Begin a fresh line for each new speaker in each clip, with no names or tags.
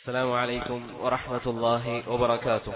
السلام عليكم ورحمة الله وبركاته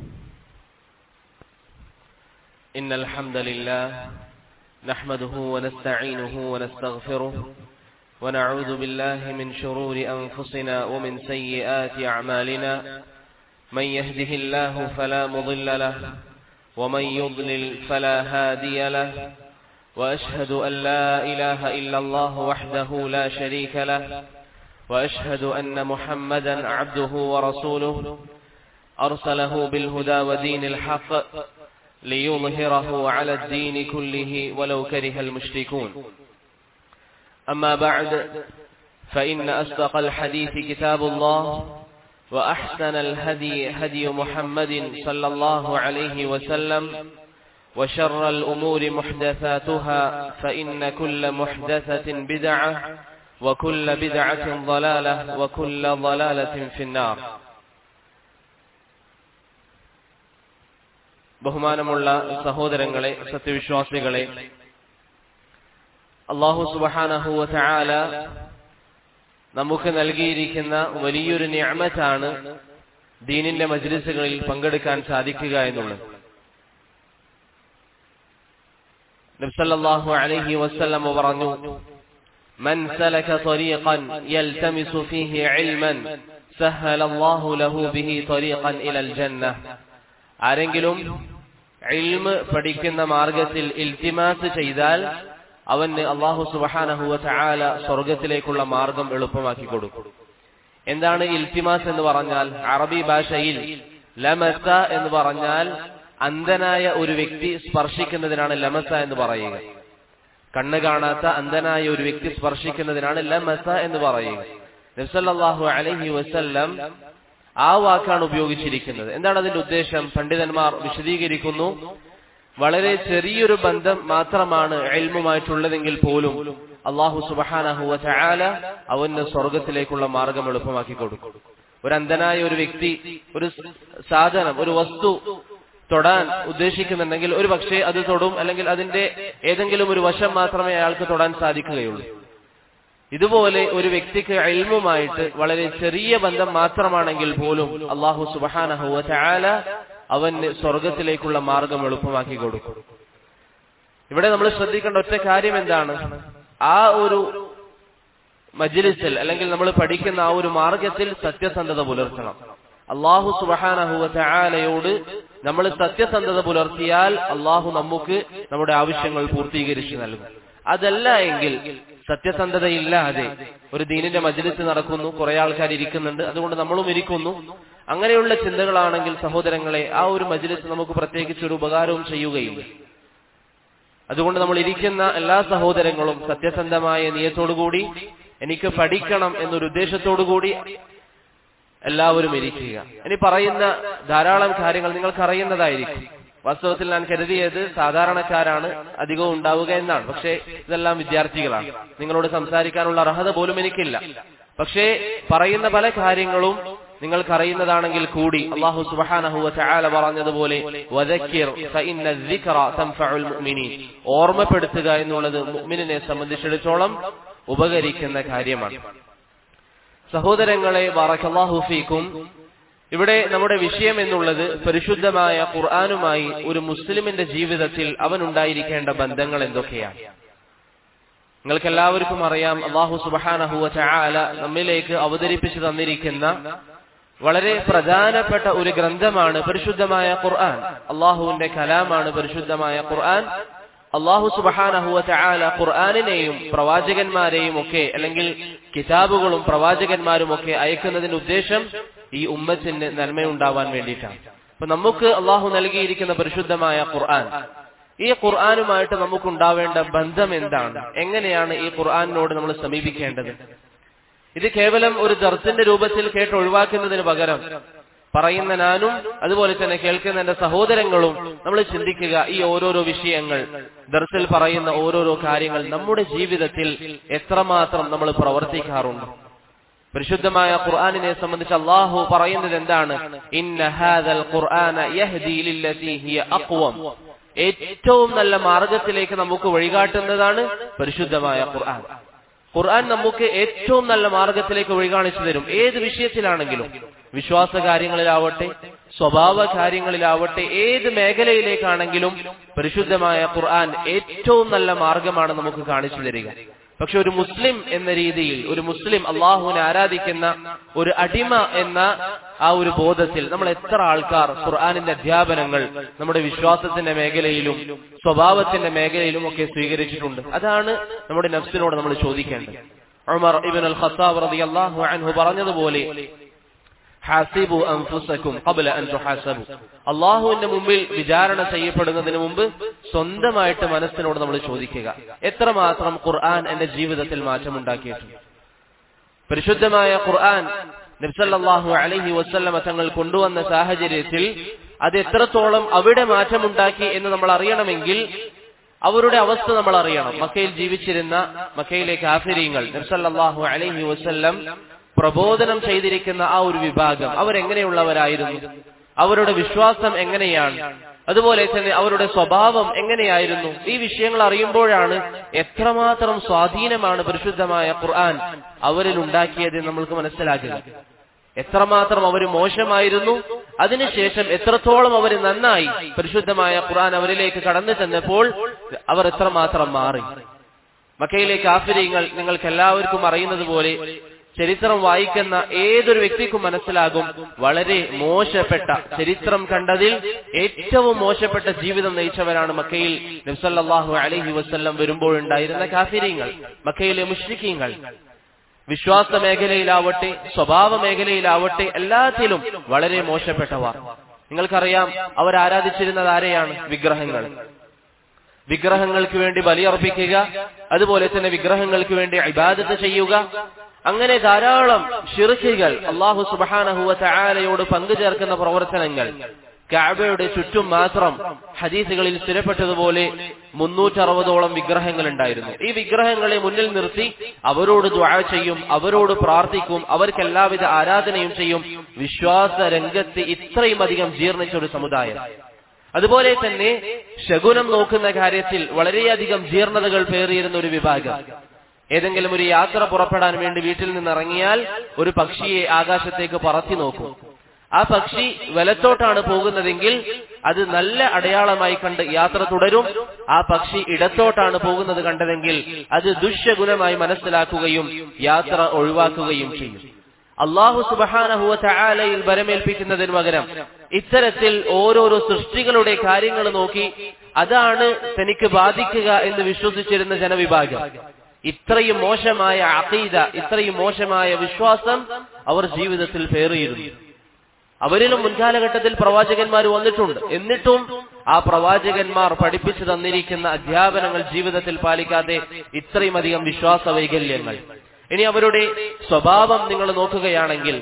إن الحمد لله نحمده ونستعينه ونستغفره ونعوذ بالله من شرور أنفسنا ومن سيئات أعمالنا من يهده الله فلا مضل له ومن يضلل فلا هادي له وأشهد أن لا إله إلا الله وحده لا شريك له وأشهد أن محمدا عبده ورسوله أرسله بالهدى ودين الحق ليظهره على الدين كله ولو كره المشركون أما بعد فإن أصدق الحديث كتاب الله وأحسن الهدي هدي محمد صلى الله عليه وسلم وشر الأمور محدثاتها فإن كل محدثة بدعة وكل بدعة ضلالة وكل ضلالة في النار ബഹുമാനമുള്ള സഹോദരങ്ങളെ സത്യവിശ്വാസികളെ അള്ളാഹു സുബഹാനഹുവ ചാല നമുക്ക് നൽകിയിരിക്കുന്ന വലിയൊരു ഞാമത്താണ് ദീനിന്റെ മജ്ലിസുകളിൽ പങ്കെടുക്കാൻ സാധിക്കുക എന്നുള്ളത് നബ്സല്ലാഹു അലൈഹി വസ്ല്ലം പറഞ്ഞു من سلك طريقا يلتمس فيه علما سهل الله له به طريقا إلى الجنة ആരെങ്കിലും ഇൽമ് പഠിക്കുന്ന മാർഗത്തിൽ ഇൽത്തിമാസ് ചെയ്താൽ അവന് അള്ളാഹു സുബഹാനഹുവ ചാല സ്വർഗത്തിലേക്കുള്ള മാർഗം എളുപ്പമാക്കി കൊടുക്കും എന്താണ് ഇൽത്തിമാസ് എന്ന് പറഞ്ഞാൽ അറബി ഭാഷയിൽ ലമസ എന്ന് പറഞ്ഞാൽ അന്ധനായ ഒരു വ്യക്തി സ്പർശിക്കുന്നതിനാണ് ലമസ എന്ന് പറയുക കണ്ണ് കാണാത്ത അന്ധനായ ഒരു വ്യക്തി സ്പർശിക്കുന്നതിനാണ് ലമസ എന്ന് പറയുക നബ്സല്ലാഹു അലഹി വസ്ല്ലം ആ വാക്കാണ് ഉപയോഗിച്ചിരിക്കുന്നത് എന്താണ് അതിന്റെ ഉദ്ദേശം പണ്ഡിതന്മാർ വിശദീകരിക്കുന്നു വളരെ ചെറിയൊരു ബന്ധം മാത്രമാണ് എൽമുമായിട്ടുള്ളതെങ്കിൽ പോലും അള്ളാഹു സുബഹാനഹുവ ചാല അവന് സ്വർഗത്തിലേക്കുള്ള മാർഗം എളുപ്പമാക്കി കൊടുക്കും ഒരു അന്ധനായ ഒരു വ്യക്തി ഒരു സാധനം ഒരു വസ്തു തൊടാൻ ഉദ്ദേശിക്കുന്നുണ്ടെങ്കിൽ ഒരു പക്ഷേ അത് തൊടും അല്ലെങ്കിൽ അതിന്റെ ഏതെങ്കിലും ഒരു വശം മാത്രമേ അയാൾക്ക് തൊടാൻ സാധിക്കുകയുള്ളൂ ഇതുപോലെ ഒരു വ്യക്തിക്ക് അൽമുമായിട്ട് വളരെ ചെറിയ ബന്ധം മാത്രമാണെങ്കിൽ പോലും അള്ളാഹു സുബഹാനഹുവ ചാല അവന് സ്വർഗത്തിലേക്കുള്ള മാർഗം എളുപ്പമാക്കി കൊടുക്കും ഇവിടെ നമ്മൾ ശ്രദ്ധിക്കേണ്ട ഒറ്റ കാര്യം എന്താണ് ആ ഒരു മജ്ലിസിൽ അല്ലെങ്കിൽ നമ്മൾ പഠിക്കുന്ന ആ ഒരു മാർഗത്തിൽ സത്യസന്ധത പുലർത്തണം അള്ളാഹു സുബഹാനഹുവ ചാലയോട് നമ്മൾ സത്യസന്ധത പുലർത്തിയാൽ അള്ളാഹു നമുക്ക് നമ്മുടെ ആവശ്യങ്ങൾ പൂർത്തീകരിച്ചു നൽകും അതല്ല എങ്കിൽ സത്യസന്ധതയില്ലാതെ ഒരു ദീനിന്റെ മജ്ലിസ് നടക്കുന്നു കുറെ ആൾക്കാർ ഇരിക്കുന്നുണ്ട് അതുകൊണ്ട് നമ്മളും ഇരിക്കുന്നു അങ്ങനെയുള്ള ചിന്തകളാണെങ്കിൽ സഹോദരങ്ങളെ ആ ഒരു മജ്ലിസ് നമുക്ക് പ്രത്യേകിച്ച് ഒരു ഉപകാരവും ചെയ്യുകയില്ല അതുകൊണ്ട് നമ്മൾ ഇരിക്കുന്ന എല്ലാ സഹോദരങ്ങളും സത്യസന്ധമായ നിയത്തോടുകൂടി എനിക്ക് പഠിക്കണം എന്നൊരു ഉദ്ദേശത്തോടുകൂടി എല്ലാവരും ഇരിക്കുക ഇനി പറയുന്ന ധാരാളം കാര്യങ്ങൾ നിങ്ങൾക്ക് അറിയുന്നതായിരിക്കും വാസ്തവത്തിൽ ഞാൻ കരുതിയത് സാധാരണക്കാരാണ് അധികവും ഉണ്ടാവുക എന്നാണ് പക്ഷേ ഇതെല്ലാം വിദ്യാർത്ഥികളാണ് നിങ്ങളോട് സംസാരിക്കാനുള്ള അർഹത പോലും എനിക്കില്ല പക്ഷേ പറയുന്ന പല കാര്യങ്ങളും നിങ്ങൾക്കറിയുന്നതാണെങ്കിൽ കൂടി അള്ളാഹു സുബഹാനഹുവ ചാല പറഞ്ഞതുപോലെ ഓർമ്മപ്പെടുത്തുക എന്നുള്ളത് മുഅ്മിനിനെ സംബന്ധിച്ചിടത്തോളം ഉപകരിക്കുന്ന കാര്യമാണ് സഹോദരങ്ങളെ ബാറക്കല്ലാഹുഫീക്കും ഇവിടെ നമ്മുടെ വിഷയം എന്നുള്ളത് പരിശുദ്ധമായ ഖുർആാനുമായി ഒരു മുസ്ലിമിന്റെ ജീവിതത്തിൽ അവനുണ്ടായിരിക്കേണ്ട ബന്ധങ്ങൾ എന്തൊക്കെയാണ് നിങ്ങൾക്ക് എല്ലാവർക്കും അറിയാം അള്ളാഹു സുബഹാനഹുവ ചാല നമ്മിലേക്ക് അവതരിപ്പിച്ചു തന്നിരിക്കുന്ന വളരെ പ്രധാനപ്പെട്ട ഒരു ഗ്രന്ഥമാണ് പരിശുദ്ധമായ ഖുർആൻ അള്ളാഹുവിന്റെ കലാമാണ് പരിശുദ്ധമായ ഖുർആൻ അള്ളാഹു സുബഹാനഹുവ ചാല ഖുർആാനിനെയും പ്രവാചകന്മാരെയും ഒക്കെ അല്ലെങ്കിൽ കിതാബുകളും പ്രവാചകന്മാരും ഒക്കെ അയക്കുന്നതിന്റെ ഉദ്ദേശം ഈ ഉമ്മത്തിന് നന്മയുണ്ടാവാൻ വേണ്ടിയിട്ടാണ് അപ്പൊ നമുക്ക് അള്ളാഹു നൽകിയിരിക്കുന്ന പരിശുദ്ധമായ ഖുർആൻ ഈ ഖുർആാനുമായിട്ട് നമുക്കുണ്ടാവേണ്ട ബന്ധം എന്താണ് എങ്ങനെയാണ് ഈ ഖുർആാനിനോട് നമ്മൾ സമീപിക്കേണ്ടത് ഇത് കേവലം ഒരു ദർത്തിന്റെ രൂപത്തിൽ കേട്ട് ഒഴിവാക്കുന്നതിന് പകരം പറയുന്ന ഞാനും അതുപോലെ തന്നെ കേൾക്കുന്ന എന്റെ സഹോദരങ്ങളും നമ്മൾ ചിന്തിക്കുക ഈ ഓരോരോ വിഷയങ്ങൾ ദർസിൽ പറയുന്ന ഓരോരോ കാര്യങ്ങൾ നമ്മുടെ ജീവിതത്തിൽ എത്രമാത്രം നമ്മൾ പ്രവർത്തിക്കാറുണ്ട് പരിശുദ്ധമായ ഖുർആാനിനെ സംബന്ധിച്ച് അള്ളാഹു പറയുന്നത് എന്താണ് ഏറ്റവും നല്ല മാർഗത്തിലേക്ക് നമുക്ക് വഴികാട്ടുന്നതാണ് പരിശുദ്ധമായ ഖുർആൻ ഖുർആൻ നമുക്ക് ഏറ്റവും നല്ല മാർഗത്തിലേക്ക് വഴികാണിച്ചു തരും ഏത് വിഷയത്തിലാണെങ്കിലും വിശ്വാസ കാര്യങ്ങളിലാവട്ടെ സ്വഭാവ കാര്യങ്ങളിലാവട്ടെ ഏത് മേഖലയിലേക്കാണെങ്കിലും പരിശുദ്ധമായ ഖുർആൻ ഏറ്റവും നല്ല മാർഗമാണ് നമുക്ക് കാണിച്ചു തരിക പക്ഷെ ഒരു മുസ്ലിം എന്ന രീതിയിൽ ഒരു മുസ്ലിം അള്ളാഹുവിനെ ആരാധിക്കുന്ന ഒരു അടിമ എന്ന ആ ഒരു ബോധത്തിൽ നമ്മൾ എത്ര ആൾക്കാർ ഖുർആാനിന്റെ അധ്യാപനങ്ങൾ നമ്മുടെ വിശ്വാസത്തിന്റെ മേഖലയിലും സ്വഭാവത്തിന്റെ മേഖലയിലും ഒക്കെ സ്വീകരിച്ചിട്ടുണ്ട് അതാണ് നമ്മുടെ നഫ്സിനോട് നമ്മൾ ചോദിക്കേണ്ടത് ഉമർ ഇബിൻ അൽ ഖത്താബ് റളിയല്ലാഹു അൻഹു പറഞ്ഞതുപോലെ ഹാസിബു അൻഫുസക്കും ഖബ്ല അൻ തുഹാസബു അള്ളാഹുവിന്റെ മുമ്പിൽ വിചാരണ ചെയ്യപ്പെടുന്നതിന് മുമ്പ് സ്വന്തമായിട്ട് മനസ്സിനോട് നമ്മൾ ചോദിക്കുക എത്രമാത്രം ഖുർആൻ എന്റെ ജീവിതത്തിൽ മാറ്റമുണ്ടാക്കിയിട്ടുണ്ട് പരിശുദ്ധമായ ഖുർആൻ നബ്സല്ലാഹു അലഹി വസ്ല്ലമ തങ്ങൾ കൊണ്ടുവന്ന സാഹചര്യത്തിൽ അത് എത്രത്തോളം അവിടെ മാറ്റമുണ്ടാക്കി എന്ന് നമ്മൾ അറിയണമെങ്കിൽ അവരുടെ അവസ്ഥ നമ്മൾ അറിയണം മക്കയിൽ ജീവിച്ചിരുന്ന മക്കയിലെ കാഫിരീങ്ങൾ നബ്സല്ലാഹു അലഹി വസ്ല്ലം പ്രബോധനം ചെയ്തിരിക്കുന്ന ആ ഒരു വിഭാഗം അവരെങ്ങനെയുള്ളവരായിരുന്നു അവരുടെ വിശ്വാസം എങ്ങനെയാണ് അതുപോലെ തന്നെ അവരുടെ സ്വഭാവം എങ്ങനെയായിരുന്നു ഈ വിഷയങ്ങൾ അറിയുമ്പോഴാണ് എത്രമാത്രം സ്വാധീനമാണ് പരിശുദ്ധമായ ഖുർആൻ അവരിൽ ഉണ്ടാക്കിയത് നമ്മൾക്ക് മനസ്സിലാക്കുക എത്രമാത്രം അവർ മോശമായിരുന്നു അതിനുശേഷം എത്രത്തോളം അവർ നന്നായി പരിശുദ്ധമായ ഖുർആൻ അവരിലേക്ക് കടന്നു ചെന്നപ്പോൾ അവർ എത്രമാത്രം മാറി മക്കയിലെ കാഫിര്യങ്ങൾ നിങ്ങൾക്ക് എല്ലാവർക്കും അറിയുന്നത് പോലെ ചരിത്രം വായിക്കുന്ന ഏതൊരു വ്യക്തിക്കും മനസ്സിലാകും വളരെ മോശപ്പെട്ട ചരിത്രം കണ്ടതിൽ ഏറ്റവും മോശപ്പെട്ട ജീവിതം നയിച്ചവരാണ് മക്കയിൽ നബ്സല്ലാഹു അലഹി വസ്ല്ലം വരുമ്പോഴുണ്ടായിരുന്ന കാഫിര്യങ്ങൾ മക്കയിലെ മുഷ്രിഖീങ്ങൾ വിശ്വാസ മേഖലയിലാവട്ടെ സ്വഭാവ മേഖലയിലാവട്ടെ എല്ലാത്തിലും വളരെ മോശപ്പെട്ടവർ നിങ്ങൾക്കറിയാം അവർ ആരാധിച്ചിരുന്നത് ആരെയാണ് വിഗ്രഹങ്ങൾ വിഗ്രഹങ്ങൾക്ക് വേണ്ടി ബലിയർപ്പിക്കുക അതുപോലെ തന്നെ വിഗ്രഹങ്ങൾക്ക് വേണ്ടി ഇബാദത്ത് ചെയ്യുക അങ്ങനെ ധാരാളം ഷിർഖികൾ അള്ളാഹു സുബാനഹുവ ചായാലയോട് പങ്കുചേർക്കുന്ന പ്രവർത്തനങ്ങൾ കാബയുടെ ചുറ്റും മാത്രം ഹദീസുകളിൽ സ്ഥിരപ്പെട്ടതുപോലെ മുന്നൂറ്ററുപതോളം വിഗ്രഹങ്ങൾ ഉണ്ടായിരുന്നു ഈ വിഗ്രഹങ്ങളെ മുന്നിൽ നിർത്തി അവരോട് ദ്വാ ചെയ്യും അവരോട് പ്രാർത്ഥിക്കും അവർക്ക് എല്ലാവിധ ആരാധനയും ചെയ്യും വിശ്വാസ രംഗത്ത് ഇത്രയും അധികം ജീർണിച്ച ഒരു സമുദായം അതുപോലെ തന്നെ ശകുനം നോക്കുന്ന കാര്യത്തിൽ വളരെയധികം ജീർണതകൾ പേറിയിരുന്ന ഒരു വിഭാഗം ഏതെങ്കിലും ഒരു യാത്ര പുറപ്പെടാൻ വേണ്ടി വീട്ടിൽ നിന്ന് ഇറങ്ങിയാൽ ഒരു പക്ഷിയെ ആകാശത്തേക്ക് പറത്തി നോക്കും ആ പക്ഷി വലത്തോട്ടാണ് പോകുന്നതെങ്കിൽ അത് നല്ല അടയാളമായി കണ്ട് യാത്ര തുടരും ആ പക്ഷി ഇടത്തോട്ടാണ് പോകുന്നത് കണ്ടതെങ്കിൽ അത് ദുഷ്യഗുണമായി മനസ്സിലാക്കുകയും യാത്ര ഒഴിവാക്കുകയും ചെയ്യും അള്ളാഹു സുബഹാനഹുവ ചായാലയിൽ ബരമേൽപ്പിക്കുന്നതിന് പകരം ഇത്തരത്തിൽ ഓരോരോ സൃഷ്ടികളുടെ കാര്യങ്ങൾ നോക്കി അതാണ് തനിക്ക് ബാധിക്കുക എന്ന് വിശ്വസിച്ചിരുന്ന ജനവിഭാഗം ഇത്രയും മോശമായ അഖീദ ഇത്രയും മോശമായ വിശ്വാസം അവർ ജീവിതത്തിൽ പേറിയിരുന്നു അവരിലും മുൻകാലഘട്ടത്തിൽ പ്രവാചകന്മാർ വന്നിട്ടുണ്ട് എന്നിട്ടും ആ പ്രവാചകന്മാർ പഠിപ്പിച്ചു തന്നിരിക്കുന്ന അധ്യാപനങ്ങൾ ജീവിതത്തിൽ പാലിക്കാതെ ഇത്രയും അധികം വിശ്വാസ വൈകല്യങ്ങൾ ഇനി അവരുടെ സ്വഭാവം നിങ്ങൾ നോക്കുകയാണെങ്കിൽ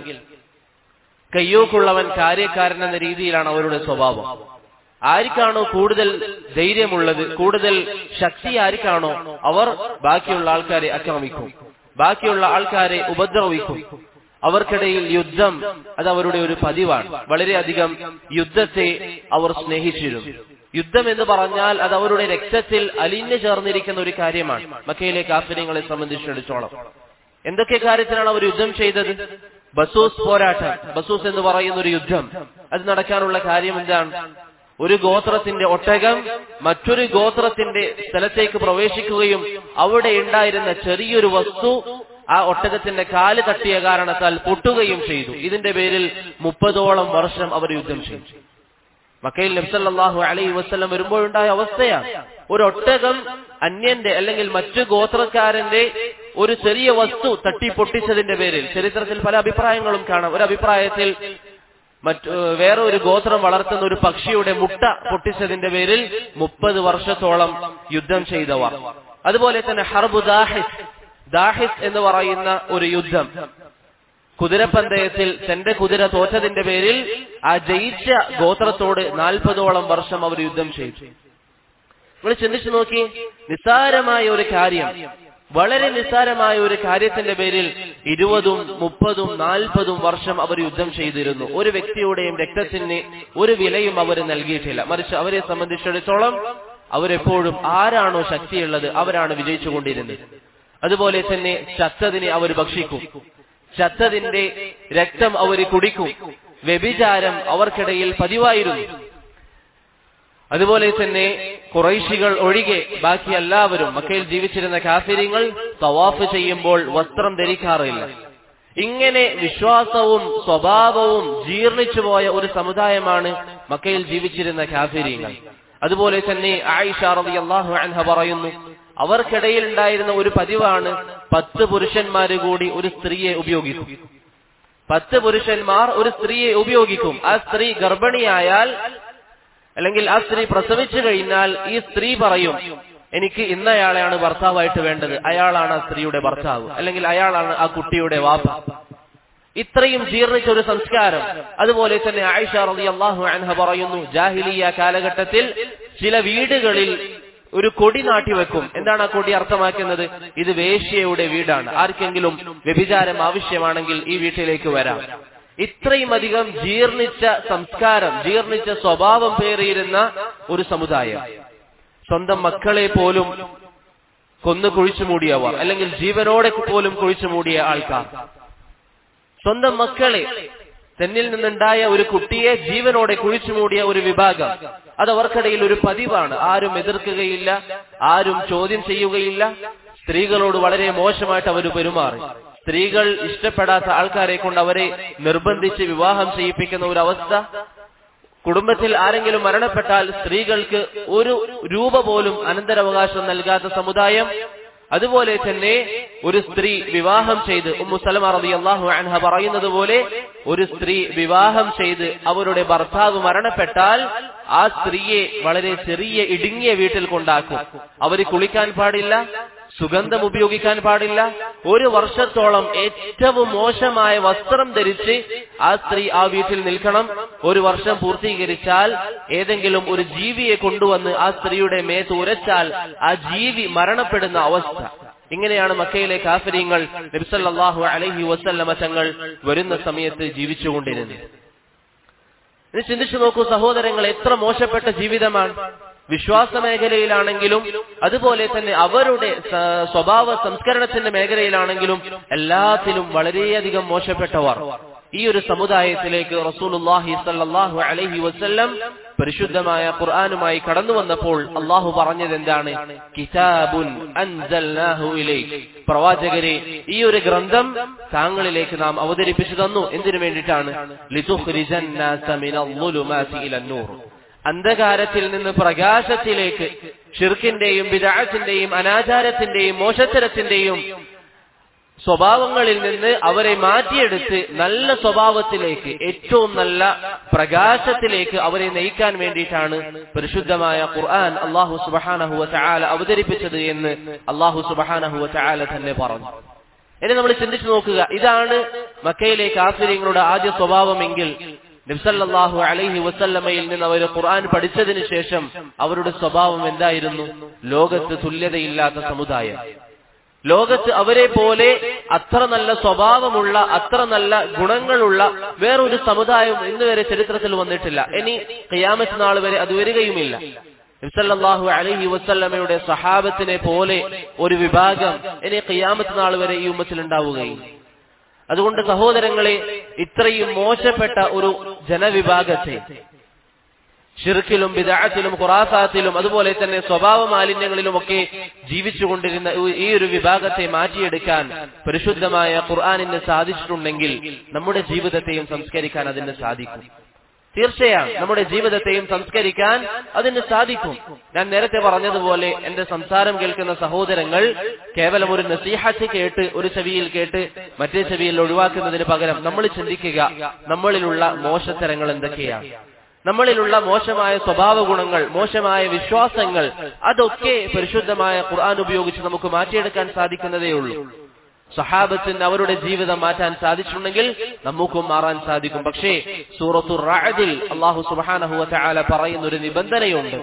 കയ്യൂക്കുള്ളവൻ കാര്യക്കാരൻ എന്ന രീതിയിലാണ് അവരുടെ സ്വഭാവം ആർക്കാണോ കൂടുതൽ ധൈര്യമുള്ളത് കൂടുതൽ ശക്തി ആർക്കാണോ അവർ ബാക്കിയുള്ള ആൾക്കാരെ ആക്രമിക്കും ബാക്കിയുള്ള ആൾക്കാരെ ഉപദ്രവിക്കും അവർക്കിടയിൽ യുദ്ധം അത് അവരുടെ ഒരു പതിവാണ് വളരെയധികം യുദ്ധത്തെ അവർ സ്നേഹിച്ചിരുന്നു യുദ്ധം എന്ന് പറഞ്ഞാൽ അത് അവരുടെ രക്തത്തിൽ അലിഞ്ഞു ചേർന്നിരിക്കുന്ന ഒരു കാര്യമാണ് മക്കയിലെ കാഫര്യങ്ങളെ സംബന്ധിച്ചിടത്തോളം എന്തൊക്കെ കാര്യത്തിനാണ് അവർ യുദ്ധം ചെയ്തത് ബസൂസ് പോരാട്ടം ബസൂസ് എന്ന് പറയുന്ന ഒരു യുദ്ധം അത് നടക്കാനുള്ള കാര്യം എന്താണ് ഒരു ഗോത്രത്തിന്റെ ഒട്ടകം മറ്റൊരു ഗോത്രത്തിന്റെ സ്ഥലത്തേക്ക് പ്രവേശിക്കുകയും അവിടെ ഉണ്ടായിരുന്ന ചെറിയൊരു വസ്തു ആ ഒട്ടകത്തിന്റെ കാല് തട്ടിയ കാരണത്താൽ പൊട്ടുകയും ചെയ്തു ഇതിന്റെ പേരിൽ മുപ്പതോളം വർഷം അവർ യുദ്ധം ചെയ്തു മക്കയിൽ നബ്സല്ലാഹു അലൈ വസ്ലം വരുമ്പോഴുണ്ടായ അവസ്ഥയാണ് ഒരു ഒട്ടകം അന്യന്റെ അല്ലെങ്കിൽ മറ്റു ഗോത്രക്കാരന്റെ ഒരു ചെറിയ വസ്തു തട്ടി പൊട്ടിച്ചതിന്റെ പേരിൽ ചരിത്രത്തിൽ പല അഭിപ്രായങ്ങളും കാണാം ഒരു അഭിപ്രായത്തിൽ മറ്റു വേറെ ഒരു ഗോത്രം വളർത്തുന്ന ഒരു പക്ഷിയുടെ മുട്ട പൊട്ടിച്ചതിന്റെ പേരിൽ മുപ്പത് വർഷത്തോളം യുദ്ധം ചെയ്തവർ അതുപോലെ തന്നെ ഹർബു ദാഹിസ് ദാഹിസ് എന്ന് പറയുന്ന ഒരു യുദ്ധം കുതിരപ്പന്തയത്തിൽ തന്റെ കുതിര തോറ്റതിന്റെ പേരിൽ ആ ജയിച്ച ഗോത്രത്തോട് നാൽപ്പതോളം വർഷം അവർ യുദ്ധം ചെയ്തു നിങ്ങൾ ചിന്തിച്ചു നോക്കി നിസ്സാരമായ ഒരു കാര്യം വളരെ നിസ്സാരമായ ഒരു കാര്യത്തിന്റെ പേരിൽ ഇരുപതും മുപ്പതും നാൽപ്പതും വർഷം അവർ യുദ്ധം ചെയ്തിരുന്നു ഒരു വ്യക്തിയുടെയും രക്തത്തിന് ഒരു വിലയും അവർ നൽകിയിട്ടില്ല മറിച്ച് അവരെ സംബന്ധിച്ചിടത്തോളം അവരെപ്പോഴും ആരാണോ ശക്തിയുള്ളത് അവരാണ് വിജയിച്ചുകൊണ്ടിരുന്നത് അതുപോലെ തന്നെ ചത്തതിനെ അവർ ഭക്ഷിക്കും ചത്തതിന്റെ രക്തം അവർ കുടിക്കും വ്യഭിചാരം അവർക്കിടയിൽ പതിവായിരുന്നു അതുപോലെ തന്നെ കുറൈശികൾ ഒഴികെ ബാക്കി എല്ലാവരും മക്കയിൽ ജീവിച്ചിരുന്ന കാഫിര്യങ്ങൾ തവാഫ് ചെയ്യുമ്പോൾ വസ്ത്രം ധരിക്കാറില്ല ഇങ്ങനെ വിശ്വാസവും സ്വഭാവവും ജീർണിച്ചുപോയ ഒരു സമുദായമാണ് മക്കയിൽ ജീവിച്ചിരുന്ന കാഫിര്യങ്ങൾ അതുപോലെ തന്നെ ആയിഷ റളിയല്ലാഹു അൻഹ പറയുന്നു അവർക്കിടയിൽ ഉണ്ടായിരുന്ന ഒരു പതിവാണ് പത്ത് പുരുഷന്മാര് കൂടി ഒരു സ്ത്രീയെ ഉപയോഗിക്കും പത്ത് പുരുഷന്മാർ ഒരു സ്ത്രീയെ ഉപയോഗിക്കും ആ സ്ത്രീ ഗർഭിണിയായാൽ അല്ലെങ്കിൽ ആ സ്ത്രീ പ്രസവിച്ചു കഴിഞ്ഞാൽ ഈ സ്ത്രീ പറയും എനിക്ക് ഇന്നയാളെയാണ് ഭർത്താവായിട്ട് വേണ്ടത് അയാളാണ് ആ സ്ത്രീയുടെ ഭർത്താവ് അല്ലെങ്കിൽ അയാളാണ് ആ കുട്ടിയുടെ വാപ്പ ഇത്രയും ജീർണിച്ച ഒരു സംസ്കാരം അതുപോലെ തന്നെ ആയിഷ റളി അള്ളാഹു അൻഹ പറയുന്നു ജാഹിലിയ കാലഘട്ടത്തിൽ ചില വീടുകളിൽ ഒരു കൊടി നാട്ടിവെക്കും എന്താണ് ആ കൊടി അർത്ഥമാക്കുന്നത് ഇത് വേശ്യയുടെ വീടാണ് ആർക്കെങ്കിലും വ്യഭിചാരം ആവശ്യമാണെങ്കിൽ ഈ വീട്ടിലേക്ക് വരാം ഇത്രയും അധികം ജീർണിച്ച സംസ്കാരം ജീർണിച്ച സ്വഭാവം പേറിയിരുന്ന ഒരു സമുദായം സ്വന്തം മക്കളെ പോലും കൊന്നു കുഴിച്ചു മൂടിയവർ അല്ലെങ്കിൽ ജീവനോടെ പോലും കുഴിച്ചു മൂടിയ ആൾക്കാർ സ്വന്തം മക്കളെ തന്നിൽ നിന്നുണ്ടായ ഒരു കുട്ടിയെ ജീവനോടെ കുഴിച്ചു മൂടിയ ഒരു വിഭാഗം അത് അവർക്കിടയിൽ ഒരു പതിവാണ് ആരും എതിർക്കുകയില്ല ആരും ചോദ്യം ചെയ്യുകയില്ല സ്ത്രീകളോട് വളരെ മോശമായിട്ട് അവർ പെരുമാറി സ്ത്രീകൾ ഇഷ്ടപ്പെടാത്ത ആൾക്കാരെ കൊണ്ട് അവരെ നിർബന്ധിച്ച് വിവാഹം ചെയ്യിപ്പിക്കുന്ന ഒരു അവസ്ഥ കുടുംബത്തിൽ ആരെങ്കിലും മരണപ്പെട്ടാൽ സ്ത്രീകൾക്ക് ഒരു രൂപ പോലും അനന്തരാവകാശം നൽകാത്ത സമുദായം അതുപോലെ തന്നെ ഒരു സ്ത്രീ വിവാഹം ചെയ്ത് ഉമ്മു സലമ റളിയല്ലാഹു അൻഹ പറയുന്നത് പോലെ ഒരു സ്ത്രീ വിവാഹം ചെയ്ത് അവരുടെ ഭർത്താവ് മരണപ്പെട്ടാൽ ആ സ്ത്രീയെ വളരെ ചെറിയ ഇടുങ്ങിയ വീട്ടിൽ കൊണ്ടാക്കും അവര് കുളിക്കാൻ പാടില്ല സുഗന്ധം ഉപയോഗിക്കാൻ പാടില്ല ഒരു വർഷത്തോളം ഏറ്റവും മോശമായ വസ്ത്രം ധരിച്ച് ആ സ്ത്രീ ആ വീട്ടിൽ നിൽക്കണം ഒരു വർഷം പൂർത്തീകരിച്ചാൽ ഏതെങ്കിലും ഒരു ജീവിയെ കൊണ്ടുവന്ന് ആ സ്ത്രീയുടെ മേത്ത് ഉരച്ചാൽ ആ ജീവി മരണപ്പെടുന്ന അവസ്ഥ ഇങ്ങനെയാണ് മക്കയിലെ കാഫര്യങ്ങൾ നബിസല്ലാഹു അലഹി വസല്ലമ തങ്ങൾ വരുന്ന സമയത്ത് ജീവിച്ചുകൊണ്ടിരുന്നത് ഇനി ചിന്തിച്ചു നോക്കൂ സഹോദരങ്ങൾ എത്ര മോശപ്പെട്ട ജീവിതമാണ് വിശ്വാസ മേഖലയിലാണെങ്കിലും അതുപോലെ തന്നെ അവരുടെ സ്വഭാവ സംസ്കരണത്തിന്റെ മേഖലയിലാണെങ്കിലും എല്ലാത്തിലും വളരെയധികം മോശപ്പെട്ടവർ ഈ ഒരു സമുദായത്തിലേക്ക് റസൂലുല്ലാഹി സല്ലാഹു അലഹി വസ്ല്ലം പരിശുദ്ധമായ ഖുർആാനുമായി കടന്നു വന്നപ്പോൾ അള്ളാഹു പറഞ്ഞത് എന്താണ് കിതാബുൻ അൻസൽനാഹു ഇലൈക് പ്രവാചകരെ ഈ ഒരു ഗ്രന്ഥം താങ്കളിലേക്ക് നാം അവതരിപ്പിച്ചു തന്നു എന്തിനു വേണ്ടിയിട്ടാണ് ലിതുഖ്രിജന്നാസ മിനൽ ഇലന്നൂർ അന്ധകാരത്തിൽ നിന്ന് പ്രകാശത്തിലേക്ക് ഷിർക്കിന്റെയും വിദാഴത്തിന്റെയും അനാചാരത്തിന്റെയും മോശത്തരത്തിന്റെയും സ്വഭാവങ്ങളിൽ നിന്ന് അവരെ മാറ്റിയെടുത്ത് നല്ല സ്വഭാവത്തിലേക്ക് ഏറ്റവും നല്ല പ്രകാശത്തിലേക്ക് അവരെ നയിക്കാൻ വേണ്ടിയിട്ടാണ് പരിശുദ്ധമായ ഖുർആൻ അള്ളാഹു സുബഹാനഹുവ ചായാല അവതരിപ്പിച്ചത് എന്ന് അള്ളാഹു സുബഹാനഹുവ ചായാല തന്നെ പറഞ്ഞു ഇനി നമ്മൾ ചിന്തിച്ചു നോക്കുക ഇതാണ് മക്കയിലെ കാഫര്യങ്ങളുടെ ആദ്യ സ്വഭാവമെങ്കിൽ നബ്സല്ലാഹു അലൈഹി വസല്ലമയിൽ നിന്ന് അവർ ഖുർആൻ പഠിച്ചതിന് ശേഷം അവരുടെ സ്വഭാവം എന്തായിരുന്നു ലോകത്ത് തുല്യതയില്ലാത്ത സമുദായം ലോകത്ത് അവരെ പോലെ അത്ര നല്ല സ്വഭാവമുള്ള അത്ര നല്ല ഗുണങ്ങളുള്ള വേറൊരു സമുദായം ഇന്ന് വരെ ചരിത്രത്തിൽ വന്നിട്ടില്ല ഇനി ഖിയാമത്ത് നാൾ വരെ അത് വരികയുമില്ല നബ്സല്ലാഹു അലഹി വസല്ലമയുടെ സഹാബത്തിനെ പോലെ ഒരു വിഭാഗം ഇനി ഖിയാമത്ത് നാൾ വരെ ഈ ഉമ്മത്തിൽ ഉണ്ടാവുകയില്ല അതുകൊണ്ട് സഹോദരങ്ങളെ ഇത്രയും മോശപ്പെട്ട ഒരു ജനവിഭാഗത്തെ ഷിർക്കിലും വിദാഴത്തിലും ഖുറാസാത്തിലും അതുപോലെ തന്നെ സ്വഭാവ മാലിന്യങ്ങളിലുമൊക്കെ ജീവിച്ചുകൊണ്ടിരുന്ന ഈ ഒരു വിഭാഗത്തെ മാറ്റിയെടുക്കാൻ പരിശുദ്ധമായ ഖുർആാനിന് സാധിച്ചിട്ടുണ്ടെങ്കിൽ നമ്മുടെ ജീവിതത്തെയും സംസ്കരിക്കാൻ അതിന് സാധിക്കും തീർച്ചയാണ് നമ്മുടെ ജീവിതത്തെയും സംസ്കരിക്കാൻ അതിന് സാധിക്കും ഞാൻ നേരത്തെ പറഞ്ഞതുപോലെ എന്റെ സംസാരം കേൾക്കുന്ന സഹോദരങ്ങൾ കേവലം ഒരു നസീഹത്ത് കേട്ട് ഒരു ചെവിയിൽ കേട്ട് മറ്റേ ചെവിയിൽ ഒഴിവാക്കുന്നതിന് പകരം നമ്മൾ ചിന്തിക്കുക നമ്മളിലുള്ള മോശത്തരങ്ങൾ എന്തൊക്കെയാണ് നമ്മളിലുള്ള മോശമായ സ്വഭാവ ഗുണങ്ങൾ മോശമായ വിശ്വാസങ്ങൾ അതൊക്കെ പരിശുദ്ധമായ ഖുർആൻ ഉപയോഗിച്ച് നമുക്ക് മാറ്റിയെടുക്കാൻ സാധിക്കുന്നതേ ഉള്ളൂ സഹാബത്തിന് അവരുടെ ജീവിതം മാറ്റാൻ സാധിച്ചിട്ടുണ്ടെങ്കിൽ നമുക്കും മാറാൻ സാധിക്കും പക്ഷേ സൂറത്തു റാദിൽ അള്ളാഹു സുബാനഹു തആല പറയുന്ന ഒരു നിബന്ധനയുണ്ട്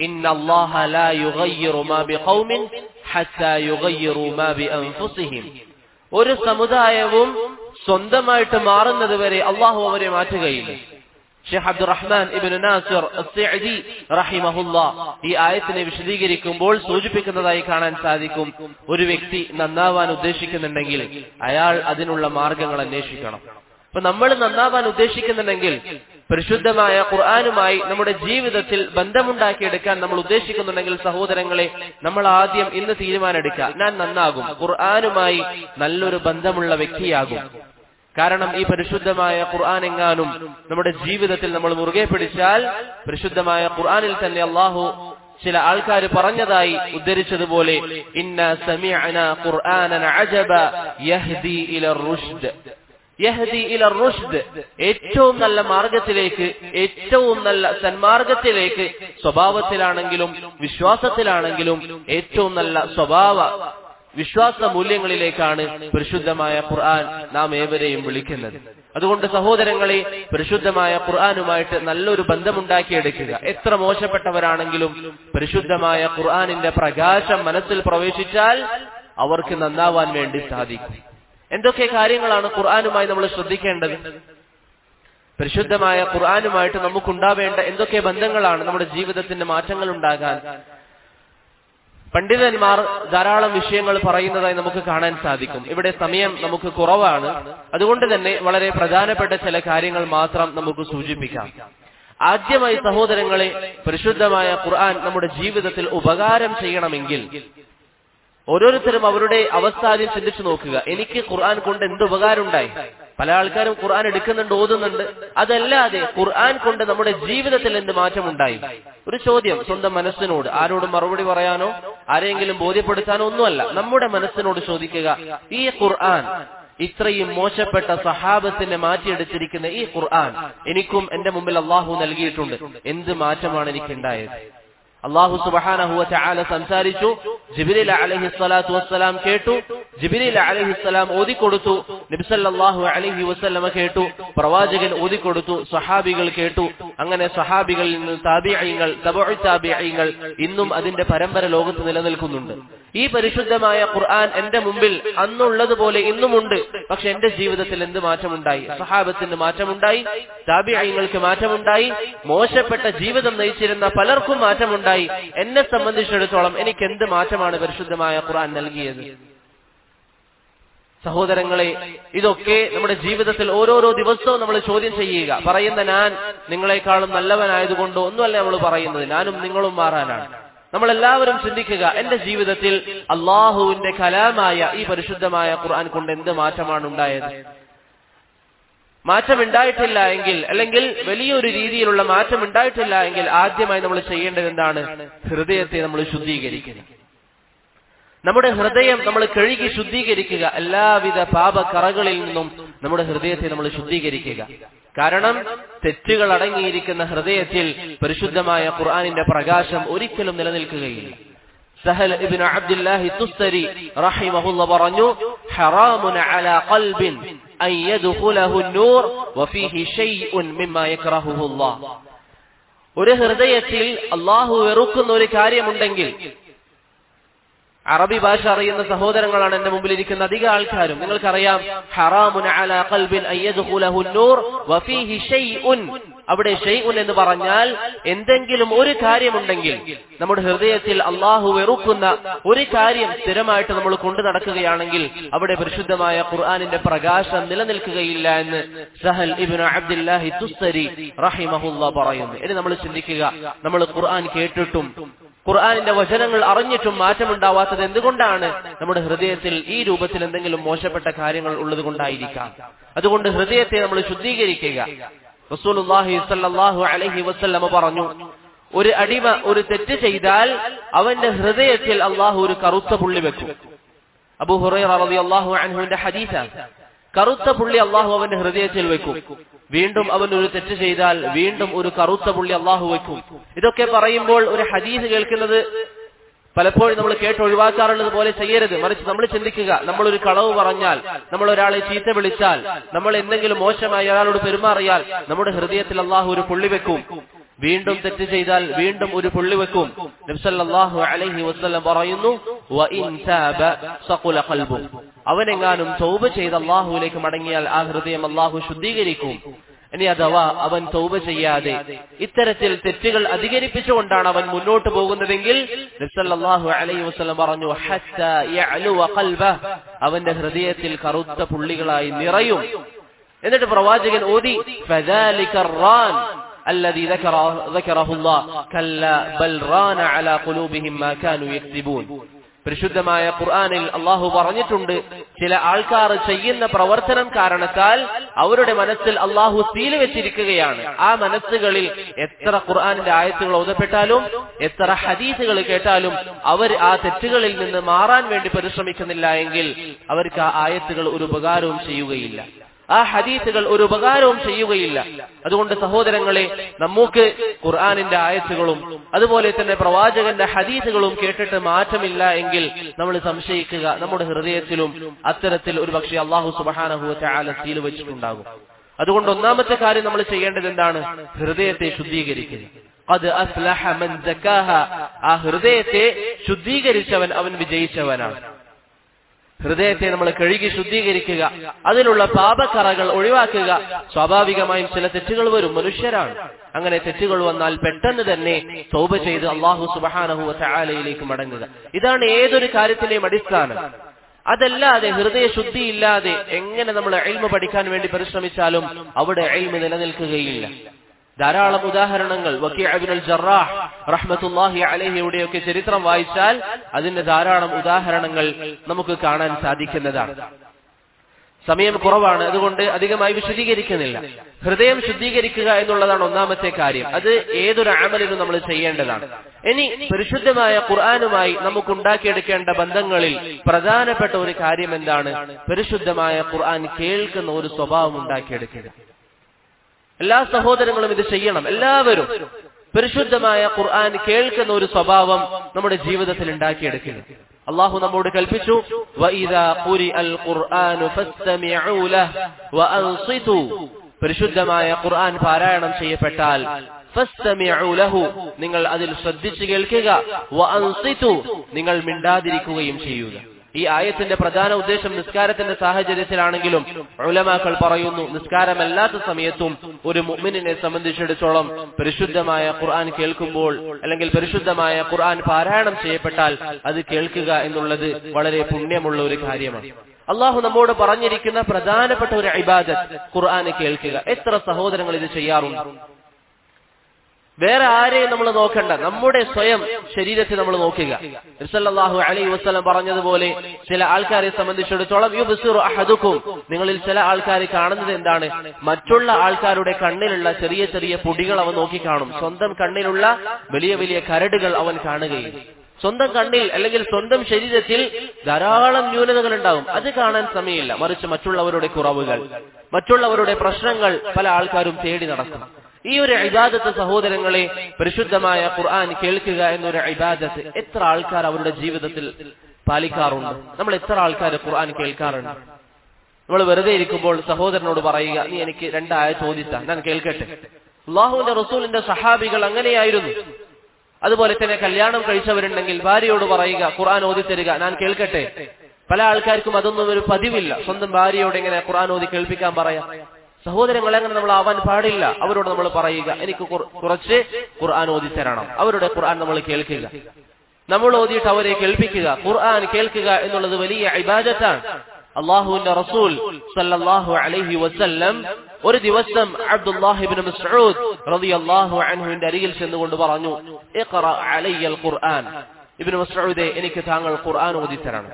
ഒരു സമുദായവും സ്വന്തമായിട്ട് മാറുന്നത് വരെ അള്ളാഹു അവരെ മാറ്റുകയില്ല ഷെയ്ഖ് അബ്ദുറഹ്മാൻ ഇബ്നു നാസിർ അസ്സഅദി റഹിമഹുല്ല ഈ ആയത്തിനെ വിശദീകരിക്കുമ്പോൾ സൂചിപ്പിക്കുന്നതായി കാണാൻ സാധിക്കും ഒരു വ്യക്തി നന്നാവാൻ ഉദ്ദേശിക്കുന്നുണ്ടെങ്കിൽ അയാൾ അതിനുള്ള മാർഗങ്ങൾ അന്വേഷിക്കണം അപ്പൊ നമ്മൾ നന്നാവാൻ ഉദ്ദേശിക്കുന്നുണ്ടെങ്കിൽ പരിശുദ്ധമായ ഖുർആാനുമായി നമ്മുടെ ജീവിതത്തിൽ ബന്ധമുണ്ടാക്കിയെടുക്കാൻ നമ്മൾ ഉദ്ദേശിക്കുന്നുണ്ടെങ്കിൽ സഹോദരങ്ങളെ നമ്മൾ ആദ്യം ഇന്ന് തീരുമാനമെടുക്കുക ഞാൻ നന്നാകും ഖുർആാനുമായി നല്ലൊരു ബന്ധമുള്ള വ്യക്തിയാകും കാരണം ഈ പരിശുദ്ധമായ ഖുർആൻ എങ്ങാനും നമ്മുടെ ജീവിതത്തിൽ നമ്മൾ മുറുകെ പിടിച്ചാൽ പരിശുദ്ധമായ ഖുർആനിൽ തന്നെ അള്ളാഹു ചില ആൾക്കാർ പറഞ്ഞതായി ഉദ്ധരിച്ചതുപോലെ ഇന്ന സമീഅന ഖുർആനൻ അജബ യഹ്ദി ഇല റുഷ്ദ് യഹ്ദി ഇല റുഷ്ദ് ഏറ്റവും നല്ല മാർഗത്തിലേക്ക് ഏറ്റവും നല്ല സന്മാർഗത്തിലേക്ക് സ്വഭാവത്തിലാണെങ്കിലും വിശ്വാസത്തിലാണെങ്കിലും ഏറ്റവും നല്ല സ്വഭാവ വിശ്വാസ മൂല്യങ്ങളിലേക്കാണ് പരിശുദ്ധമായ ഖുർആൻ നാം ഏവരെയും വിളിക്കുന്നത് അതുകൊണ്ട് സഹോദരങ്ങളെ പരിശുദ്ധമായ ഖുർആനുമായിട്ട് നല്ലൊരു ബന്ധമുണ്ടാക്കിയെടുക്കുക എത്ര മോശപ്പെട്ടവരാണെങ്കിലും പരിശുദ്ധമായ ഖുർആനിന്റെ പ്രകാശം മനസ്സിൽ പ്രവേശിച്ചാൽ അവർക്ക് നന്നാവാൻ വേണ്ടി സാധിക്കും എന്തൊക്കെ കാര്യങ്ങളാണ് ഖുർആനുമായി നമ്മൾ ശ്രദ്ധിക്കേണ്ടത് പരിശുദ്ധമായ ഖുർആനുമായിട്ട് നമുക്കുണ്ടാവേണ്ട എന്തൊക്കെ ബന്ധങ്ങളാണ് നമ്മുടെ ജീവിതത്തിന്റെ മാറ്റങ്ങൾ ഉണ്ടാകാൻ പണ്ഡിതന്മാർ ധാരാളം വിഷയങ്ങൾ പറയുന്നതായി നമുക്ക് കാണാൻ സാധിക്കും ഇവിടെ സമയം നമുക്ക് കുറവാണ് അതുകൊണ്ട് തന്നെ വളരെ പ്രധാനപ്പെട്ട ചില കാര്യങ്ങൾ മാത്രം നമുക്ക് സൂചിപ്പിക്കാം ആദ്യമായി സഹോദരങ്ങളെ പരിശുദ്ധമായ ഖുർആൻ നമ്മുടെ ജീവിതത്തിൽ ഉപകാരം ചെയ്യണമെങ്കിൽ ഓരോരുത്തരും അവരുടെ അവസ്ഥ ആദ്യം ചിന്തിച്ചു നോക്കുക എനിക്ക് ഖുർആൻ കൊണ്ട് എന്ത് ഉപകാരം ഉണ്ടായി പല ആൾക്കാരും ഖുർആൻ എടുക്കുന്നുണ്ട് ഓതുന്നുണ്ട് അതല്ലാതെ ഖുർആൻ കൊണ്ട് നമ്മുടെ ജീവിതത്തിൽ എന്ത് മാറ്റമുണ്ടായി ഒരു ചോദ്യം സ്വന്തം മനസ്സിനോട് ആരോടും മറുപടി പറയാനോ ആരെങ്കിലും ബോധ്യപ്പെടുത്താനോ ഒന്നുമല്ല നമ്മുടെ മനസ്സിനോട് ചോദിക്കുക ഈ ഖുർആൻ ഇത്രയും മോശപ്പെട്ട സഹാബത്തിനെ മാറ്റിയെടുത്തിരിക്കുന്ന ഈ ഖുർആൻ എനിക്കും എന്റെ മുമ്പിൽ അള്ളാഹു നൽകിയിട്ടുണ്ട് എന്ത് മാറ്റമാണ് എനിക്കുണ്ടായത് അള്ളാഹു സുബഹാനഹുവ ചാല സംസാരിച്ചു ജിബിരിൽ അലഹി സ്വലാത്തു വസ്സലാം കേട്ടു ജിബിരിൽ അലഹിസ്സലാം ഓതിക്കൊടുത്തു നബിസല്ലാഹു അലഹി വസ്ല്ലമ കേട്ടു പ്രവാചകൻ ഓതിക്കൊടുത്തു സഹാബികൾ കേട്ടു അങ്ങനെ സഹാബികളിൽ നിന്ന് താബിഅയങ്ങൾ താബിഅയങ്ങൾ ഇന്നും അതിന്റെ പരമ്പര ലോകത്ത് നിലനിൽക്കുന്നുണ്ട് ഈ പരിശുദ്ധമായ ഖുർആൻ എന്റെ മുമ്പിൽ അന്നുള്ളതുപോലെ ഇന്നുമുണ്ട് പക്ഷെ എന്റെ ജീവിതത്തിൽ എന്ത് മാറ്റമുണ്ടായി സഹാബത്തിന് മാറ്റമുണ്ടായി താബിഅയങ്ങൾക്ക് മാറ്റമുണ്ടായി മോശപ്പെട്ട ജീവിതം നയിച്ചിരുന്ന പലർക്കും മാറ്റമുണ്ടായി എന്നെ സംബന്ധിച്ചിടത്തോളം എനിക്ക് എന്ത് മാറ്റമാണ് പരിശുദ്ധമായ ഖുർആൻ നൽകിയത് സഹോദരങ്ങളെ ഇതൊക്കെ നമ്മുടെ ജീവിതത്തിൽ ഓരോരോ ദിവസവും നമ്മൾ ചോദ്യം ചെയ്യുക പറയുന്ന ഞാൻ നിങ്ങളെക്കാളും നല്ലവനായതുകൊണ്ടോ ഒന്നുമല്ല നമ്മൾ പറയുന്നത് ഞാനും നിങ്ങളും മാറാനാണ് നമ്മൾ എല്ലാവരും ചിന്തിക്കുക എന്റെ ജീവിതത്തിൽ അള്ളാഹുവിന്റെ കലാമായ ഈ പരിശുദ്ധമായ ഖുർആൻ കൊണ്ട് എന്ത് മാറ്റമാണ് ഉണ്ടായത് മാറ്റം ഉണ്ടായിട്ടില്ല എങ്കിൽ അല്ലെങ്കിൽ വലിയൊരു രീതിയിലുള്ള മാറ്റം ഉണ്ടായിട്ടില്ല എങ്കിൽ ആദ്യമായി നമ്മൾ ചെയ്യേണ്ടത് എന്താണ് ഹൃദയത്തെ നമ്മൾ ശുദ്ധീകരിക്കുക നമ്മുടെ ഹൃദയം നമ്മൾ കഴുകി ശുദ്ധീകരിക്കുക എല്ലാവിധ പാപക്കറകളിൽ നിന്നും നമ്മുടെ ഹൃദയത്തെ നമ്മൾ ശുദ്ധീകരിക്കുക കാരണം തെറ്റുകൾ അടങ്ങിയിരിക്കുന്ന ഹൃദയത്തിൽ പരിശുദ്ധമായ ഖുർആാനിന്റെ പ്രകാശം ഒരിക്കലും നിലനിൽക്കുകയില്ല സഹൽ ഇബ്നു അബ്ദുല്ലാഹി തുസ്തരി റഹിമഹുല്ല പറഞ്ഞു ഹറാമുൻ അലാ ഖൽബിൻ അൻ യദ്ഖുലഹു നൂർ വഫീഹി ഷൈഉൻ മിമ്മാ യക്റഹുഹു അല്ലാഹ് ഒരു ഹൃദയത്തിൽ അള്ളാഹു വെറുക്കുന്ന ഒരു കാര്യമുണ്ടെങ്കിൽ അറബി ഭാഷ അറിയുന്ന സഹോദരങ്ങളാണ് എന്റെ മുമ്പിൽ ഇരിക്കുന്ന അധിക ആൾക്കാരും നിങ്ങൾക്കറിയാം ഹറാമുൻ അലാ ഖൽബിൻ അയ്യദ്ഖുലഹു നൂർ വഫീഹി ഷൈഉൻ അവിടെ ഷെയ്ഉൻ എന്ന് പറഞ്ഞാൽ എന്തെങ്കിലും ഒരു കാര്യമുണ്ടെങ്കിൽ നമ്മുടെ ഹൃദയത്തിൽ അള്ളാഹു വെറുക്കുന്ന ഒരു കാര്യം സ്ഥിരമായിട്ട് നമ്മൾ കൊണ്ടു നടക്കുകയാണെങ്കിൽ അവിടെ പരിശുദ്ധമായ ഖുർആാനിന്റെ പ്രകാശം നിലനിൽക്കുകയില്ല എന്ന് സഹൽ ഇബിൻ അബ്ദുല്ലാഹി തുസ്തരി റഹിമഹുല്ല പറയുന്നു ഇനി നമ്മൾ ചിന്തിക്കുക നമ്മൾ ഖുർആൻ കേട്ടിട്ടും ഖുർആാനിന്റെ വചനങ്ങൾ അറിഞ്ഞിട്ടും മാറ്റമുണ്ടാവാത്തത് എന്തുകൊണ്ടാണ് നമ്മുടെ ഹൃദയത്തിൽ ഈ രൂപത്തിൽ എന്തെങ്കിലും മോശപ്പെട്ട കാര്യങ്ങൾ ഉള്ളത് കൊണ്ടായിരിക്കാം അതുകൊണ്ട് ഹൃദയത്തെ നമ്മൾ ശുദ്ധീകരിക്കുക റസൂലുള്ളാഹി സ്വല്ലല്ലാഹു അലൈഹി വസല്ലമ പറഞ്ഞു ഒരു അടിമ ഒരു തെറ്റ് ചെയ്താൽ അവന്റെ ഹൃദയത്തിൽ അള്ളാഹു ഒരു കറുത്ത പുള്ളി വെക്കും അബൂ ഹുറൈറ റളിയല്ലാഹു അൻഹുവിന്റെ ഹദീസാണ് കറുത്ത പുള്ളി അള്ളാഹു അവന്റെ ഹൃദയത്തിൽ വെക്കും വീണ്ടും അവൻ ഒരു തെറ്റ് ചെയ്താൽ വീണ്ടും ഒരു കറുത്ത പുള്ളി അള്ളാഹു വെക്കും ഇതൊക്കെ പറയുമ്പോൾ ഒരു ഹദീസ് കേൾക്കുന്നത് പലപ്പോഴും നമ്മൾ കേട്ട് ഒഴിവാക്കാറുള്ളത് പോലെ ചെയ്യരുത് മറിച്ച് നമ്മൾ ചിന്തിക്കുക നമ്മൾ ഒരു കളവ് പറഞ്ഞാൽ നമ്മൾ ഒരാളെ ചീത്ത വിളിച്ചാൽ നമ്മൾ എന്തെങ്കിലും മോശമായി ഒരാളോട് പെരുമാറിയാൽ നമ്മുടെ ഹൃദയത്തിൽ അള്ളാഹു ഒരു പുള്ളി വെക്കും വീണ്ടും തെറ്റ് ചെയ്താൽ വീണ്ടും ഒരു പുള്ളി വെക്കും നബ്സല്ലാഹു അലൈഹി വസ്ലം പറയുന്നു അവനെങ്ങാനും തൗബ ചെയ്ത് അള്ളാഹുവിലേക്ക് മടങ്ങിയാൽ ആ ഹൃദയം അള്ളാഹു ശുദ്ധീകരിക്കും ഇനി അഥവാ അവൻ തൗബ ചെയ്യാതെ ഇത്തരത്തിൽ തെറ്റുകൾ അധികരിപ്പിച്ചുകൊണ്ടാണ് അവൻ മുന്നോട്ട് പോകുന്നതെങ്കിൽ നബ്സല്ലാഹു അലൈഹി വസല്ലം പറഞ്ഞു ഹത്താ യഅലുവ ഖൽബഹ് അവന്റെ ഹൃദയത്തിൽ കറുത്ത പുള്ളികളായി നിറയും എന്നിട്ട് പ്രവാചകൻ ഓതി فذلك الران الذي ذكر ذكره الله كلا بل ران على قلوبهم ما كانوا يكسبون പരിശുദ്ധമായ ഖുർആനിൽ അള്ളാഹു പറഞ്ഞിട്ടുണ്ട് ചില ആൾക്കാർ ചെയ്യുന്ന പ്രവർത്തനം കാരണത്താൽ അവരുടെ മനസ്സിൽ അള്ളാഹു സീൽ വെച്ചിരിക്കുകയാണ് ആ മനസ്സുകളിൽ എത്ര ഖുർആനിന്റെ ആയത്തുകൾ ഓതപ്പെട്ടാലും എത്ര ഹദീസുകൾ കേട്ടാലും അവർ ആ തെറ്റുകളിൽ നിന്ന് മാറാൻ വേണ്ടി പരിശ്രമിക്കുന്നില്ല എങ്കിൽ അവർക്ക് ആ ആയത്തുകൾ ഒരു ഉപകാരവും ചെയ്യുകയില്ല ആ ഹദീസുകൾ ഒരു ഉപകാരവും ചെയ്യുകയില്ല അതുകൊണ്ട് സഹോദരങ്ങളെ നമുക്ക് ഖുർആാനിന്റെ ആയത്തുകളും അതുപോലെ തന്നെ പ്രവാചകന്റെ ഹദീസുകളും കേട്ടിട്ട് മാറ്റമില്ല എങ്കിൽ നമ്മൾ സംശയിക്കുക നമ്മുടെ ഹൃദയത്തിലും അത്തരത്തിൽ ഒരു പക്ഷേ അള്ളാഹു സുബാനഹു ചാല സീൽ വെച്ചിട്ടുണ്ടാകും അതുകൊണ്ട് ഒന്നാമത്തെ കാര്യം നമ്മൾ ചെയ്യേണ്ടത് എന്താണ് ഹൃദയത്തെ ശുദ്ധീകരിക്കുക അത് അസ്ലഹ മൻ സക്കാഹ ആ ഹൃദയത്തെ ശുദ്ധീകരിച്ചവൻ അവൻ വിജയിച്ചവനാണ് ഹൃദയത്തെ നമ്മൾ കഴുകി ശുദ്ധീകരിക്കുക അതിലുള്ള പാപക്കറകൾ ഒഴിവാക്കുക സ്വാഭാവികമായും ചില തെറ്റുകൾ വരും മനുഷ്യരാണ് അങ്ങനെ തെറ്റുകൾ വന്നാൽ പെട്ടെന്ന് തന്നെ സൗബ ചെയ്ത് അള്ളാഹു സുബഹാനഹു ചാലയിലേക്ക് മടങ്ങുക ഇതാണ് ഏതൊരു കാര്യത്തിന്റെയും അടിസ്ഥാനം അതല്ലാതെ ഹൃദയ ശുദ്ധിയില്ലാതെ എങ്ങനെ നമ്മൾ എൽമ പഠിക്കാൻ വേണ്ടി പരിശ്രമിച്ചാലും അവിടെ എൽമ നിലനിൽക്കുകയില്ല ധാരാളം ഉദാഹരണങ്ങൾ വക്കീഅബിനുൽ ജറാഹ് റഹ്മത്തുല്ലാഹി അലഹിയുടെയൊക്കെ ചരിത്രം വായിച്ചാൽ അതിന്റെ ധാരാളം ഉദാഹരണങ്ങൾ നമുക്ക് കാണാൻ സാധിക്കുന്നതാണ് സമയം കുറവാണ് അതുകൊണ്ട് അധികമായി വിശദീകരിക്കുന്നില്ല ഹൃദയം ശുദ്ധീകരിക്കുക എന്നുള്ളതാണ് ഒന്നാമത്തെ കാര്യം അത് ഏതൊരു ആമലിനും നമ്മൾ ചെയ്യേണ്ടതാണ് ഇനി പരിശുദ്ധമായ ഖുർആാനുമായി നമുക്ക് ഉണ്ടാക്കിയെടുക്കേണ്ട ബന്ധങ്ങളിൽ പ്രധാനപ്പെട്ട ഒരു കാര്യം എന്താണ് പരിശുദ്ധമായ ഖുർആൻ കേൾക്കുന്ന ഒരു സ്വഭാവം ഉണ്ടാക്കിയെടുക്കുക എല്ലാ സഹോദരങ്ങളും ഇത് ചെയ്യണം എല്ലാവരും പരിശുദ്ധമായ ഖുർആൻ കേൾക്കുന്ന ഒരു സ്വഭാവം നമ്മുടെ ജീവിതത്തിൽ ഉണ്ടാക്കിയെടുക്കുക അള്ളാഹു നമ്മോട് കൽപ്പിച്ചു പരിശുദ്ധമായ ഖുർആൻ പാരായണം ചെയ്യപ്പെട്ടാൽ നിങ്ങൾ അതിൽ ശ്രദ്ധിച്ചു കേൾക്കുക നിങ്ങൾ മിണ്ടാതിരിക്കുകയും ചെയ്യുക ഈ ആയത്തിന്റെ പ്രധാന ഉദ്ദേശം നിസ്കാരത്തിന്റെ സാഹചര്യത്തിലാണെങ്കിലും ഉലമാക്കൾ പറയുന്നു നിസ്കാരമല്ലാത്ത സമയത്തും ഒരു മുഅ്മിനിനെ സംബന്ധിച്ചിടത്തോളം പരിശുദ്ധമായ ഖുർആൻ കേൾക്കുമ്പോൾ അല്ലെങ്കിൽ പരിശുദ്ധമായ ഖുർആൻ പാരായണം ചെയ്യപ്പെട്ടാൽ അത് കേൾക്കുക എന്നുള്ളത് വളരെ പുണ്യമുള്ള ഒരു കാര്യമാണ് അള്ളാഹു നമ്മോട് പറഞ്ഞിരിക്കുന്ന പ്രധാനപ്പെട്ട ഒരു ഇബാദത്ത് ഖുർആൻ കേൾക്കുക എത്ര സഹോദരങ്ങൾ ഇത് ചെയ്യാറുണ്ട് വേറെ ആരെയും നമ്മൾ നോക്കണ്ട നമ്മുടെ സ്വയം ശരീരത്തെ നമ്മൾ നോക്കുക ഇർസല്ലാഹു അലൈ വസ്ലം പറഞ്ഞതുപോലെ ചില ആൾക്കാരെ സംബന്ധിച്ചിടത്തോളം യുബിസുറു അഹദുക്കും നിങ്ങളിൽ ചില ആൾക്കാർ കാണുന്നത് എന്താണ് മറ്റുള്ള ആൾക്കാരുടെ കണ്ണിലുള്ള ചെറിയ ചെറിയ പൊടികൾ അവൻ നോക്കിക്കാണും സ്വന്തം കണ്ണിലുള്ള വലിയ വലിയ കരടുകൾ അവൻ കാണുകയും സ്വന്തം കണ്ണിൽ അല്ലെങ്കിൽ സ്വന്തം ശരീരത്തിൽ ധാരാളം ന്യൂനതകൾ ഉണ്ടാവും അത് കാണാൻ സമയമില്ല മറിച്ച് മറ്റുള്ളവരുടെ കുറവുകൾ മറ്റുള്ളവരുടെ പ്രശ്നങ്ങൾ പല ആൾക്കാരും തേടി നടക്കും ഈ ഒരു ഇബാദത്ത് സഹോദരങ്ങളെ പരിശുദ്ധമായ ഖുർആൻ കേൾക്കുക എന്നൊരു ഇബാദത്ത് എത്ര ആൾക്കാർ അവരുടെ ജീവിതത്തിൽ പാലിക്കാറുണ്ട് നമ്മൾ എത്ര ആൾക്കാർ ഖുർആൻ കേൾക്കാറുണ്ട് നമ്മൾ വെറുതെ ഇരിക്കുമ്പോൾ സഹോദരനോട് പറയുക നീ എനിക്ക് രണ്ടായ ചോദിച്ച ഞാൻ കേൾക്കട്ടെ അള്ളാഹുവിന്റെ റസൂലിന്റെ സഹാബികൾ അങ്ങനെയായിരുന്നു അതുപോലെ തന്നെ കല്യാണം കഴിച്ചവരുണ്ടെങ്കിൽ ഭാര്യയോട് പറയുക ഖുർആൻ ഓതിത്തരിക ഞാൻ കേൾക്കട്ടെ പല ആൾക്കാർക്കും അതൊന്നും ഒരു പതിവില്ല സ്വന്തം ഭാര്യയോട് എങ്ങനെ ഖുർആൻ ഓതി കേൾപ്പിക്കാൻ പറയാം സഹോദരങ്ങൾ അങ്ങനെ നമ്മൾ ആവാൻ പാടില്ല അവരോട് നമ്മൾ പറയുക എനിക്ക് കുറച്ച് ഖുർആൻ ഓതി തരണം അവരുടെ ഖുർആൻ നമ്മൾ കേൾക്കുക നമ്മൾ ഓതിയിട്ട് അവരെ കേൾപ്പിക്കുക ഖുർആൻ കേൾക്കുക എന്നുള്ളത് വലിയ ഇബാദത്താണ് അള്ളാഹുവിന്റെ റസൂൽ സല്ലല്ലാഹു അലൈഹി വസല്ലം ഒരു ദിവസം അബ്ദുല്ലാഹിബ്നു മസ്ഊദ് റളിയല്ലാഹു അൻഹുവിന്റെ അരികിൽ ചെന്നുകൊണ്ട് പറഞ്ഞു ഇഖ്റ അലയ്യൽ ഖുർആൻ ഇബ്നു മസ്ഊദേ എനിക്ക് താങ്കൾ ഖുർആൻ ഓതി തരണം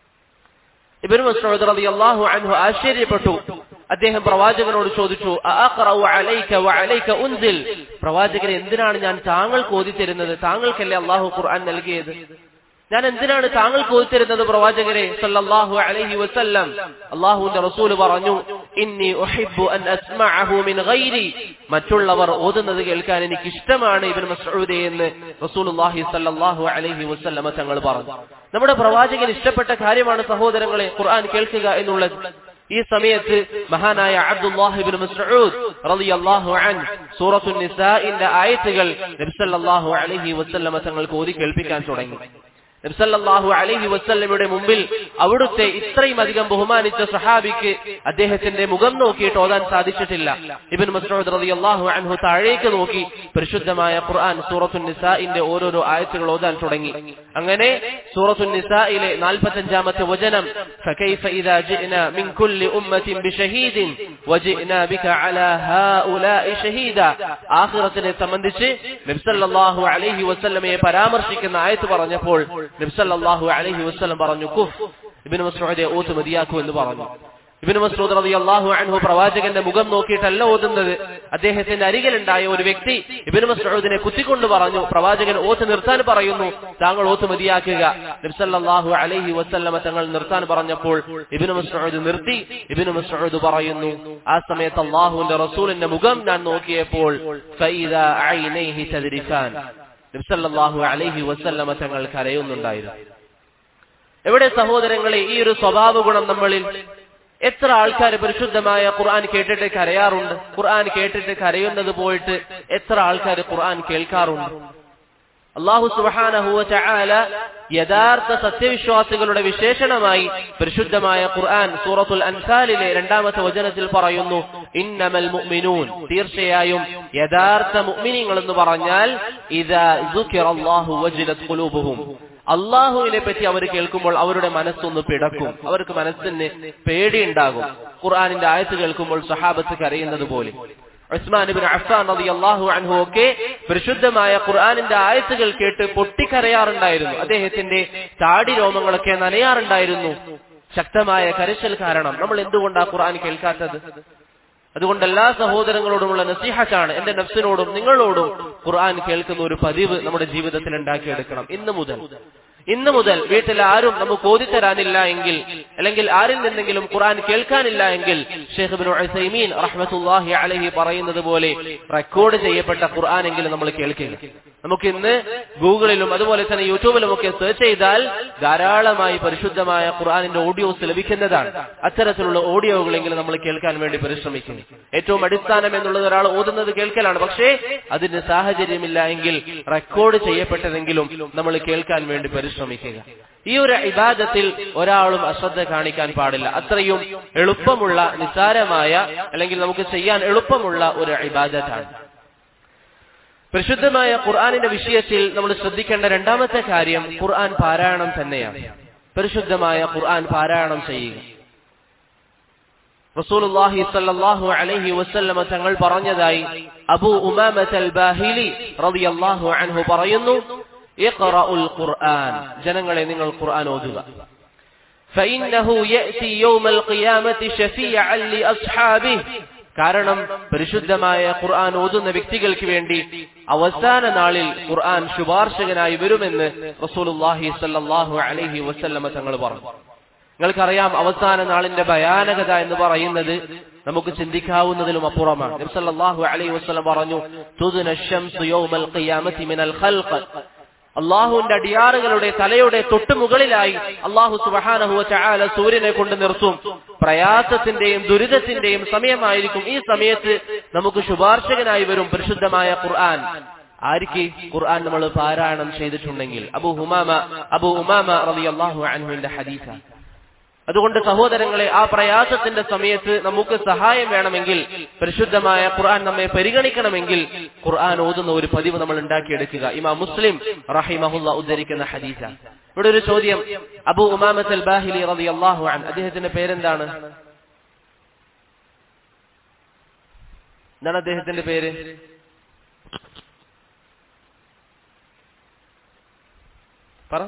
ഇബ്നു മസ്ഊദ് റളിയല്ലാഹു അൻഹു ആശ്ചര്യപ്പെട്ടു അദ്ദേഹം പ്രവാചകനോട് ചോദിച്ചു അഅഖറഉ അലൈക വഅലൈക ഉൻസിൽ പ്രവാചകരെ എന്തിനാണ് ഞാൻ താങ്കൾക്ക് ഓതി തരുന്നത് താങ്കൾക്കല്ലേ അള്ളാഹു ഖുർആൻ നൽകിയത് ഞാൻ എന്തിനാണ് താങ്കൾക്ക് ഓതിത്തരുന്നത് പ്രവാചകരെ സല്ലല്ലാഹു അലൈഹി വസല്ലം അള്ളാഹുവിന്റെ റസൂൽ പറഞ്ഞു ഇന്നി ഉഹിബ്ബു അൻ അസ്മഅഹു മിൻ ഗൈരി മറ്റുള്ളവർ ഓതുന്നത് കേൾക്കാൻ എനിക്ക് ഇഷ്ടമാണ് ഇബ്നു മസ്ഊദ് എന്ന് റസൂലുള്ളാഹി സല്ലല്ലാഹു അലൈഹി വസല്ലം തങ്ങൾ പറഞ്ഞു നമ്മുടെ പ്രവാചകൻ ഇഷ്ടപ്പെട്ട കാര്യമാണ് സഹോദരങ്ങളെ ഖുർആൻ കേൾക്കുക എന്നുള്ളത് ഈ സമയത്ത് മഹാനായ അബ്ദുല്ലാഹിബിൻ മസ്ഊദ് റളിയല്ലാഹു അൻ സൂറത്തുൻ നിസാഇന്റെ ആയത്തുകൾ നബി സല്ലല്ലാഹു അലൈഹി വസല്ലം തങ്ങൾക്ക് ഓതി കേൾപ്പിക്കാൻ തുടങ്ങി നബ്സല്ലാഹു അലഹി വസ്ല്ലമയുടെ മുമ്പിൽ അവിടുത്തെ ഇത്രയും അധികം ബഹുമാനിച്ച സഹാബിക്ക് അദ്ദേഹത്തിന്റെ മുഖം നോക്കിയിട്ട് ഓതാൻ സാധിച്ചിട്ടില്ല ഇബിൻ മസ്റൂദ് റളിയല്ലാഹു അൻഹു താഴേക്ക് നോക്കി പരിശുദ്ധമായ ഖുർആൻ സൂറത്തുൻ നിസാഇന്റെ ഓരോരോ ആയത്തുകൾ ഓതാൻ തുടങ്ങി അങ്ങനെ സൂറത്തുൻ നിസായിലെ നാൽപ്പത്തഞ്ചാമത്തെ വചനം فكيف إذا جئنا من كل أمة بشهيد وجئنا بك على هؤلاء شهيدا ആഖിറത്തിനെ സംബന്ധിച്ച് നബ്സല്ലാഹു അലൈഹി വസല്ലമയെ പരാമർശിക്കുന്ന ആയത്ത് പറഞ്ഞപ്പോൾ നബ്സല്ലാഹു അലൈഹി വസ്ലം പറഞ്ഞു കുഫ് ഇബിൻ മസ്റൂദെ ഓത്ത് മതിയാക്കൂ എന്ന് പറഞ്ഞു ഇബിൻ മസ്റൂദ് റതി അള്ളാഹു അൻഹു പ്രവാചകന്റെ മുഖം നോക്കിയിട്ടല്ല ഓതുന്നത് അദ്ദേഹത്തിന്റെ അരികിലുണ്ടായ ഒരു വ്യക്തി ഇബിൻ മസ്റൂദിനെ കുത്തിക്കൊണ്ട് പറഞ്ഞു പ്രവാചകൻ ഓത്ത് നിർത്താൻ പറയുന്നു താങ്കൾ ഓത്ത് മതിയാക്കുക നബ്സല്ലാഹു അലൈഹി വസല്ലമ തങ്ങൾ നിർത്താൻ പറഞ്ഞപ്പോൾ ഇബിൻ മസ്റൂദ് നിർത്തി ഇബിൻ മസ്റൂദ് പറയുന്നു ആ സമയത്ത് അള്ളാഹുവിന്റെ റസൂലിന്റെ മുഖം ഞാൻ നോക്കിയപ്പോൾ ഫൈദാ ഐനൈഹി തദ്രിഫാൻ നബ്സല്ലാഹു അലൈഹി വസല്ലമ തങ്ങൾ കരയുന്നുണ്ടായിരുന്നു എവിടെ സഹോദരങ്ങളെ ഈ ഒരു സ്വഭാവ ഗുണം നമ്മളിൽ എത്ര ആൾക്കാർ പരിശുദ്ധമായ ഖുർആൻ കേട്ടിട്ട് കരയാറുണ്ട് ഖുർആൻ കേട്ടിട്ട് കരയുന്നത് പോയിട്ട് എത്ര ആൾക്കാർ ഖുർആൻ കേൾക്കാറുണ്ട് അള്ളാഹു സുബാനഹുവ ചാല യഥാർത്ഥ സത്യവിശ്വാസികളുടെ വിശേഷണമായി പരിശുദ്ധമായ ഖുർആൻ സൂറത്തുൽ അൻസാലിലെ രണ്ടാമത്തെ വചനത്തിൽ പറയുന്നു ഇന്നമൽ മുഅ്മിനൂൻ തീർച്ചയായും യഥാർത്ഥ മുഅ്മിനീങ്ങൾ എന്ന് പറഞ്ഞാൽ ഇദാ അള്ളാഹു വജിലത് ഖുലൂബുഹും അള്ളാഹുവിനെ പറ്റി അവർ കേൾക്കുമ്പോൾ അവരുടെ മനസ്സൊന്ന് പിടക്കും അവർക്ക് മനസ്സിന് പേടിയുണ്ടാകും ഖുർആാനിന്റെ ആയത്ത് കേൾക്കുമ്പോൾ സഹാബത്ത് കരയുന്നത് പോലെ ഉസ്മാൻ ഇബ്നു അഫ്ഫാൻ റളിയല്ലാഹു അൻഹു ഒക്കെ പരിശുദ്ധമായ ഖുർആനിന്റെ ആയത്തുകൾ കേട്ട് പൊട്ടിക്കരയാറുണ്ടായിരുന്നു അദ്ദേഹത്തിന്റെ താടി രോമങ്ങളൊക്കെ നനയാറുണ്ടായിരുന്നു ശക്തമായ കരച്ചൽ കാരണം നമ്മൾ എന്തുകൊണ്ടാ ഖുർആൻ കേൾക്കാത്തത് അതുകൊണ്ട് എല്ലാ സഹോദരങ്ങളോടുമുള്ള നസീഹത്താണ് എന്റെ നഫ്സിനോടും നിങ്ങളോടും ഖുർആൻ കേൾക്കുന്ന ഒരു പതിവ് നമ്മുടെ ജീവിതത്തിൽ ഉണ്ടാക്കിയെടുക്കണം ഇന്ന് മുതൽ ഇന്ന് മുതൽ വീട്ടിൽ ആരും നമുക്ക് ഓതിത്തരാനില്ല എങ്കിൽ അല്ലെങ്കിൽ ആരിൽ നിന്നെങ്കിലും ഖുർആൻ കേൾക്കാനില്ല എങ്കിൽ ഷെയ്ഖ് ബിൻ ഉസൈമീൻ റഹ്മത്തുല്ലാഹി അലഹി പറയുന്നത് പോലെ റെക്കോർഡ് ചെയ്യപ്പെട്ട ഖുർആൻ എങ്കിലും നമ്മൾ കേൾക്കുക നമുക്ക് ഇന്ന് ഗൂഗിളിലും അതുപോലെ തന്നെ യൂട്യൂബിലും ഒക്കെ സെർച്ച് ചെയ്താൽ ധാരാളമായി പരിശുദ്ധമായ ഖുർആനിന്റെ ഓഡിയോസ് ലഭിക്കുന്നതാണ് അത്തരത്തിലുള്ള ഓഡിയോകളെങ്കിലും നമ്മൾ കേൾക്കാൻ വേണ്ടി പരിശ്രമിക്കുന്നു ഏറ്റവും അടിസ്ഥാനം എന്നുള്ളത് ഒരാൾ ഓതുന്നത് കേൾക്കലാണ് പക്ഷേ അതിന് സാഹചര്യമില്ല എങ്കിൽ റെക്കോർഡ് ചെയ്യപ്പെട്ടതെങ്കിലും നമ്മൾ കേൾക്കാൻ വേണ്ടി പരിശ്രമിക്കുക ഈ ഒരു ഇബാദത്തിൽ ഒരാളും അശ്രദ്ധ കാണിക്കാൻ പാടില്ല അത്രയും എളുപ്പമുള്ള നിസ്സാരമായ അല്ലെങ്കിൽ നമുക്ക് ചെയ്യാൻ എളുപ്പമുള്ള ഒരു ഇബാദത്താണ് പരിശുദ്ധമായ ഖുർആാനിന്റെ വിഷയത്തിൽ നമ്മൾ ശ്രദ്ധിക്കേണ്ട രണ്ടാമത്തെ കാര്യം ഖുർആൻ പാരായണം തന്നെയാണ് പരിശുദ്ധമായ ഖുർആൻ പാരായണം ചെയ്യുക റസൂലുള്ളാഹി സ്വല്ലല്ലാഹു അലൈഹി വസല്ലമ തങ്ങൾ പറഞ്ഞതായി അബൂ ഉമാമത്തൽ ബാഹിലി റളിയല്ലാഹു അൻഹു പറയുന്നു ഇഖ്റഉൽ ഖുർആൻ ജനങ്ങളെ നിങ്ങൾ ഖുർആൻ ഓതുക فإنه يأتي يوم القيامة شفيعا لأصحابه കാരണം പരിശുദ്ധമായ ഖുർആൻ ഓതുന്ന വ്യക്തികൾക്ക് വേണ്ടി അവസാന നാളിൽ ഖുർആൻ ശുപാർശകനായി വരുമെന്ന് റസൂലുള്ളാഹി സ്വല്ലല്ലാഹു അലൈഹി വസല്ലമ തങ്ങൾ പറഞ്ഞു നിങ്ങൾക്കറിയാം അവസാന നാളിന്റെ ഭയാനകത എന്ന് പറയുന്നത് നമുക്ക് ചിന്തിക്കാവുന്നതിലും അപ്പുറമാണ് നബി സല്ലല്ലാഹു അലൈഹി വസല്ലം പറഞ്ഞു തുദ്ന ശംസു യൗമൽ ഖിയാമത്തി മിനൽ ഖൽഖ് അള്ളാഹുവിന്റെ അടിയാറുകളുടെ തലയുടെ തൊട്ടു മുകളിലായി അള്ളാഹു സുബഹാനഹുവ ചായാല സൂര്യനെ കൊണ്ട് നിർത്തും പ്രയാസത്തിന്റെയും ദുരിതത്തിന്റെയും സമയമായിരിക്കും ഈ സമയത്ത് നമുക്ക് ശുപാർശകനായി വരും പരിശുദ്ധമായ ഖുർആൻ ആർക്ക് ഖുർആൻ നമ്മൾ പാരായണം ചെയ്തിട്ടുണ്ടെങ്കിൽ അബു ഹുമാമ അബു ഉമാമ റളിയല്ലാഹു അൻഹുവിന്റെ ഹദീസ അതുകൊണ്ട് സഹോദരങ്ങളെ ആ പ്രയാസത്തിന്റെ സമയത്ത് നമുക്ക് സഹായം വേണമെങ്കിൽ പരിശുദ്ധമായ ഖുർആൻ നമ്മെ പരിഗണിക്കണമെങ്കിൽ ഖുർആൻ ഓതുന്ന ഒരു പതിവ് നമ്മൾ ഉണ്ടാക്കിയെടുക്കുക ഇമാ മുസ്ലിം റഹിമഹുല്ല ഉദ്ധരിക്കുന്ന ഹദീസ ഇവിടെ ഒരു ചോദ്യം അബു ഉമാമത്ത് അൽ ബാഹിലി റളിയല്ലാഹു അൻ അദ്ദേഹത്തിന്റെ പേരെന്താണ് എന്താണ് അദ്ദേഹത്തിന്റെ പേര് പറ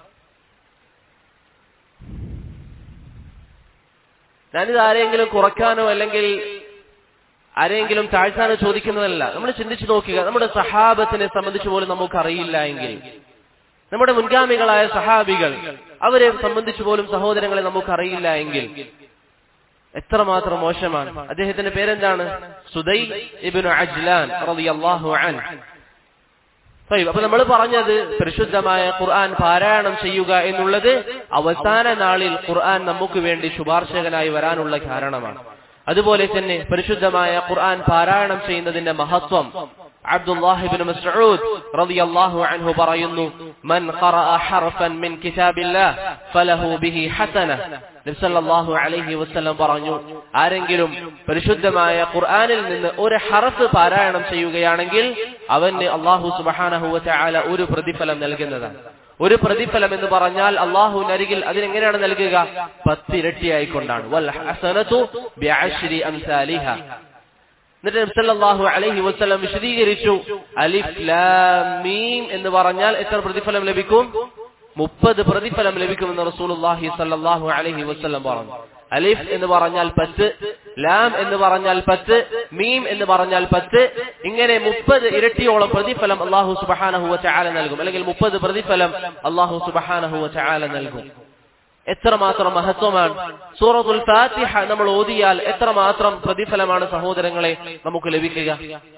ഞാനിത് ആരെങ്കിലും കുറയ്ക്കാനോ അല്ലെങ്കിൽ ആരെങ്കിലും താഴ്ത്താനോ ചോദിക്കുന്നതല്ല നമ്മൾ ചിന്തിച്ചു നോക്കുക നമ്മുടെ സഹാബത്തിനെ സംബന്ധിച്ച് പോലും നമുക്ക് അറിയില്ല എങ്കിൽ നമ്മുടെ മുൻഗാമികളായ സഹാബികൾ അവരെ സംബന്ധിച്ച് പോലും സഹോദരങ്ങളെ നമുക്ക് അറിയില്ല എങ്കിൽ എത്രമാത്രം മോശമാണ് അദ്ദേഹത്തിന്റെ പേരെന്താണ് സുദൈ ഇബിനു അജ്ലാൻ റളിയല്ലാഹു അൻഹു അപ്പൊ നമ്മൾ പറഞ്ഞത് പരിശുദ്ധമായ ഖുർആൻ പാരായണം ചെയ്യുക എന്നുള്ളത് അവസാന നാളിൽ ഖുർആൻ നമുക്ക് വേണ്ടി ശുപാർശകനായി വരാനുള്ള കാരണമാണ് അതുപോലെ തന്നെ പരിശുദ്ധമായ ഖുർആൻ പാരായണം ചെയ്യുന്നതിന്റെ മഹത്വം അബ്ദുല്ലാഹിബിൻ മസ്ഊദ് റളിയല്ലാഹു അൻഹു പറയുന്നു മൻ ഖറഅ ഹർഫൻ മിൻ കിതാബില്ലാഹ് ഫലഹു ബിഹി ഹസന നബി സല്ലല്ലാഹു അലൈഹി വസല്ലം പറഞ്ഞു ആരെങ്കിലും പരിശുദ്ധമായ ഖുർആനിൽ നിന്ന് ഒരു ഹർഫ് പാരായണം ചെയ്യുകയാണെങ്കിൽ അവന് അല്ലാഹു സുബ്ഹാനഹു വതആല ഒരു പ്രതിഫലം നൽകുന്നതാണ് ഒരു പ്രതിഫലം എന്ന് പറഞ്ഞാൽ അള്ളാഹു നരികിൽ അതിനെങ്ങനെയാണ് നൽകുക പത്തിരട്ടിയായിക്കൊണ്ടാണ് വൽ ഹസനതു ബിഅശ്രി അംസാലിഹ എന്നിട്ട് നബി സല്ലല്ലാഹു അലൈഹി വസല്ലം വിശദീകരിച്ചു അലിഫ് ലാം മീം എന്ന് പറഞ്ഞാൽ എത്ര പ്രതിഫലം ലഭിക്കും മുപ്പത് പ്രതിഫലം ലഭിക്കുമെന്ന് റസൂലുള്ളാഹി സല്ലല്ലാഹു അലൈഹി വസല്ലം പറഞ്ഞു അലിഫ് എന്ന് പറഞ്ഞാൽ പത്ത് ലാം എന്ന് പറഞ്ഞാൽ പത്ത് മീം എന്ന് പറഞ്ഞാൽ പത്ത് ഇങ്ങനെ മുപ്പത് ഇരട്ടിയോളം പ്രതിഫലം അള്ളാഹു സുബഹാനഹുവ ചാല നൽകും അല്ലെങ്കിൽ മുപ്പത് പ്രതിഫലം അള്ളാഹു സുബഹാനഹുവ ചാല നൽകും എത്രമാത്രം മഹത്വമാണ് സൂറത്തുൽ ഫാത്തിഹ നമ്മൾ ഓതിയാൽ എത്രമാത്രം പ്രതിഫലമാണ് സഹോദരങ്ങളെ നമുക്ക് ലഭിക്കുക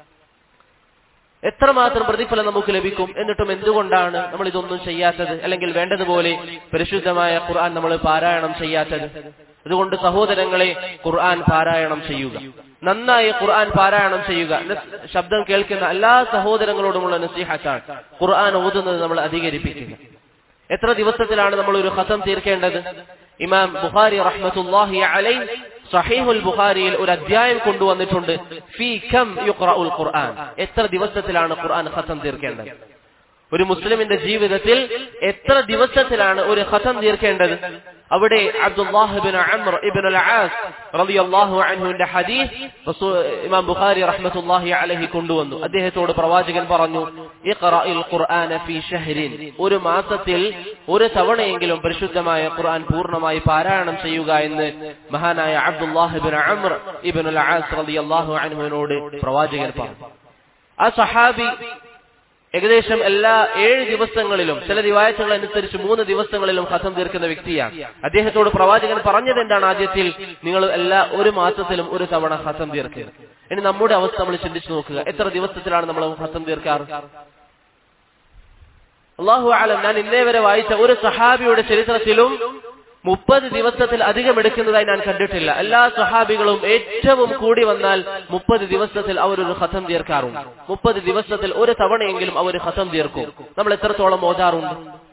എത്രമാത്രം പ്രതിഫലം നമുക്ക് ലഭിക്കും എന്നിട്ടും എന്തുകൊണ്ടാണ് നമ്മൾ ഇതൊന്നും ചെയ്യാത്തത് അല്ലെങ്കിൽ വേണ്ടതുപോലെ പരിശുദ്ധമായ ഖുർആൻ നമ്മൾ പാരായണം ചെയ്യാത്തത് അതുകൊണ്ട് സഹോദരങ്ങളെ ഖുർആൻ പാരായണം ചെയ്യുക നന്നായി ഖുർആൻ പാരായണം ചെയ്യുക ശബ്ദം കേൾക്കുന്ന എല്ലാ സഹോദരങ്ങളോടുമുള്ള നസീഹത്താണ് ഖുർആൻ ഓതുന്നത് നമ്മൾ അധികരിപ്പിക്കുക എത്ര ദിവസത്തിലാണ് നമ്മൾ ഒരു ഖതം തീർക്കേണ്ടത് ഇമാം ബുഖാരി റഹ്മത്തുല്ലാഹി അലൈ സഹീഹുൽ ബുഖാരിയിൽ ഒരു അധ്യായം കൊണ്ടുവന്നിട്ടുണ്ട് ഫീ കം യുഖ്റഉൽ ഖുർആൻ എത്ര ദിവസത്തിലാണ് ഖുർആൻ ഖതം തീർക്കേണ്ടത് ഒരു മുസ്ലിമിന്റെ ജീവിതത്തിൽ എത്ര ദിവസത്തിലാണ് ഒരു ഖതം തീർക്കേണ്ടത് അവിടെ അബ്ദുല്ലാഹിബിൻ അംർ ഇബ്ൻ അൽ-ആസ് റളിയല്ലാഹു അൻഹുവിന്റെ ഹദീസ് റസൂൽ ഇമാം ബുഖാരി റഹ്മത്തുള്ളാഹി അലൈഹി കൊണ്ടുവന്നു അദ്ദേഹത്തോട് പ്രവാചകൻ പറഞ്ഞു ഇഖ്റഇൽ ഖുർആന ഫീ ഷഹ്രിൻ ഒരു മാസത്തിൽ ഒരു തവണയെങ്കിലും പരിശുദ്ധമായ ഖുർആൻ പൂർണ്ണമായി പാരായണം ചെയ്യുക എന്ന് മഹാനായ അബ്ദുല്ലാഹിബിൻ അംർ ഇബ്ൻ അൽ-ആസ് റളിയല്ലാഹു അൻഹുവിനോട് പ്രവാചകൻ പറഞ്ഞു ആ സഹാബി ഏകദേശം എല്ലാ ഏഴ് ദിവസങ്ങളിലും ചില റിവായത്തുകൾ അനുസരിച്ച് മൂന്ന് ദിവസങ്ങളിലും ഖതം തീർക്കുന്ന വ്യക്തിയാണ് അദ്ദേഹത്തോട് പ്രവാചകൻ പറഞ്ഞത് എന്താണ് ആദ്യത്തിൽ നിങ്ങൾ എല്ലാ ഒരു മാസത്തിലും ഒരു തവണ ഖതം തീർക്കുക ഇനി നമ്മുടെ അവസ്ഥ നമ്മൾ ചിന്തിച്ചു നോക്കുക എത്ര ദിവസത്തിലാണ് നമ്മൾ ഖതം തീർക്കാറ് അള്ളാഹു ആലം ഞാൻ ഇന്നേ വരെ വായിച്ച ഒരു സഹാബിയുടെ ചരിത്രത്തിലും മുപ്പത് ദിവസത്തിൽ അധികം എടുക്കുന്നതായി ഞാൻ കണ്ടിട്ടില്ല എല്ലാ സഹാബികളും ഏറ്റവും കൂടി വന്നാൽ മുപ്പത് ദിവസത്തിൽ അവർ ഒരു ഖതം തീർക്കാറുണ്ട് മുപ്പത് ദിവസത്തിൽ ഒരു തവണയെങ്കിലും അവർ ഖതം തീർക്കും നമ്മൾ എത്രത്തോളം ഓതാറുണ്ട്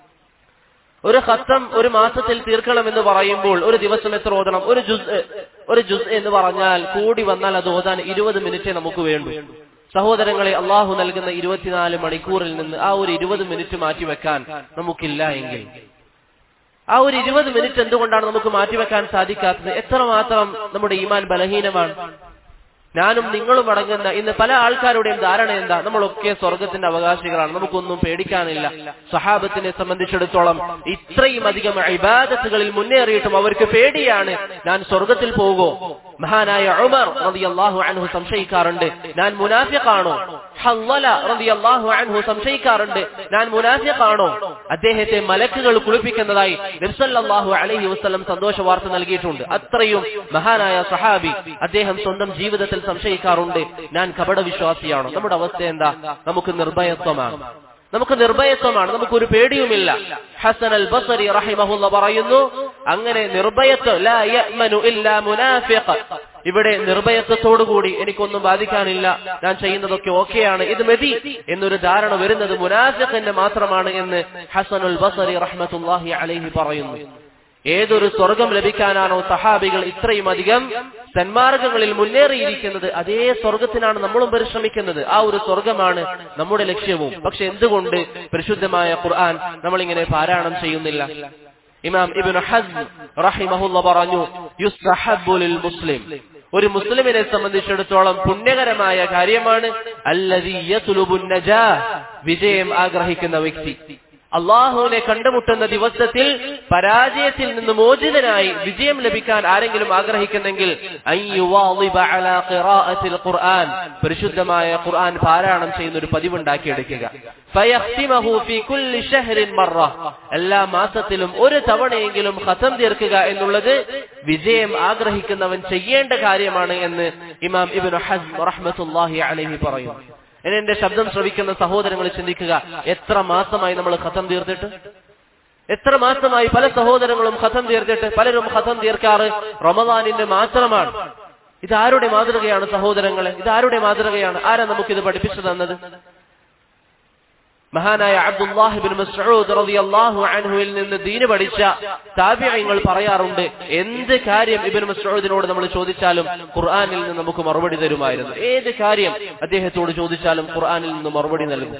ഒരു ഖത്തം ഒരു മാസത്തിൽ തീർക്കണം എന്ന് പറയുമ്പോൾ ഒരു ദിവസം എത്ര ഓതണം ഒരു ജുസ് ഒരു ജുസ് എന്ന് പറഞ്ഞാൽ കൂടി വന്നാൽ അത് ഓതാൻ ഇരുപത് മിനിറ്റേ നമുക്ക് വേണ്ടു സഹോദരങ്ങളെ അള്ളാഹു നൽകുന്ന ഇരുപത്തിനാല് മണിക്കൂറിൽ നിന്ന് ആ ഒരു ഇരുപത് മിനിറ്റ് മാറ്റിവെക്കാൻ നമുക്കില്ല എങ്കിൽ ആ ഒരു ഇരുപത് മിനിറ്റ് എന്തുകൊണ്ടാണ് നമുക്ക് മാറ്റിവെക്കാൻ സാധിക്കാത്തത് എത്രമാത്രം നമ്മുടെ ഈമാൻ ബലഹീനമാണ് ഞാനും നിങ്ങളും അടങ്ങുന്ന ഇന്ന് പല ആൾക്കാരുടെയും ധാരണ എന്താ നമ്മളൊക്കെ സ്വർഗത്തിന്റെ അവകാശികളാണ് നമുക്കൊന്നും പേടിക്കാനില്ല സഹാബത്തിനെ സംബന്ധിച്ചിടത്തോളം ഇത്രയും അധികം ഇബാദത്തുകളിൽ മുന്നേറിയിട്ടും അവർക്ക് പേടിയാണ് ഞാൻ സ്വർഗത്തിൽ പോകോ മഹാനായ ഉമർ റളിയല്ലാഹു അൻഹു സംശയിക്കാറുണ്ട് ഞാൻ മുനാഫിഖാണോ ഹവ്വല റളിയല്ലാഹു അൻഹു സംശയിക്കാറുണ്ട് ഞാൻ മുനാഫിഖാണോ അദ്ദേഹത്തെ മലക്കുകൾ കുളിപ്പിക്കുന്നതായി നബ്സല്ലാഹു അലൈഹി വസല്ലം സന്തോഷ വാർത്ത നൽകിയിട്ടുണ്ട് അത്രയും മഹാനായ സഹാബി അദ്ദേഹം സ്വന്തം ജീവിതത്തിൽ സംശയിക്കാറുണ്ട് ഞാൻ കപട വിശ്വാസിയാണോ നമ്മുടെ അവസ്ഥ എന്താ നമുക്ക് നിർഭയത്വമാണ് നമുക്ക് നിർഭയത്വമാണ് നമുക്കൊരു പേടിയുമില്ല ഹസൻ അൽ ബസരി റഹിമഹുല്ല പറയുന്നു അങ്ങനെ നിർഭയത്വം ലാ യഅ്മനു ഇല്ലാ മുനാഫിഖ് ഇവിടെ നിർഭയത്വത്തോടുകൂടി എനിക്കൊന്നും ബാധിക്കാനില്ല ഞാൻ ചെയ്യുന്നതൊക്കെ ഓക്കെയാണ് ഇത് മതി എന്നൊരു ധാരണ വരുന്നത് മുനാഫിഖിന്റെ മാത്രമാണ് എന്ന് ഹസനുൽ ബസരി റഹ്മത്തുല്ലാഹി അലൈഹി പറയുന്നു ഏതൊരു സ്വർഗം ലഭിക്കാനാണോ സഹാബികൾ ഇത്രയും അധികം സന്മാർഗങ്ങളിൽ മുന്നേറിയിരിക്കുന്നത് അതേ സ്വർഗത്തിനാണ് നമ്മളും പരിശ്രമിക്കുന്നത് ആ ഒരു സ്വർഗമാണ് നമ്മുടെ ലക്ഷ്യവും പക്ഷെ എന്തുകൊണ്ട് പരിശുദ്ധമായ ഖുർആൻ നമ്മളിങ്ങനെ പാരായണം ചെയ്യുന്നില്ല ഇമാം ഇബ്നു ഹസ്ം റഹിമഹുല്ല പറഞ്ഞു യുസ്തഹബ്ബു ലിൽ മുസ്ലിം ഒരു മുസ്ലിമിനെ സംബന്ധിച്ചിടത്തോളം പുണ്യകരമായ കാര്യമാണ് അല്ലദീ യത്ലുബു നജാ വിജയം ആഗ്രഹിക്കുന്ന വ്യക്തി അള്ളാഹുവിനെ കണ്ടുമുട്ടുന്ന ദിവസത്തിൽ പരാജയത്തിൽ നിന്ന് മോചിതനായി വിജയം ലഭിക്കാൻ ആരെങ്കിലും ആഗ്രഹിക്കുന്നെങ്കിൽ ഖുർആൻ പരിശുദ്ധമായ ഖുർആൻ പാരായണം ചെയ്യുന്ന ഒരു പതിവുണ്ടാക്കിയെടുക്കുക എല്ലാ മാസത്തിലും ഒരു തവണയെങ്കിലും ഖതം തീർക്കുക എന്നുള്ളത് വിജയം ആഗ്രഹിക്കുന്നവൻ ചെയ്യേണ്ട കാര്യമാണ് എന്ന് ഇമാം ഇബിൻ ഹസ്ം റഹ്മത്തുല്ലാഹി അലഹി പറയുന്നു ഇനി എന്റെ ശബ്ദം ശ്രവിക്കുന്ന സഹോദരങ്ങൾ ചിന്തിക്കുക എത്ര മാസമായി നമ്മൾ ഖതം തീർത്തിട്ട് എത്ര മാസമായി പല സഹോദരങ്ങളും ഖതം തീർത്തിട്ട് പലരും ഖതം തീർക്കാറ് റമദാനിന്റെ മാത്രമാണ് ഇത് ആരുടെ മാതൃകയാണ് സഹോദരങ്ങളെ ഇത് ആരുടെ മാതൃകയാണ് ആരാ നമുക്കിത് പഠിപ്പിച്ചു തന്നത് മഹാനായ അബ്ദുല്ലാഹിബിൻ മസ്ഊദ് റളിയല്ലാഹു അൻഹുവിൽ നിന്ന് ദീന് പഠിച്ച താബിഈങ്ങൾ പറയാറുണ്ട് എന്ത് കാര്യം ഇബ്നു മസ്ഊദിനോട് നമ്മൾ ചോദിച്ചാലും ഖുർആനിൽ നിന്ന് നമുക്ക് മറുപടി തരുമായിരുന്നു ഏത് കാര്യം അദ്ദേഹത്തോട് ചോദിച്ചാലും ഖുർആനിൽ നിന്ന് മറുപടി നൽകും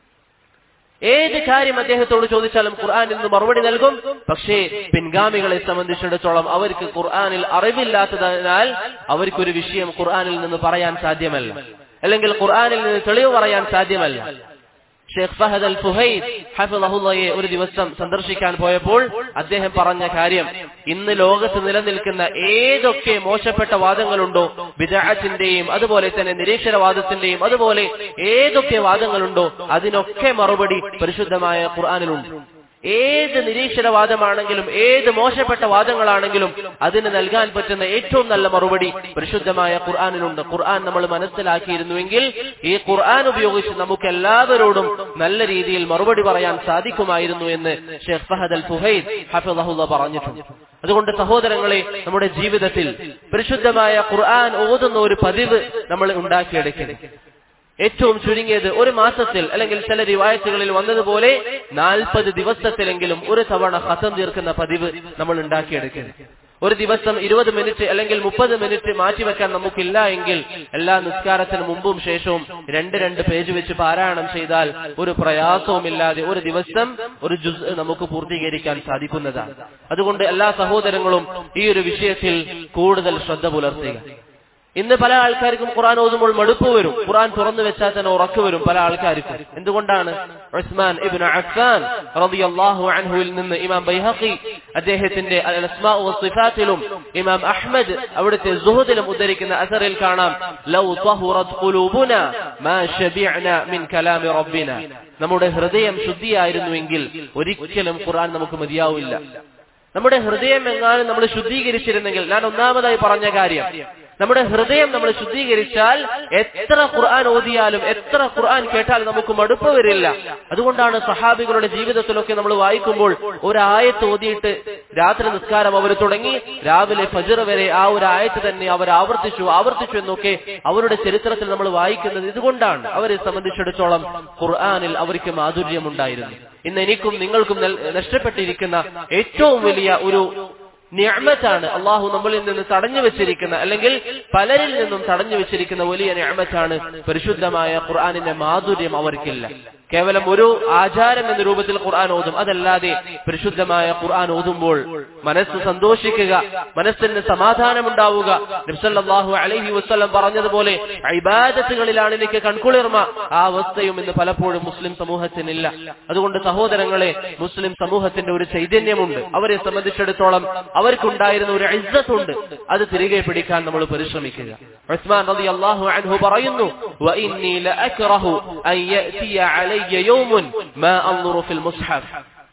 ഏത് കാര്യം അദ്ദേഹത്തോട് ചോദിച്ചാലും ഖുർആനിൽ നിന്ന് മറുപടി നൽകും പക്ഷേ പിൻഗാമികളെ സംബന്ധിച്ചിടത്തോളം അവർക്ക് ഖുർആനിൽ അറിവില്ലാത്തതിനാൽ അവർക്കൊരു വിഷയം ഖുർആനിൽ നിന്ന് പറയാൻ സാധ്യമല്ല അല്ലെങ്കിൽ ഖുർആനിൽ നിന്ന് തെളിവ് പറയാൻ സാധ്യമല്ല ഷെയ്ഖ് ഫഹദ് അൽ ഫുഹൈദ് ഹഫിളഹുല്ലയെ ഒരു ദിവസം സന്ദർശിക്കാൻ പോയപ്പോൾ അദ്ദേഹം പറഞ്ഞ കാര്യം ഇന്ന് ലോകത്ത് നിലനിൽക്കുന്ന ഏതൊക്കെ മോശപ്പെട്ട വാദങ്ങളുണ്ടോ വിദാഹത്തിന്റെയും അതുപോലെ തന്നെ നിരീക്ഷരവാദത്തിന്റെയും അതുപോലെ ഏതൊക്കെ വാദങ്ങളുണ്ടോ അതിനൊക്കെ മറുപടി പരിശുദ്ധമായ ഖുർആാനിലുണ്ട് ഏത് നിരീക്ഷരവാദമാണെങ്കിലും ഏത് മോശപ്പെട്ട വാദങ്ങളാണെങ്കിലും അതിന് നൽകാൻ പറ്റുന്ന ഏറ്റവും നല്ല മറുപടി പരിശുദ്ധമായ ഖുർആാനിലുണ്ട് ഖുർആൻ നമ്മൾ മനസ്സിലാക്കിയിരുന്നുവെങ്കിൽ ഈ ഖുർആൻ ഉപയോഗിച്ച് നമുക്ക് എല്ലാവരോടും നല്ല രീതിയിൽ മറുപടി പറയാൻ സാധിക്കുമായിരുന്നു എന്ന് ഷെയ്ഖ് ഫഹദ് അൽ ഫുഹൈദ് ഹഫിദഹുല്ല പറഞ്ഞിട്ടുണ്ട് അതുകൊണ്ട് സഹോദരങ്ങളെ നമ്മുടെ ജീവിതത്തിൽ പരിശുദ്ധമായ ഖുർആൻ ഓതുന്ന ഒരു പതിവ് നമ്മൾ ഉണ്ടാക്കിയെടുക്കണം ഏറ്റവും ചുരുങ്ങിയത് ഒരു മാസത്തിൽ അല്ലെങ്കിൽ ചില റിവായത്തുകളിൽ വന്നതുപോലെ നാൽപ്പത് ദിവസത്തിലെങ്കിലും ഒരു തവണ ഹസം തീർക്കുന്ന പതിവ് നമ്മൾ ഉണ്ടാക്കിയെടുക്കുന്നത് ഒരു ദിവസം ഇരുപത് മിനിറ്റ് അല്ലെങ്കിൽ മുപ്പത് മിനിറ്റ് മാറ്റിവെക്കാൻ നമുക്കില്ല എങ്കിൽ എല്ലാ നിസ്കാരത്തിന് മുമ്പും ശേഷവും രണ്ട് രണ്ട് പേജ് വെച്ച് പാരായണം ചെയ്താൽ ഒരു പ്രയാസവുമില്ലാതെ ഒരു ദിവസം ഒരു ജുസ് നമുക്ക് പൂർത്തീകരിക്കാൻ സാധിക്കുന്നതാണ് അതുകൊണ്ട് എല്ലാ സഹോദരങ്ങളും ഈ ഒരു വിഷയത്തിൽ കൂടുതൽ ശ്രദ്ധ പുലർത്തുക ഇന്ന് പല ആൾക്കാർക്കും ഖുർആൻ ഓതുമ്പോൾ മടുപ്പ് വരും ഖുർആൻ തുറന്നു വെച്ചാൽ തന്നെ ഉറക്കു വരും പല ആൾക്കാർക്കും എന്തുകൊണ്ടാണ് ഉസ്മാൻ ഇബ്നു അഫ്ഫാൻ റളിയല്ലാഹു അൻഹുവിൽ നിന്ന് ഇമാം ബൈഹഖി അദ്ദേഹത്തിന്റെ അൽ അസ്മാഉ വസിഫാത്തിലും ഇമാം അഹ്മദ് അവിടുത്തെ സുഹദിലും ഉദ്ധരിക്കുന്ന അസറിൽ കാണാം ലൗ തഹുറത് ഖുലൂബുന മാ ശബിഅന മിൻ കലാമി റബ്ബിന നമ്മുടെ ഹൃദയം ശുദ്ധിയായിരുന്നുവെങ്കിൽ ഒരിക്കലും ഖുർആൻ നമുക്ക് മതിയാവില്ല നമ്മുടെ ഹൃദയം എങ്ങാനും നമ്മൾ ശുദ്ധീകരിച്ചിരുന്നെങ്കിൽ ഞാൻ ഒന്നാമതായി പറഞ്ഞ കാര്യം നമ്മുടെ ഹൃദയം നമ്മൾ ശുദ്ധീകരിച്ചാൽ എത്ര ഖുർആൻ ഓതിയാലും എത്ര ഖുർആൻ കേട്ടാലും നമുക്ക് മടുപ്പ് വരില്ല അതുകൊണ്ടാണ് സഹാബികളുടെ ജീവിതത്തിലൊക്കെ നമ്മൾ വായിക്കുമ്പോൾ ഒരായത്ത് ഓതിയിട്ട് രാത്രി നിസ്കാരം അവർ തുടങ്ങി രാവിലെ ഫജർ വരെ ആ ഒരു ആയത്ത് തന്നെ അവർ ആവർത്തിച്ചു ആവർത്തിച്ചു എന്നൊക്കെ അവരുടെ ചരിത്രത്തിൽ നമ്മൾ വായിക്കുന്നത് ഇതുകൊണ്ടാണ് അവരെ സംബന്ധിച്ചിടത്തോളം ഖുർആനിൽ അവർക്ക് മാധുര്യമുണ്ടായിരുന്നു ഇന്ന് എനിക്കും നിങ്ങൾക്കും നഷ്ടപ്പെട്ടിരിക്കുന്ന ഏറ്റവും വലിയ ഒരു ഞാമത്താണ് അള്ളാഹു നമ്മളിൽ നിന്ന് തടഞ്ഞു വെച്ചിരിക്കുന്ന അല്ലെങ്കിൽ പലരിൽ നിന്നും തടഞ്ഞു വെച്ചിരിക്കുന്ന വലിയ ഞാമത്താണ് പരിശുദ്ധമായ ഖുർആാനിന്റെ മാധുര്യം അവർക്കില്ല കേവലം ഒരു ആചാരം എന്ന രൂപത്തിൽ ഖുർആൻ ഓതും അതല്ലാതെ പരിശുദ്ധമായ ഖുർആൻ ഓതുമ്പോൾ മനസ്സ് സന്തോഷിക്കുക മനസ്സിന് സമാധാനമുണ്ടാവുക നബ്സല്ലാഹു അലൈഹി വസ്ലം പറഞ്ഞതുപോലെ ഇബാദത്തുകളിലാണ് എനിക്ക് കൺകുളിർമ ആ അവസ്ഥയും ഇന്ന് പലപ്പോഴും മുസ്ലിം സമൂഹത്തിനില്ല അതുകൊണ്ട് സഹോദരങ്ങളെ മുസ്ലിം സമൂഹത്തിന്റെ ഒരു ചൈതന്യമുണ്ട് അവരെ സംബന്ധിച്ചിടത്തോളം അവർക്കുണ്ടായിരുന്ന ഒരു ഇജ്ജത്തുണ്ട് അത് തിരികെ പിടിക്കാൻ നമ്മൾ പരിശ്രമിക്കുക ഉസ്മാൻ റളിയല്ലാഹു അൻഹു പറയുന്നു വഇന്നി ലഅക്റഹു അൻ യഅതിയ അലൈ യൗമുൻ മാ അൻദുറു ഫിൽ മുസ്ഹഫ്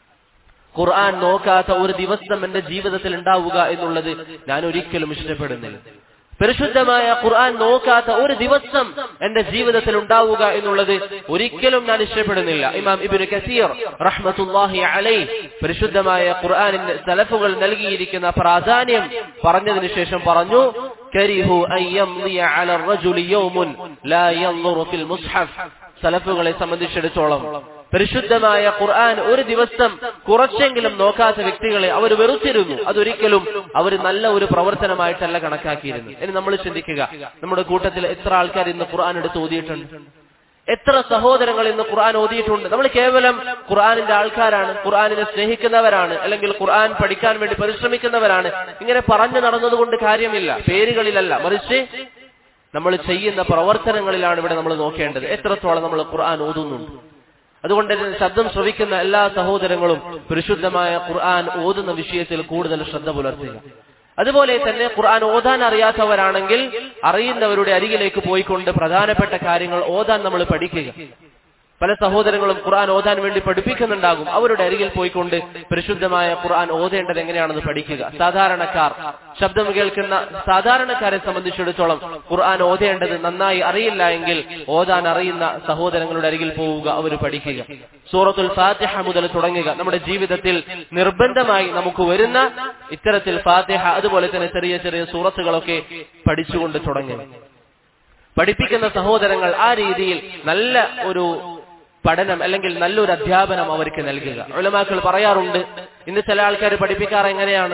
ഖുർആൻ നോക്കാത്ത ഒരു ദിവസം എന്റെ ജീവിതത്തിൽ ഉണ്ടാവുക എന്നുള്ളത് ഞാൻ ഒരിക്കലും ഇഷ്ടപ്പെടുന്നില്ല പരിശുദ്ധമായ ഖുർആൻ നോക്കാത്ത ഒരു ദിവസം എന്റെ ജീവിതത്തിൽ ഉണ്ടാവുക എന്നുള്ളത് ഒരിക്കലും ഞാൻ ഇഷ്ടപ്പെടുന്നില്ല ഇമാം ഇബിന് കസീർ റഹ്മത്തുല്ലാഹി അലൈ പരിശുദ്ധമായ ഖുർആനിന്റെ സലഫുകൾ നൽകിയിരിക്കുന്ന പ്രാധാന്യം പറഞ്ഞതിന് ശേഷം പറഞ്ഞു കരിഹു അല റജുലി യൗമുൻ ലാ യൻദുറു ഫിൽ മുസ്ഹഫ് സലഫുകളെ സംബന്ധിച്ചിടത്തോളം പരിശുദ്ധമായ ഖുർആൻ ഒരു ദിവസം കുറച്ചെങ്കിലും നോക്കാത്ത വ്യക്തികളെ അവർ വെറുത്തിരുന്നു അതൊരിക്കലും അവർ നല്ല ഒരു പ്രവർത്തനമായിട്ടല്ല കണക്കാക്കിയിരുന്നു ഇനി നമ്മൾ ചിന്തിക്കുക നമ്മുടെ കൂട്ടത്തിൽ എത്ര ആൾക്കാർ ഇന്ന് ഖുർആൻ എടുത്ത് ഓതിയിട്ടുണ്ട് എത്ര സഹോദരങ്ങൾ ഇന്ന് ഖുർആൻ ഓതിയിട്ടുണ്ട് നമ്മൾ കേവലം ഖുർആനിന്റെ ആൾക്കാരാണ് ഖുർആനിനെ സ്നേഹിക്കുന്നവരാണ് അല്ലെങ്കിൽ ഖുർആൻ പഠിക്കാൻ വേണ്ടി പരിശ്രമിക്കുന്നവരാണ് ഇങ്ങനെ പറഞ്ഞു നടന്നതുകൊണ്ട് കാര്യമില്ല പേരുകളിലല്ല മറിച്ച് നമ്മൾ ചെയ്യുന്ന പ്രവർത്തനങ്ങളിലാണ് ഇവിടെ നമ്മൾ നോക്കേണ്ടത് എത്രത്തോളം നമ്മൾ ഖുർആൻ ഓതുന്നുണ്ട് അതുകൊണ്ട് ശബ്ദം ശ്രവിക്കുന്ന എല്ലാ സഹോദരങ്ങളും പരിശുദ്ധമായ ഖുർആൻ ഓതുന്ന വിഷയത്തിൽ കൂടുതൽ ശ്രദ്ധ പുലർത്തുക അതുപോലെ തന്നെ ഖുർആൻ ഓതാൻ അറിയാത്തവരാണെങ്കിൽ അറിയുന്നവരുടെ അരികിലേക്ക് പോയിക്കൊണ്ട് പ്രധാനപ്പെട്ട കാര്യങ്ങൾ ഓതാൻ നമ്മൾ പഠിക്കുക പല സഹോദരങ്ങളും ഖുർആൻ ഓതാൻ വേണ്ടി പഠിപ്പിക്കുന്നുണ്ടാകും അവരുടെ അരികിൽ പോയിക്കൊണ്ട് പരിശുദ്ധമായ ഖുർആൻ ഓതേണ്ടത് എങ്ങനെയാണെന്ന് പഠിക്കുക സാധാരണക്കാർ ശബ്ദം കേൾക്കുന്ന സാധാരണക്കാരെ സംബന്ധിച്ചിടത്തോളം ഖുർആൻ ഓതേണ്ടത് നന്നായി അറിയില്ല എങ്കിൽ ഓതാൻ അറിയുന്ന സഹോദരങ്ങളുടെ അരികിൽ പോവുക അവർ പഠിക്കുക സൂറത്തുൽ ഫാത്തിഹ മുതൽ തുടങ്ങുക നമ്മുടെ ജീവിതത്തിൽ നിർബന്ധമായി നമുക്ക് വരുന്ന ഇത്തരത്തിൽ ഫാത്തിഹ അതുപോലെ തന്നെ ചെറിയ ചെറിയ സൂറത്തുകളൊക്കെ പഠിച്ചുകൊണ്ട് തുടങ്ങുക പഠിപ്പിക്കുന്ന സഹോദരങ്ങൾ ആ രീതിയിൽ നല്ല ഒരു പഠനം അല്ലെങ്കിൽ നല്ലൊരു അധ്യാപനം അവർക്ക് നൽകുക ഉലമാക്കൾ പറയാറുണ്ട് ഇന്ന് ചില ആൾക്കാർ പഠിപ്പിക്കാറ് എങ്ങനെയാണ്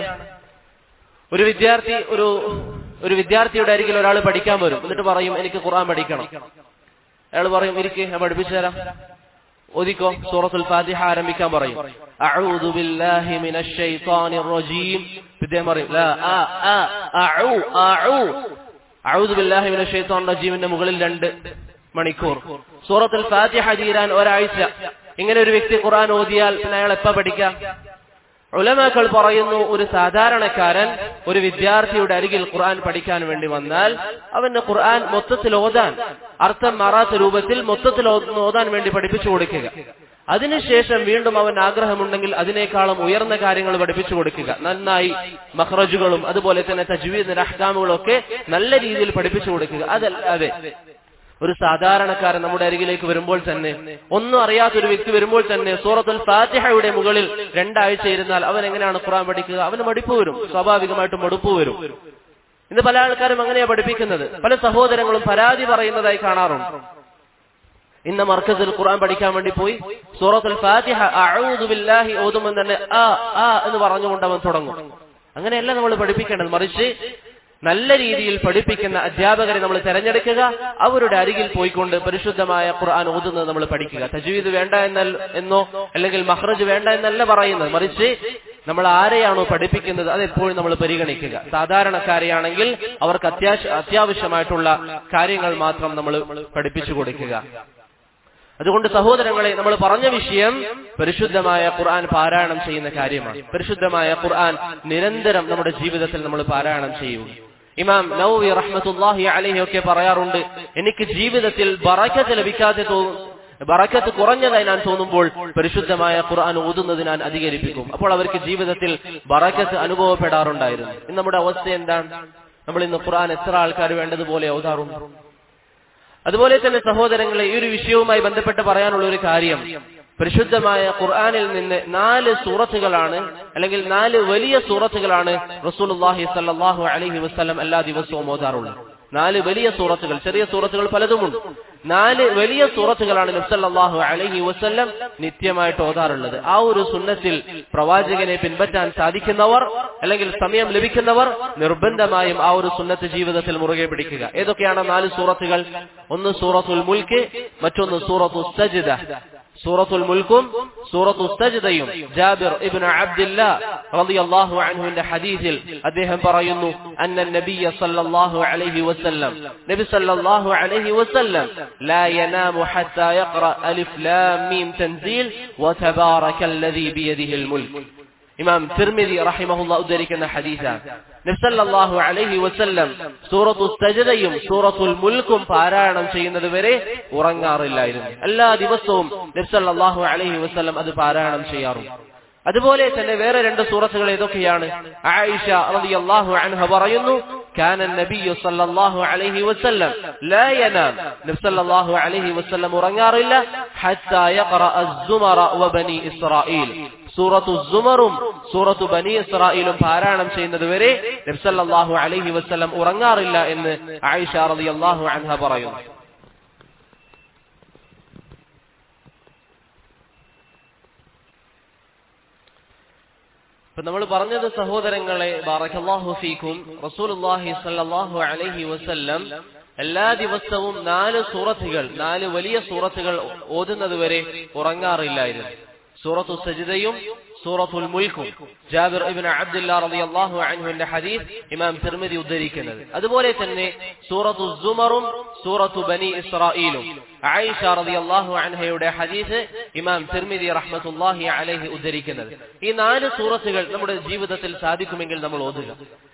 ഒരു വിദ്യാർത്ഥി ഒരു ഒരു വിദ്യാർത്ഥിയുടെ അരികിൽ ഒരാൾ പഠിക്കാൻ വരും എന്നിട്ട് പറയും എനിക്ക് ഖുർആൻ പഠിക്കണം അയാൾ പറയും ഇരിക്ക് ഞാൻ പഠിപ്പിച്ചു തരാം ഒതിക്കോ സൂറത്തുൽ ഫാത്തിഹ ആരംഭിക്കാൻ പറയും അഊദു ബില്ലാഹി മിനശ് ശൈത്വാനിർ റജീം ഇദ്ദേഹം പറയും ലാ ആ ആ അഊ അഊ അഊദു ബില്ലാഹി മിനശ് ശൈത്വാനിർ റജീമിന്റെ മുകളിൽ രണ്ട് മണിക്കൂർ സൂറത്തുൽ ഫാത്തിഹ തീരാൻ ഒരാഴ്ച ഇങ്ങനെ ഒരു വ്യക്തി ഖുർആൻ ഓതിയാൽ പിന്നെ അയാൾ എപ്പ പഠിക്കാം ഉലമാക്കൾ പറയുന്നു ഒരു സാധാരണക്കാരൻ ഒരു വിദ്യാർത്ഥിയുടെ അരികിൽ ഖുർആൻ പഠിക്കാൻ വേണ്ടി വന്നാൽ അവന് ഖുർആൻ മൊത്തത്തിൽ ഓതാൻ അർത്ഥം മാറാത്ത രൂപത്തിൽ മൊത്തത്തിൽ ഓതാൻ വേണ്ടി പഠിപ്പിച്ചു കൊടുക്കുക അതിനുശേഷം വീണ്ടും അവൻ ആഗ്രഹമുണ്ടെങ്കിൽ അതിനേക്കാളും ഉയർന്ന കാര്യങ്ങൾ പഠിപ്പിച്ചു കൊടുക്കുക നന്നായി മഹ്റജുകളും അതുപോലെ തന്നെ തജ്വീദ് അഹ്കാമുകളും ഒക്കെ നല്ല രീതിയിൽ പഠിപ്പിച്ചു കൊടുക്കുക അതല്ലാതെ ഒരു സാധാരണക്കാരൻ നമ്മുടെ അരികിലേക്ക് വരുമ്പോൾ തന്നെ ഒന്നും അറിയാത്ത ഒരു വ്യക്തി വരുമ്പോൾ തന്നെ സൂറത്തുൽ ഫാത്തിഹയുടെ മുകളിൽ രണ്ടാഴ്ച ഇരുന്നാൽ അവൻ എങ്ങനെയാണ് ഖുറാൻ പഠിക്കുക അവന് മടുപ്പ് വരും സ്വാഭാവികമായിട്ടും മടുപ്പ് വരും ഇന്ന് പല ആൾക്കാരും അങ്ങനെയാ പഠിപ്പിക്കുന്നത് പല സഹോദരങ്ങളും പരാതി പറയുന്നതായി കാണാറുണ്ട് ഇന്ന് മർക്കസിൽ ഖുർആൻ പഠിക്കാൻ വേണ്ടി പോയി സൂറത്തുൽ ഫാത്തിഹ അഊദു ബില്ലാഹി ഓതുമ്പോൾ തന്നെ ആ ആ എന്ന് പറഞ്ഞുകൊണ്ട് അവൻ തുടങ്ങും അങ്ങനെയല്ല നമ്മൾ പഠിപ്പിക്കേണ്ടത് മറിച്ച് നല്ല രീതിയിൽ പഠിപ്പിക്കുന്ന അധ്യാപകരെ നമ്മൾ തിരഞ്ഞെടുക്കുക അവരുടെ അരികിൽ പോയിക്കൊണ്ട് പരിശുദ്ധമായ ഖുർആൻ ഓതുന്നത് നമ്മൾ പഠിക്കുക തജ്വീദ് വേണ്ട എന്നൽ എന്നോ അല്ലെങ്കിൽ മഹ്റജ് വേണ്ട എന്നല്ല പറയുന്നത് മറിച്ച് നമ്മൾ ആരെയാണോ പഠിപ്പിക്കുന്നത് അത് എപ്പോഴും നമ്മൾ പരിഗണിക്കുക സാധാരണക്കാരെയാണെങ്കിൽ അവർക്ക് അത്യാവശ്യ അത്യാവശ്യമായിട്ടുള്ള കാര്യങ്ങൾ മാത്രം നമ്മൾ പഠിപ്പിച്ചു കൊടുക്കുക അതുകൊണ്ട് സഹോദരങ്ങളെ നമ്മൾ പറഞ്ഞ വിഷയം പരിശുദ്ധമായ ഖുർആൻ പാരായണം ചെയ്യുന്ന കാര്യമാണ് പരിശുദ്ധമായ ഖുർആൻ നിരന്തരം നമ്മുടെ ജീവിതത്തിൽ നമ്മൾ പാരായണം ചെയ്യുക ഇമാം നൗവി റഹ്മത്തുല്ലാഹി അലഹി ഒക്കെ പറയാറുണ്ട് എനിക്ക് ജീവിതത്തിൽ ബറക്കത്ത് ലഭിക്കാതെ തോന്നും ബറക്കത്ത് കുറഞ്ഞതായി ഞാൻ തോന്നുമ്പോൾ പരിശുദ്ധമായ ഖുർആൻ ഓതുന്നത് ഞാൻ അധികരിപ്പിക്കും അപ്പോൾ അവർക്ക് ജീവിതത്തിൽ ബറക്കത്ത് അനുഭവപ്പെടാറുണ്ടായിരുന്നു ഇന്ന് നമ്മുടെ അവസ്ഥ എന്താണ് നമ്മൾ ഇന്ന് ഖുർആൻ എത്ര ആൾക്കാർ വേണ്ടതുപോലെ ഓതാറുണ്ട് അതുപോലെ തന്നെ സഹോദരങ്ങളെ ഈ ഒരു വിഷയവുമായി ബന്ധപ്പെട്ട് പറയാനുള്ള ഒരു കാര്യം പരിശുദ്ധമായ ഖുർആനിൽ നിന്ന് നാല് സൂറത്തുകളാണ് അല്ലെങ്കിൽ നാല് വലിയ സൂറത്തുകളാണ് റസൂലുള്ളാഹി സല്ലല്ലാഹു അലൈഹി വസല്ലം എല്ലാ ദിവസവും ഓതാറുള്ളത് നാല് വലിയ സൂറത്തുകൾ ചെറിയ സൂറത്തുകൾ പലതുമുണ്ട് നാല് വലിയ സൂറത്തുകളാണ് നബ്സല്ലാഹു അലൈഹി വസല്ലം നിത്യമായിട്ട് ഓതാറുള്ളത് ആ ഒരു സുന്നത്തിൽ പ്രവാചകനെ പിൻപറ്റാൻ സാധിക്കുന്നവർ അല്ലെങ്കിൽ സമയം ലഭിക്കുന്നവർ നിർബന്ധമായും ആ ഒരു സുന്നത്ത് ജീവിതത്തിൽ മുറുകെ പിടിക്കുക ഏതൊക്കെയാണ് നാല് സൂറത്തുകൾ ഒന്ന് സൂറത്തുൽ മുൽക്ക് മറ്റൊന്ന് സൂറത്തു സജിദ സൂറത്തുൽ മുൽക്കും സൂറത്തു സജിദയും ജാബിർ ഇബ്നു അബ്ദുല്ലാ റളിയല്ലാഹു അൻഹുവിന്റെ ഹദീസിൽ അദ്ദേഹം പറയുന്നു അന്ന നബിയ സല്ലല്ലാഹു അലൈഹി വസല്ലം നബി സല്ലല്ലാഹു അലൈഹി വസല്ലം ലാ യനാമു ഹത്താ യഖറ അലിഫ് ലാം മീം തൻസീൽ വതബാറകല്ലദീ ബിയദിഹിൽ മുൽക്ക് ഇമാം തിർമിദി റഹിമഹുല്ല ഉദ്ധരിക്കുന്ന ഹദീസാണ് നബ്സല്ലാഹു അലൈഹി വസല്ലം സൂറത്തു സജദയും സൂറത്തുൽ മുൽക്കും പാരായണം ചെയ്യുന്നത് വരെ ഉറങ്ങാറില്ലായിരുന്നു എല്ലാ ദിവസവും നബ്സല്ലാഹു അലൈഹി വസല്ലം അത് പാരായണം ചെയ്യാറുണ്ട് അതുപോലെ തന്നെ വേറെ രണ്ട് സൂറത്തുകൾ ഏതൊക്കെയാണ് ആയിഷ റളിയല്ലാഹു അൻഹ പറയുന്നു كان النبي صلى الله عليه وسلم لا ينام നബി സല്ലല്ലാഹു അലൈഹി വസല്ലം ഉറങ്ങാറില്ല حتى يقرأ الزمر وبني إسرائيل സൂറത്തു സുമറും സൂറത്തു ബനി ഇസ്രായേലും പാരായണം ചെയ്യുന്നത് വരെ നബ്സല്ലാഹു അലൈഹി വസ്ലം ഉറങ്ങാറില്ല എന്ന് ആയിഷ റളിയല്ലാഹു അൻഹ പറയുന്നു ഇപ്പൊ നമ്മൾ പറഞ്ഞത് സഹോദരങ്ങളെ ബാറക്കല്ലാഹു ഫീക്കും റസൂലുള്ളാഹി സ്വല്ലല്ലാഹു അലൈഹി വസല്ലം എല്ലാ ദിവസവും നാല് സൂറത്തുകൾ നാല് വലിയ സൂറത്തുകൾ ഓതുന്നത് വരെ ഉറങ്ങാറില്ലായിരുന്നു സൂറത്തു സജിദയും സൂറത്തുൽ മുൽക്കും ജാബിർ ഇബ്നു അബ്ദുല്ലാ റളിയല്ലാഹു അൻഹുവിന്റെ ഹദീസ് ഇമാം തിർമിദി ഉദ്ധരിക്കുന്നത് അതുപോലെ തന്നെ സൂറത്തു സുമറും സൂറത്തു ബനി ഇസ്രായേലും ആയിഷ റളിയല്ലാഹു അൻഹയുടെ ഹദീസ് ഇമാം തിർമിദി റഹ്മത്തുള്ളാഹി അലൈഹി ഉദ്ധരിക്കുന്നത് ഈ നാല് സൂറത്തുകൾ നമ്മുടെ ജീവിതത്തിൽ സാധിക്കുമെങ്കിൽ നമ്മൾ ഓതുക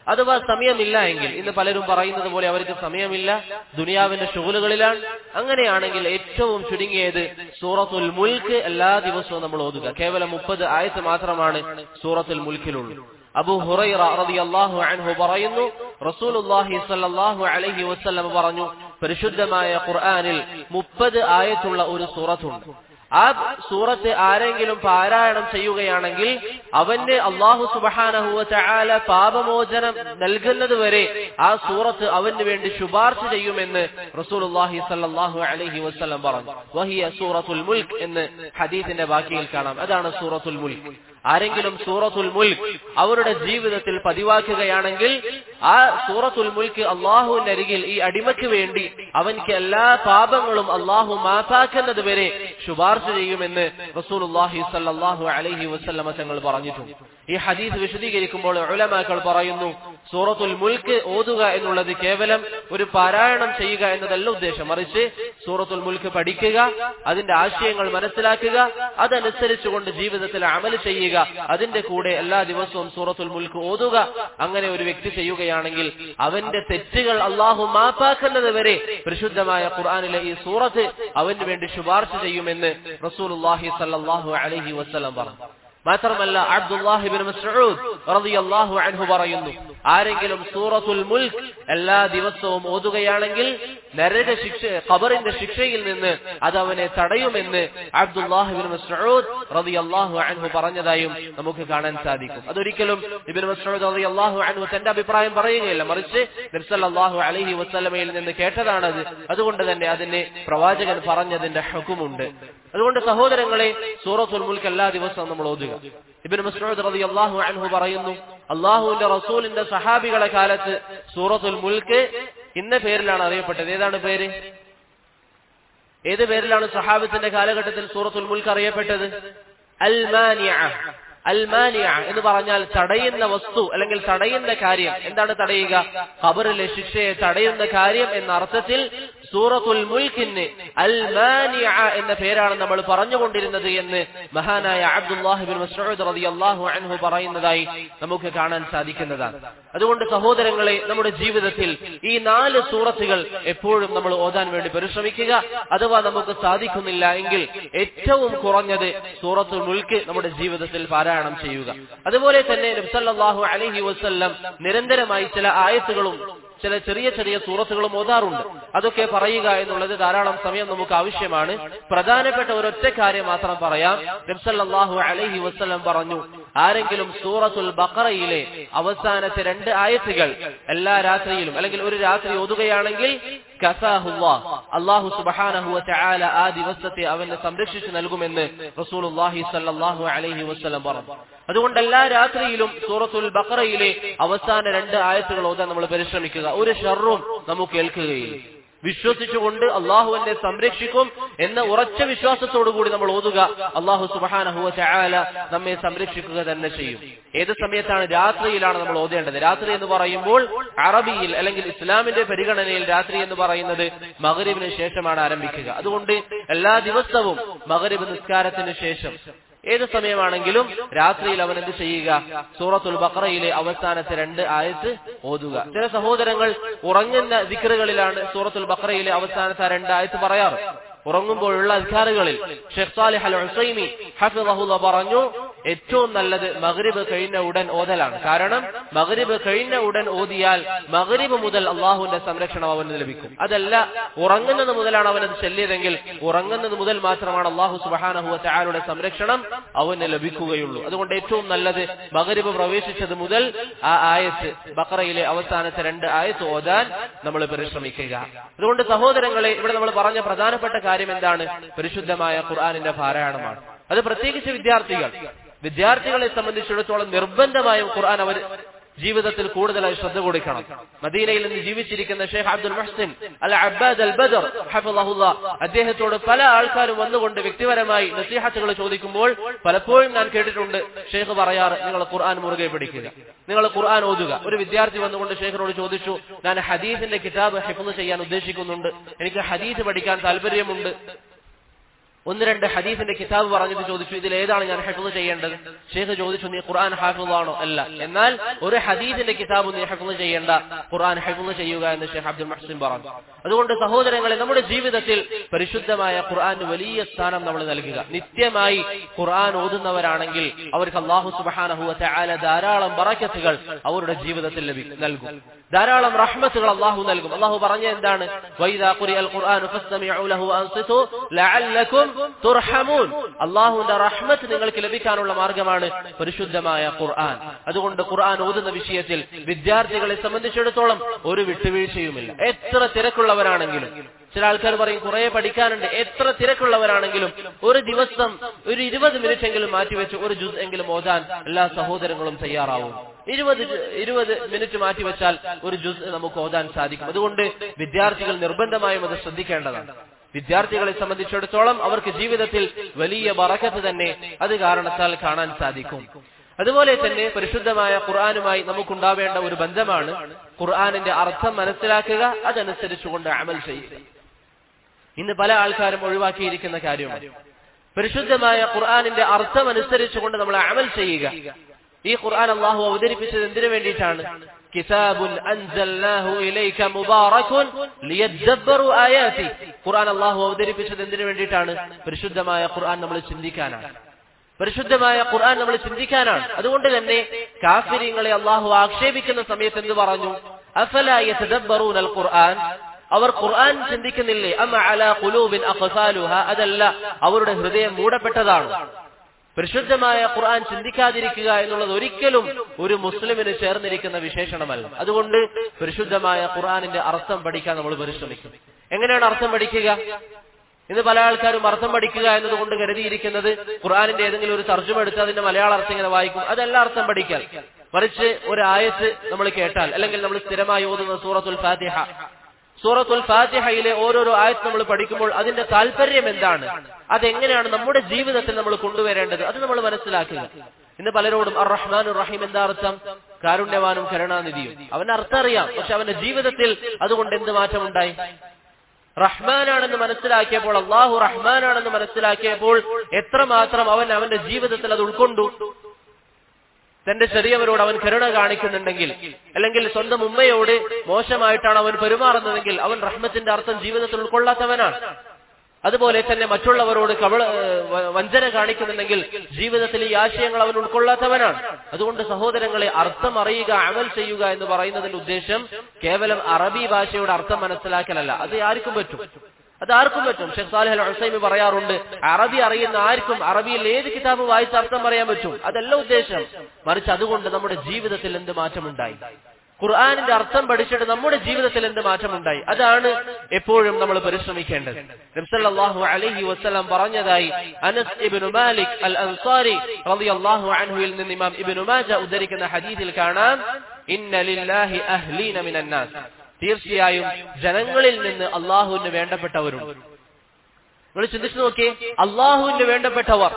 അഥവാ സമയമില്ല എങ്കിൽ ഇന്ന് പലരും പറയുന്നത് പോലെ അവർക്ക് സമയമില്ല ദുനിയാവിന്റെ ഷുഗലുകളിലാണ് അങ്ങനെയാണെങ്കിൽ ഏറ്റവും ചുരുങ്ങിയത് സൂറത്തുൽ മുൽക്ക് എല്ലാ ദിവസവും നമ്മൾ ഓതുക കേവലം മുപ്പത് ആയത്ത് മാത്രമാണ് സൂറത്തുൽ മുൽക്കിലുള്ളൂ അബു ഹുറൈറ റളിയല്ലാഹു അൻഹു പറയുന്നു റസൂലുള്ളാഹി സ്വല്ലല്ലാഹു അലൈഹി വസല്ലം പറഞ്ഞു പരിശുദ്ധമായ ഖുർആനിൽ മുപ്പത് ആയത്തുള്ള ഒരു സൂറത്തുണ്ട് ആ സൂറത്ത് ആരെങ്കിലും പാരായണം ചെയ്യുകയാണെങ്കിൽ അവന് അള്ളാഹു സുബഹാനഹുവ ചാല പാപമോചനം നൽകുന്നത് വരെ ആ സൂറത്ത് അവന് വേണ്ടി ശുപാർശ ചെയ്യുമെന്ന് റസൂലുള്ളാഹി സല്ലല്ലാഹു അലൈഹി വസല്ലം പറഞ്ഞു വഹിയ സൂറത്തുൽ മുൽക്ക് എന്ന് ഹദീസിന്റെ ബാക്കിയിൽ കാണാം അതാണ് സൂറത്തുൽ മുൽക്ക് ആരെങ്കിലും സൂറത്തുൽ മുൽക്ക് അവരുടെ ജീവിതത്തിൽ പതിവാക്കുകയാണെങ്കിൽ ആ സൂറത്തുൽ മുൽക്ക് അള്ളാഹുവിന്റെ അരികിൽ ഈ അടിമയ്ക്ക് വേണ്ടി അവൻക്ക് എല്ലാ പാപങ്ങളും അള്ളാഹു മാപ്പാക്കുന്നത് വരെ ശുപാർശ ചെയ്യുമെന്ന് റസൂലുള്ളാഹി സല്ലല്ലാഹു അലൈഹി വസല്ലമ തങ്ങൾ പറഞ്ഞിട്ടുണ്ട് ഈ ഹദീസ് വിശദീകരിക്കുമ്പോൾ ഉലമാക്കൾ പറയുന്നു സൂറത്തുൽ മുൽക്ക് ഓതുക എന്നുള്ളത് കേവലം ഒരു പാരായണം ചെയ്യുക എന്നതല്ല ഉദ്ദേശം മറിച്ച് സൂറത്തുൽ മുൽക്ക് പഠിക്കുക അതിന്റെ ആശയങ്ങൾ മനസ്സിലാക്കുക അതനുസരിച്ചുകൊണ്ട് ജീവിതത്തിൽ അമൽ ചെയ്യുക അതിന്റെ കൂടെ എല്ലാ ദിവസവും സൂറത്തുൽ മുൽക്ക് ഓതുക അങ്ങനെ ഒരു വ്യക്തി ചെയ്യുകയാണെങ്കിൽ അവന്റെ തെറ്റുകൾ അള്ളാഹു മാപ്പാക്കുന്നത് വരെ പരിശുദ്ധമായ ഖുർആാനിലെ ഈ സൂറത്ത് അവന് വേണ്ടി ശുപാർശ ചെയ്യുമെന്ന് റസൂലുള്ളാഹി സല്ലല്ലാഹു അലൈഹി വസല്ലം പറഞ്ഞു മാത്രമല്ല അബ്ദുല്ലാഹിബിൻ മസ്ഊദ് റളിയല്ലാഹു അൻഹു പറയുന്നു ആരെങ്കിലും സൂറത്തുൽ മുൽക്ക് എല്ലാ ദിവസവും ഓതുകയാണെങ്കിൽ നരക ശിക്ഷ ഖബറിന്റെ ശിക്ഷയിൽ നിന്ന് അത് അവനെ തടയുമെന്ന് അബ്ദുല്ലാഹിബിൻ മസ്ഊദ് റളിയല്ലാഹു അൻഹു പറഞ്ഞതായും നമുക്ക് കാണാൻ സാധിക്കും അതൊരിക്കലും ഇബ്നു മസ്ഊദ് റളിയല്ലാഹു അൻഹു തന്റെ അഭിപ്രായം പറയുകയില്ല മറിച്ച് നബി സല്ലല്ലാഹു അലൈഹി വസല്ലമയിൽ നിന്ന് കേട്ടതാണത് അതുകൊണ്ട് തന്നെ അതിനെ പ്രവാചകൻ പറഞ്ഞതിന്റെ ഹുക്കുമുണ്ട് അതുകൊണ്ട് സഹോദരങ്ങളെ സൂറത്തുൽ മുൽക്ക് എല്ലാ ദിവസവും നമ്മൾ ഓതുക ഇബ്നു മസ്ഊദ് റളിയല്ലാഹു അൻഹു പറയുന്നു അള്ളാഹുവിന്റെ റസൂലിന്റെ സഹാബികളെ കാലത്ത് സൂറത്തുൽ മുൽക്ക് ഇന്ന പേരിലാണ് അറിയപ്പെട്ടത് ഏതാണ് പേര് ഏത് പേരിലാണ് സഹാബത്തിന്റെ കാലഘട്ടത്തിൽ സൂറത്തുൽ മുൽക്ക് അറിയപ്പെട്ടത് അൽ മാനിയ അൽ മാനിയ എന്ന് പറഞ്ഞാൽ തടയുന്ന വസ്തു അല്ലെങ്കിൽ തടയുന്ന കാര്യം എന്താണ് തടയുക ഖബറിലെ ശിക്ഷയെ തടയുന്ന കാര്യം എന്ന അർത്ഥത്തിൽ സൂറത്തുൽ മുൽക്കിന് അൽ മാനിയ എന്ന പേരാണ് നമ്മൾ പറഞ്ഞുകൊണ്ടിരുന്നത് എന്ന് മഹാനായ അബ്ദുല്ലാഹിബിൻ മസ്ഊദ് റളിയല്ലാഹു അൻഹു പറയുന്നതായി നമുക്ക് കാണാൻ സാധിക്കുന്നതാണ് അതുകൊണ്ട് സഹോദരങ്ങളെ നമ്മുടെ ജീവിതത്തിൽ ഈ നാല് സൂറത്തുകൾ എപ്പോഴും നമ്മൾ ഓതാൻ വേണ്ടി പരിശ്രമിക്കുക അഥവാ നമുക്ക് സാധിക്കുന്നില്ല എങ്കിൽ ഏറ്റവും കുറഞ്ഞത് സൂറത്തുൽ മുൽക്ക് നമ്മുടെ ജീവിതത്തിൽ പാരായണം ചെയ്യുക അതുപോലെ തന്നെ നബ്സല്ലാഹു അലഹി വസ്ല്ലം നിരന്തരമായി ചില ആയത്തുകളും ചില ചെറിയ ചെറിയ സൂറത്തുകളും ഓതാറുണ്ട് അതൊക്കെ പറയുക എന്നുള്ളത് ധാരാളം സമയം നമുക്ക് ആവശ്യമാണ് പ്രധാനപ്പെട്ട ഒരൊറ്റ കാര്യം മാത്രം പറയാം നബ്സല്ലാഹു അലഹി വസ്ലം പറഞ്ഞു ആരെങ്കിലും സൂറത്തുൽ ബക്കറയിലെ അവസാനത്തെ രണ്ട് ആയത്തുകൾ എല്ലാ രാത്രിയിലും അല്ലെങ്കിൽ ഒരു രാത്രി ഓതുകയാണെങ്കിൽ അള്ളാഹു സുബഹാനഹു ചാല ആ ദിവസത്തെ അവന് സംരക്ഷിച്ചു നൽകുമെന്ന് റസൂലുല്ലാഹി സല്ലാഹു അലൈഹി വസ്ലം പറഞ്ഞു അതുകൊണ്ട് എല്ലാ രാത്രിയിലും സൂറത്തുൽ ബക്കറയിലെ അവസാന രണ്ട് ആയത്തുകൾ ഓതാൻ നമ്മൾ പരിശ്രമിക്കുക ഒരു ഷർറും നമുക്ക് ഏൽക്കുകയില്ല വിശ്വസിച്ചുകൊണ്ട് അള്ളാഹു എന്നെ സംരക്ഷിക്കും എന്ന ഉറച്ച വിശ്വാസത്തോടു കൂടി നമ്മൾ ഓതുക അള്ളാഹു സുബഹാനഹുവ ചായാല നമ്മെ സംരക്ഷിക്കുക തന്നെ ചെയ്യും ഏത് സമയത്താണ് രാത്രിയിലാണ് നമ്മൾ ഓതേണ്ടത് രാത്രി എന്ന് പറയുമ്പോൾ അറബിയിൽ അല്ലെങ്കിൽ ഇസ്ലാമിന്റെ പരിഗണനയിൽ രാത്രി എന്ന് പറയുന്നത് മകരീബിന് ശേഷമാണ് ആരംഭിക്കുക അതുകൊണ്ട് എല്ലാ ദിവസവും മകരീബ് നിസ്കാരത്തിന് ശേഷം ഏത് സമയമാണെങ്കിലും രാത്രിയിൽ അവൻ എന്ത് ചെയ്യുക സൂറത്തുൽ ബക്രയിലെ അവസാനത്തെ രണ്ട് ആയത്ത് ഓതുക ചില സഹോദരങ്ങൾ ഉറങ്ങുന്ന ദിക്കറുകളിലാണ് സൂറത്തുൽ ബക്രയിലെ അവസാനത്തെ രണ്ട് ആയത്ത് പറയാറ് ഉറങ്ങുമ്പോഴുള്ള അധികാറുകളിൽ ഷെഖ് സാലിഹ് അൽ ഹുസൈമി ഹഫിദഹുല്ല പറഞ്ഞു ഏറ്റവും നല്ലത് മഗ്രിബ് കഴിഞ്ഞ ഉടൻ ഓതലാണ് കാരണം മഗ്രിബ് കഴിഞ്ഞ ഉടൻ ഓതിയാൽ മഗ്രിബ് മുതൽ അള്ളാഹുവിന്റെ സംരക്ഷണം അവന് ലഭിക്കും അതല്ല ഉറങ്ങുന്നത് മുതലാണ് അവനത് ചെല്ലിയതെങ്കിൽ ഉറങ്ങുന്നത് മുതൽ മാത്രമാണ് അള്ളാഹു സുബാനഹുവ ചായാലുടെ സംരക്ഷണം അവന് ലഭിക്കുകയുള്ളൂ അതുകൊണ്ട് ഏറ്റവും നല്ലത് മഗ്രിബ് പ്രവേശിച്ചത് മുതൽ ആ ആയത്ത് ബക്കറയിലെ അവസാനത്തെ രണ്ട് ആയത്ത് ഓതാൻ നമ്മൾ പരിശ്രമിക്കുക അതുകൊണ്ട് സഹോദരങ്ങളെ ഇവിടെ നമ്മൾ പറഞ്ഞ പ്രധാനപ്പെട്ട കാര്യം എന്താണ് പരിശുദ്ധമായ ഖുർആാനിന്റെ പാരായണമാണ് അത് പ്രത്യേകിച്ച് വിദ്യാർത്ഥികൾ വിദ്യാർത്ഥികളെ സംബന്ധിച്ചിടത്തോളം നിർബന്ധമായും ഖുർആൻ അവർ ജീവിതത്തിൽ കൂടുതലായി ശ്രദ്ധ കൊടുക്കണം മദീനയിൽ നിന്ന് ജീവിച്ചിരിക്കുന്ന ഷെയ്ഖ് അബ്ദുൽ മഹ്സിൻ അൽ അബ്ബാദ് അൽ ബദർ ഹഫിളഹുല്ല അദ്ദേഹത്തോട് പല ആൾക്കാരും വന്നുകൊണ്ട് വ്യക്തിപരമായി നസീഹത്തുകൾ ചോദിക്കുമ്പോൾ പലപ്പോഴും ഞാൻ കേട്ടിട്ടുണ്ട് ഷെയ്ഖ് പറയാറ് നിങ്ങൾ ഖുർആൻ മുറുകെ പിടിക്കുക നിങ്ങൾ ഖുർആൻ ഓതുക ഒരു വിദ്യാർത്ഥി വന്നുകൊണ്ട് ഷെയ്ഖിനോട് ചോദിച്ചു ഞാൻ ഹദീസിന്റെ കിതാബ് ഹിഫ്ള് ചെയ്യാൻ ഉദ്ദേശിക്കുന്നുണ്ട് എനിക്ക് ഹദീസ് പഠിക്കാൻ താല്പര്യമുണ്ട് ഒന്ന് രണ്ട് ഹദീസിന്റെ കിതാബ് പറഞ്ഞിട്ട് ചോദിച്ചു ഇതിൽ ഏതാണ് ഞാൻ ഹെഫുദ് ചെയ്യേണ്ടത് ഷേഖ് ചോദിച്ചു നീ ഖുർആൻ ഹാഫിളാണോ അല്ല എന്നാൽ ഒരു ഹദീസിന്റെ കിതാബ് നീ ഹെഫുദ് ചെയ്യേണ്ട ഖുർആൻ ഹെഫുദ് ചെയ്യുക എന്ന് ഷേഖ് അബ്ദുൽ മഹ്സിൻ പറഞ്ഞു അതുകൊണ്ട് സഹോദരങ്ങളെ നമ്മുടെ ജീവിതത്തിൽ പരിശുദ്ധമായ ഖുർആന് വലിയ സ്ഥാനം നമ്മൾ നൽകുക നിത്യമായി ഖുർആൻ ഓതുന്നവരാണെങ്കിൽ അവർക്ക് അള്ളാഹു സുബാനഹുവ ആല ധാരാളം ബറക്കത്തുകൾ അവരുടെ ജീവിതത്തിൽ ലഭിക്കും നൽകും ധാരാളം റഹ്മത്തുകൾ അള്ളാഹു നൽകും അള്ളാഹു പറഞ്ഞ എന്താണ് വൈദാ ഖുരിഅൽ ഖുർആൻ ഫസ്തമിഉ ലഹു അൻസിതു ലഅല്ലകും തുർഹമൂൻ അള്ളാഹുവിന്റെ റഹ്മത്ത് നിങ്ങൾക്ക് ലഭിക്കാനുള്ള മാർഗമാണ് പരിശുദ്ധമായ ഖുർആൻ അതുകൊണ്ട് ഖുർആൻ ഓതുന്ന വിഷയത്തിൽ വിദ്യാർത്ഥികളെ സംബന്ധിച്ചിടത്തോളം ഒരു വിട്ടുവീഴ്ചയുമില്ല എത്ര തിരക്കുള്ളവരാണെങ്കിലും ചില ആൾക്കാർ പറയും കുറെ പഠിക്കാനുണ്ട് എത്ര തിരക്കുള്ളവരാണെങ്കിലും ഒരു ദിവസം ഒരു ഇരുപത് മിനിറ്റ് എങ്കിലും മാറ്റിവെച്ച് ഒരു ജുസ് എങ്കിലും ഓതാൻ എല്ലാ സഹോദരങ്ങളും തയ്യാറാവും ഇരുപത് ഇരുപത് മിനിറ്റ് മാറ്റിവെച്ചാൽ ഒരു ജുസ് നമുക്ക് ഓതാൻ സാധിക്കും അതുകൊണ്ട് വിദ്യാർത്ഥികൾ നിർബന്ധമായും അത് ശ്രദ്ധിക്കേണ്ടതാണ് വിദ്യാർത്ഥികളെ സംബന്ധിച്ചിടത്തോളം അവർക്ക് ജീവിതത്തിൽ വലിയ ബറക്കത്ത് തന്നെ അത് കാരണത്താൽ കാണാൻ സാധിക്കും അതുപോലെ തന്നെ പരിശുദ്ധമായ ഖുർആാനുമായി നമുക്കുണ്ടാവേണ്ട ഒരു ബന്ധമാണ് ഖുർആാനിന്റെ അർത്ഥം മനസ്സിലാക്കുക അതനുസരിച്ചുകൊണ്ട് അമൽ ചെയ്യുക ഇന്ന് പല ആൾക്കാരും ഒഴിവാക്കിയിരിക്കുന്ന കാര്യമാണ് പരിശുദ്ധമായ ഖുർആാനിന്റെ അർത്ഥം അനുസരിച്ചുകൊണ്ട് നമ്മൾ അമൽ ചെയ്യുക ഈ ഖുർആൻ അള്ളാഹു അവതരിപ്പിച്ചത് എന്തിനു വേണ്ടിയിട്ടാണ് കിതാബുൻ അൻസൽനാഹു ഇലൈക മുബാറകുൻ ലിയദ്ദബ്ബറു ആയാതി ഖുർആൻ അള്ളാഹു അവതരിപ്പിച്ചത് എന്തിനു വേണ്ടിയിട്ടാണ് പരിശുദ്ധമായ ഖുർആൻ നമ്മൾ ചിന്തിക്കാനാണ് പരിശുദ്ധമായ ഖുർആൻ നമ്മൾ ചിന്തിക്കാനാണ് അതുകൊണ്ട് തന്നെ കാഫിര്യങ്ങളെ അള്ളാഹു ആക്ഷേപിക്കുന്ന സമയത്ത് എന്ത് പറഞ്ഞു അഫല യതദബ്ബറൂന ഖുർആൻ അവർ ഖുർആൻ ചിന്തിക്കുന്നില്ലേ അമ അല ഖുലൂബിൻ അഖ്സാലുഹ അതല്ല അവരുടെ ഹൃദയം മൂടപ്പെട്ടതാണ് പരിശുദ്ധമായ ഖുർആൻ ചിന്തിക്കാതിരിക്കുക എന്നുള്ളത് ഒരിക്കലും ഒരു മുസ്ലിമിന് ചേർന്നിരിക്കുന്ന വിശേഷണമല്ല അതുകൊണ്ട് പരിശുദ്ധമായ ഖുർആനിന്റെ അർത്ഥം പഠിക്കാൻ നമ്മൾ പരിശ്രമിക്കും എങ്ങനെയാണ് അർത്ഥം പഠിക്കുക ഇന്ന് പല ആൾക്കാരും അർത്ഥം പഠിക്കുക എന്നതുകൊണ്ട് കരുതിയിരിക്കുന്നത് ഖുർആാനിന്റെ ഏതെങ്കിലും ഒരു തർജ്ജമ എടുത്ത് അതിന്റെ മലയാള അർത്ഥം ഇങ്ങനെ വായിക്കും അതല്ല അർത്ഥം പഠിക്കാൻ മറിച്ച് ഒരു ആയത്ത് നമ്മൾ കേട്ടാൽ അല്ലെങ്കിൽ നമ്മൾ സ്ഥിരമായി ഓതുന്ന സൂറത്തുൽ ഫാത്തിഹ സൂറത്തുൽ ഫാത്തിഹയിലെ ഓരോരോ ആയത്ത് നമ്മൾ പഠിക്കുമ്പോൾ അതിന്റെ താല്പര്യം എന്താണ് അതെങ്ങനെയാണ് നമ്മുടെ ജീവിതത്തിൽ നമ്മൾ കൊണ്ടുവരേണ്ടത് അത് നമ്മൾ മനസ്സിലാക്കുക ഇന്ന് പലരോടും അർ റഹ്മാൻ റഹീം എന്താ അർത്ഥം കാരുണ്യവാനും കരുണാനിധിയും അവന്റെ അർത്ഥം അറിയാം പക്ഷെ അവന്റെ ജീവിതത്തിൽ അതുകൊണ്ട് എന്ത് മാറ്റമുണ്ടായി റഹ്മാനാണെന്ന് മനസ്സിലാക്കിയപ്പോൾ അള്ളാഹു റഹ്മാനാണെന്ന് മനസ്സിലാക്കിയപ്പോൾ എത്രമാത്രം അവൻ അവന്റെ ജീവിതത്തിൽ അത് ഉൾക്കൊണ്ടു തന്റെ ചെറിയവരോട് അവൻ കരുണ കാണിക്കുന്നുണ്ടെങ്കിൽ അല്ലെങ്കിൽ സ്വന്തം ഉമ്മയോട് മോശമായിട്ടാണ് അവൻ പെരുമാറുന്നതെങ്കിൽ അവൻ റഹ്മത്തിന്റെ അർത്ഥം ജീവിതത്തിൽ ഉൾക്കൊള്ളാത്തവനാണ് അതുപോലെ തന്നെ മറ്റുള്ളവരോട് കവള വഞ്ചന കാണിക്കുന്നുണ്ടെങ്കിൽ ജീവിതത്തിൽ ഈ ആശയങ്ങൾ അവൻ ഉൾക്കൊള്ളാത്തവനാണ് അതുകൊണ്ട് സഹോദരങ്ങളെ അർത്ഥം അറിയുക അമൽ ചെയ്യുക എന്ന് പറയുന്നതിന്റെ ഉദ്ദേശം കേവലം അറബി ഭാഷയുടെ അർത്ഥം മനസ്സിലാക്കലല്ല അത് ആർക്കും പറ്റും അത് ആർക്കും പറ്റും ഷെഖ് സാലിഹ് അൽ ഹുസൈമി പറയാറുണ്ട് അറബി അറിയുന്ന ആർക്കും അറബിയിൽ ഏത് കിതാബ് വായിച്ച് അർത്ഥം പറയാൻ പറ്റും അതല്ല ഉദ്ദേശം മറിച്ച് അതുകൊണ്ട് നമ്മുടെ ജീവിതത്തിൽ എന്ത് മാറ്റമുണ്ടായി ഖുർആാനിന്റെ അർത്ഥം പഠിച്ചിട്ട് നമ്മുടെ ജീവിതത്തിൽ എന്ത് മാറ്റമുണ്ടായി അതാണ് എപ്പോഴും നമ്മൾ പരിശ്രമിക്കേണ്ടത് നബ്സല്ലാഹു അലൈഹി വസ്ലം പറഞ്ഞതായി അനസ് ഇബ്നു മാലിക് അൽ അൻസാരി റളിയല്ലാഹു അൻഹുവിൽ നിന്ന് ഇമാം ഇബ്നു മാജ ഉദ്ധരിക്കുന്ന ഹദീസിൽ കാണാം ഇന്ന ലില്ലാഹി അഹ്ലീന മിനൻ നാസ് തീർച്ചയായും ജനങ്ങളിൽ നിന്ന് അള്ളാഹുവിന് വേണ്ടപ്പെട്ടവരുണ്ട് നിങ്ങൾ ചിന്തിച്ചു നോക്കിയേ അള്ളാഹുവിന് വേണ്ടപ്പെട്ടവർ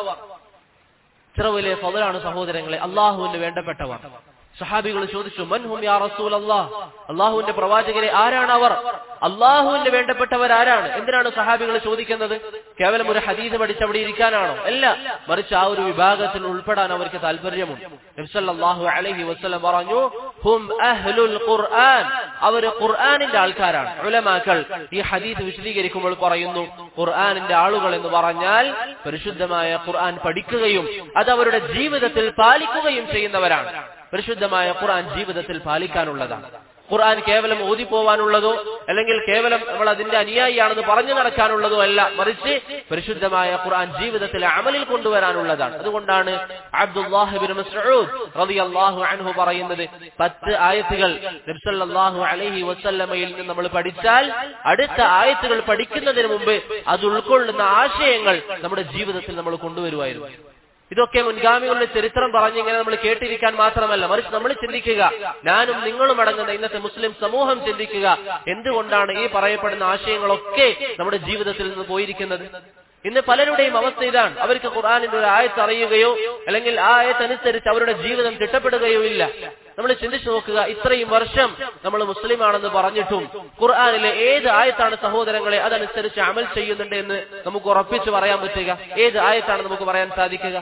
ഇത്ര വലിയ ഫضലാണ് സഹോദരങ്ങളെ അള്ളാഹുവിന് വേണ്ടപ്പെട്ടവർ സഹാബികൾ ചോദിച്ചു മൻഹും യാ റസൂൽ അള്ളാഹ് അള്ളാഹുവിന്റെ പ്രവാചകരെ ആരാണ് അവർ അള്ളാഹുവിന്റെ വേണ്ടപ്പെട്ടവർ ആരാണ് എന്തിനാണ് സഹാബികൾ ചോദിക്കുന്നത് കേവലം ഒരു ഹദീസ് പഠിച്ച് അവിടെ ഇരിക്കാനാണോ അല്ല മറിച്ച് ആ ഒരു വിഭാഗത്തിൽ ഉൾപ്പെടാൻ അവർക്ക് താല്പര്യമുണ്ട് നബ്സല്ലാഹു അലൈഹി വസ്ലം പറഞ്ഞു ഹും അഹ്ലുൽ ഖുർആൻ അവർ ഖുർആനിന്റെ ആൾക്കാരാണ് ഉലമാക്കൾ ഈ ഹദീസ് വിശദീകരിക്കുമ്പോൾ പറയുന്നു ഖുർആനിന്റെ ആളുകൾ എന്ന് പറഞ്ഞാൽ പരിശുദ്ധമായ ഖുർആൻ പഠിക്കുകയും അത് അവരുടെ ജീവിതത്തിൽ പാലിക്കുകയും ചെയ്യുന്നവരാണ് പരിശുദ്ധമായ ഖുർആൻ ജീവിതത്തിൽ പാലിക്കാനുള്ളതാണ് ഖുർആൻ കേവലം ഓതിപ്പോവാനുള്ളതോ അല്ലെങ്കിൽ കേവലം നമ്മൾ അതിന്റെ അനുയായിയാണെന്ന് പറഞ്ഞു നടക്കാനുള്ളതോ അല്ല മറിച്ച് പരിശുദ്ധമായ ഖുർആൻ ജീവിതത്തിൽ അമലിൽ കൊണ്ടുവരാനുള്ളതാണ് അതുകൊണ്ടാണ് അബ്ദുല്ലാഹിബിൻ മസ്ഊദ് റളിയല്ലാഹു അൻഹു പറയുന്നത് പത്ത് ആയത്തുകൾ നബ്സല്ലാഹു അലൈഹി വസല്ലമയിൽ നിന്ന് നമ്മൾ പഠിച്ചാൽ അടുത്ത ആയത്തുകൾ പഠിക്കുന്നതിന് മുമ്പ് അത് ഉൾക്കൊള്ളുന്ന ആശയങ്ങൾ നമ്മുടെ ജീവിതത്തിൽ നമ്മൾ കൊണ്ടുവരുമായിരുന്നു ഇതൊക്കെ മുൻഗാമികളുടെ ചരിത്രം പറഞ്ഞ് ഇങ്ങനെ നമ്മൾ കേട്ടിരിക്കാൻ മാത്രമല്ല മറിച്ച് നമ്മൾ ചിന്തിക്കുക ഞാനും നിങ്ങളും അടങ്ങുന്ന ഇന്നത്തെ മുസ്ലിം സമൂഹം ചിന്തിക്കുക എന്തുകൊണ്ടാണ് ഈ പറയപ്പെടുന്ന ആശയങ്ങളൊക്കെ നമ്മുടെ ജീവിതത്തിൽ നിന്ന് പോയിരിക്കുന്നത് ഇന്ന് പലരുടെയും അവസ്ഥ ഇതാണ് അവർക്ക് ഖുർആാനിന്റെ ഒരു ആയത്ത് അറിയുകയോ അല്ലെങ്കിൽ ആ ആയത്തനുസരിച്ച് അവരുടെ ജീവിതം തിട്ടപ്പെടുകയോ ഇല്ല നമ്മൾ ചിന്തിച്ചു നോക്കുക ഇത്രയും വർഷം നമ്മൾ മുസ്ലിമാണെന്ന് പറഞ്ഞിട്ടും ഖുർആാനിലെ ഏത് ആയത്താണ് സഹോദരങ്ങളെ അതനുസരിച്ച് അമൽ ചെയ്യുന്നുണ്ട് എന്ന് നമുക്ക് ഉറപ്പിച്ചു പറയാൻ പറ്റുക ഏത് ആയത്താണ് നമുക്ക് പറയാൻ സാധിക്കുക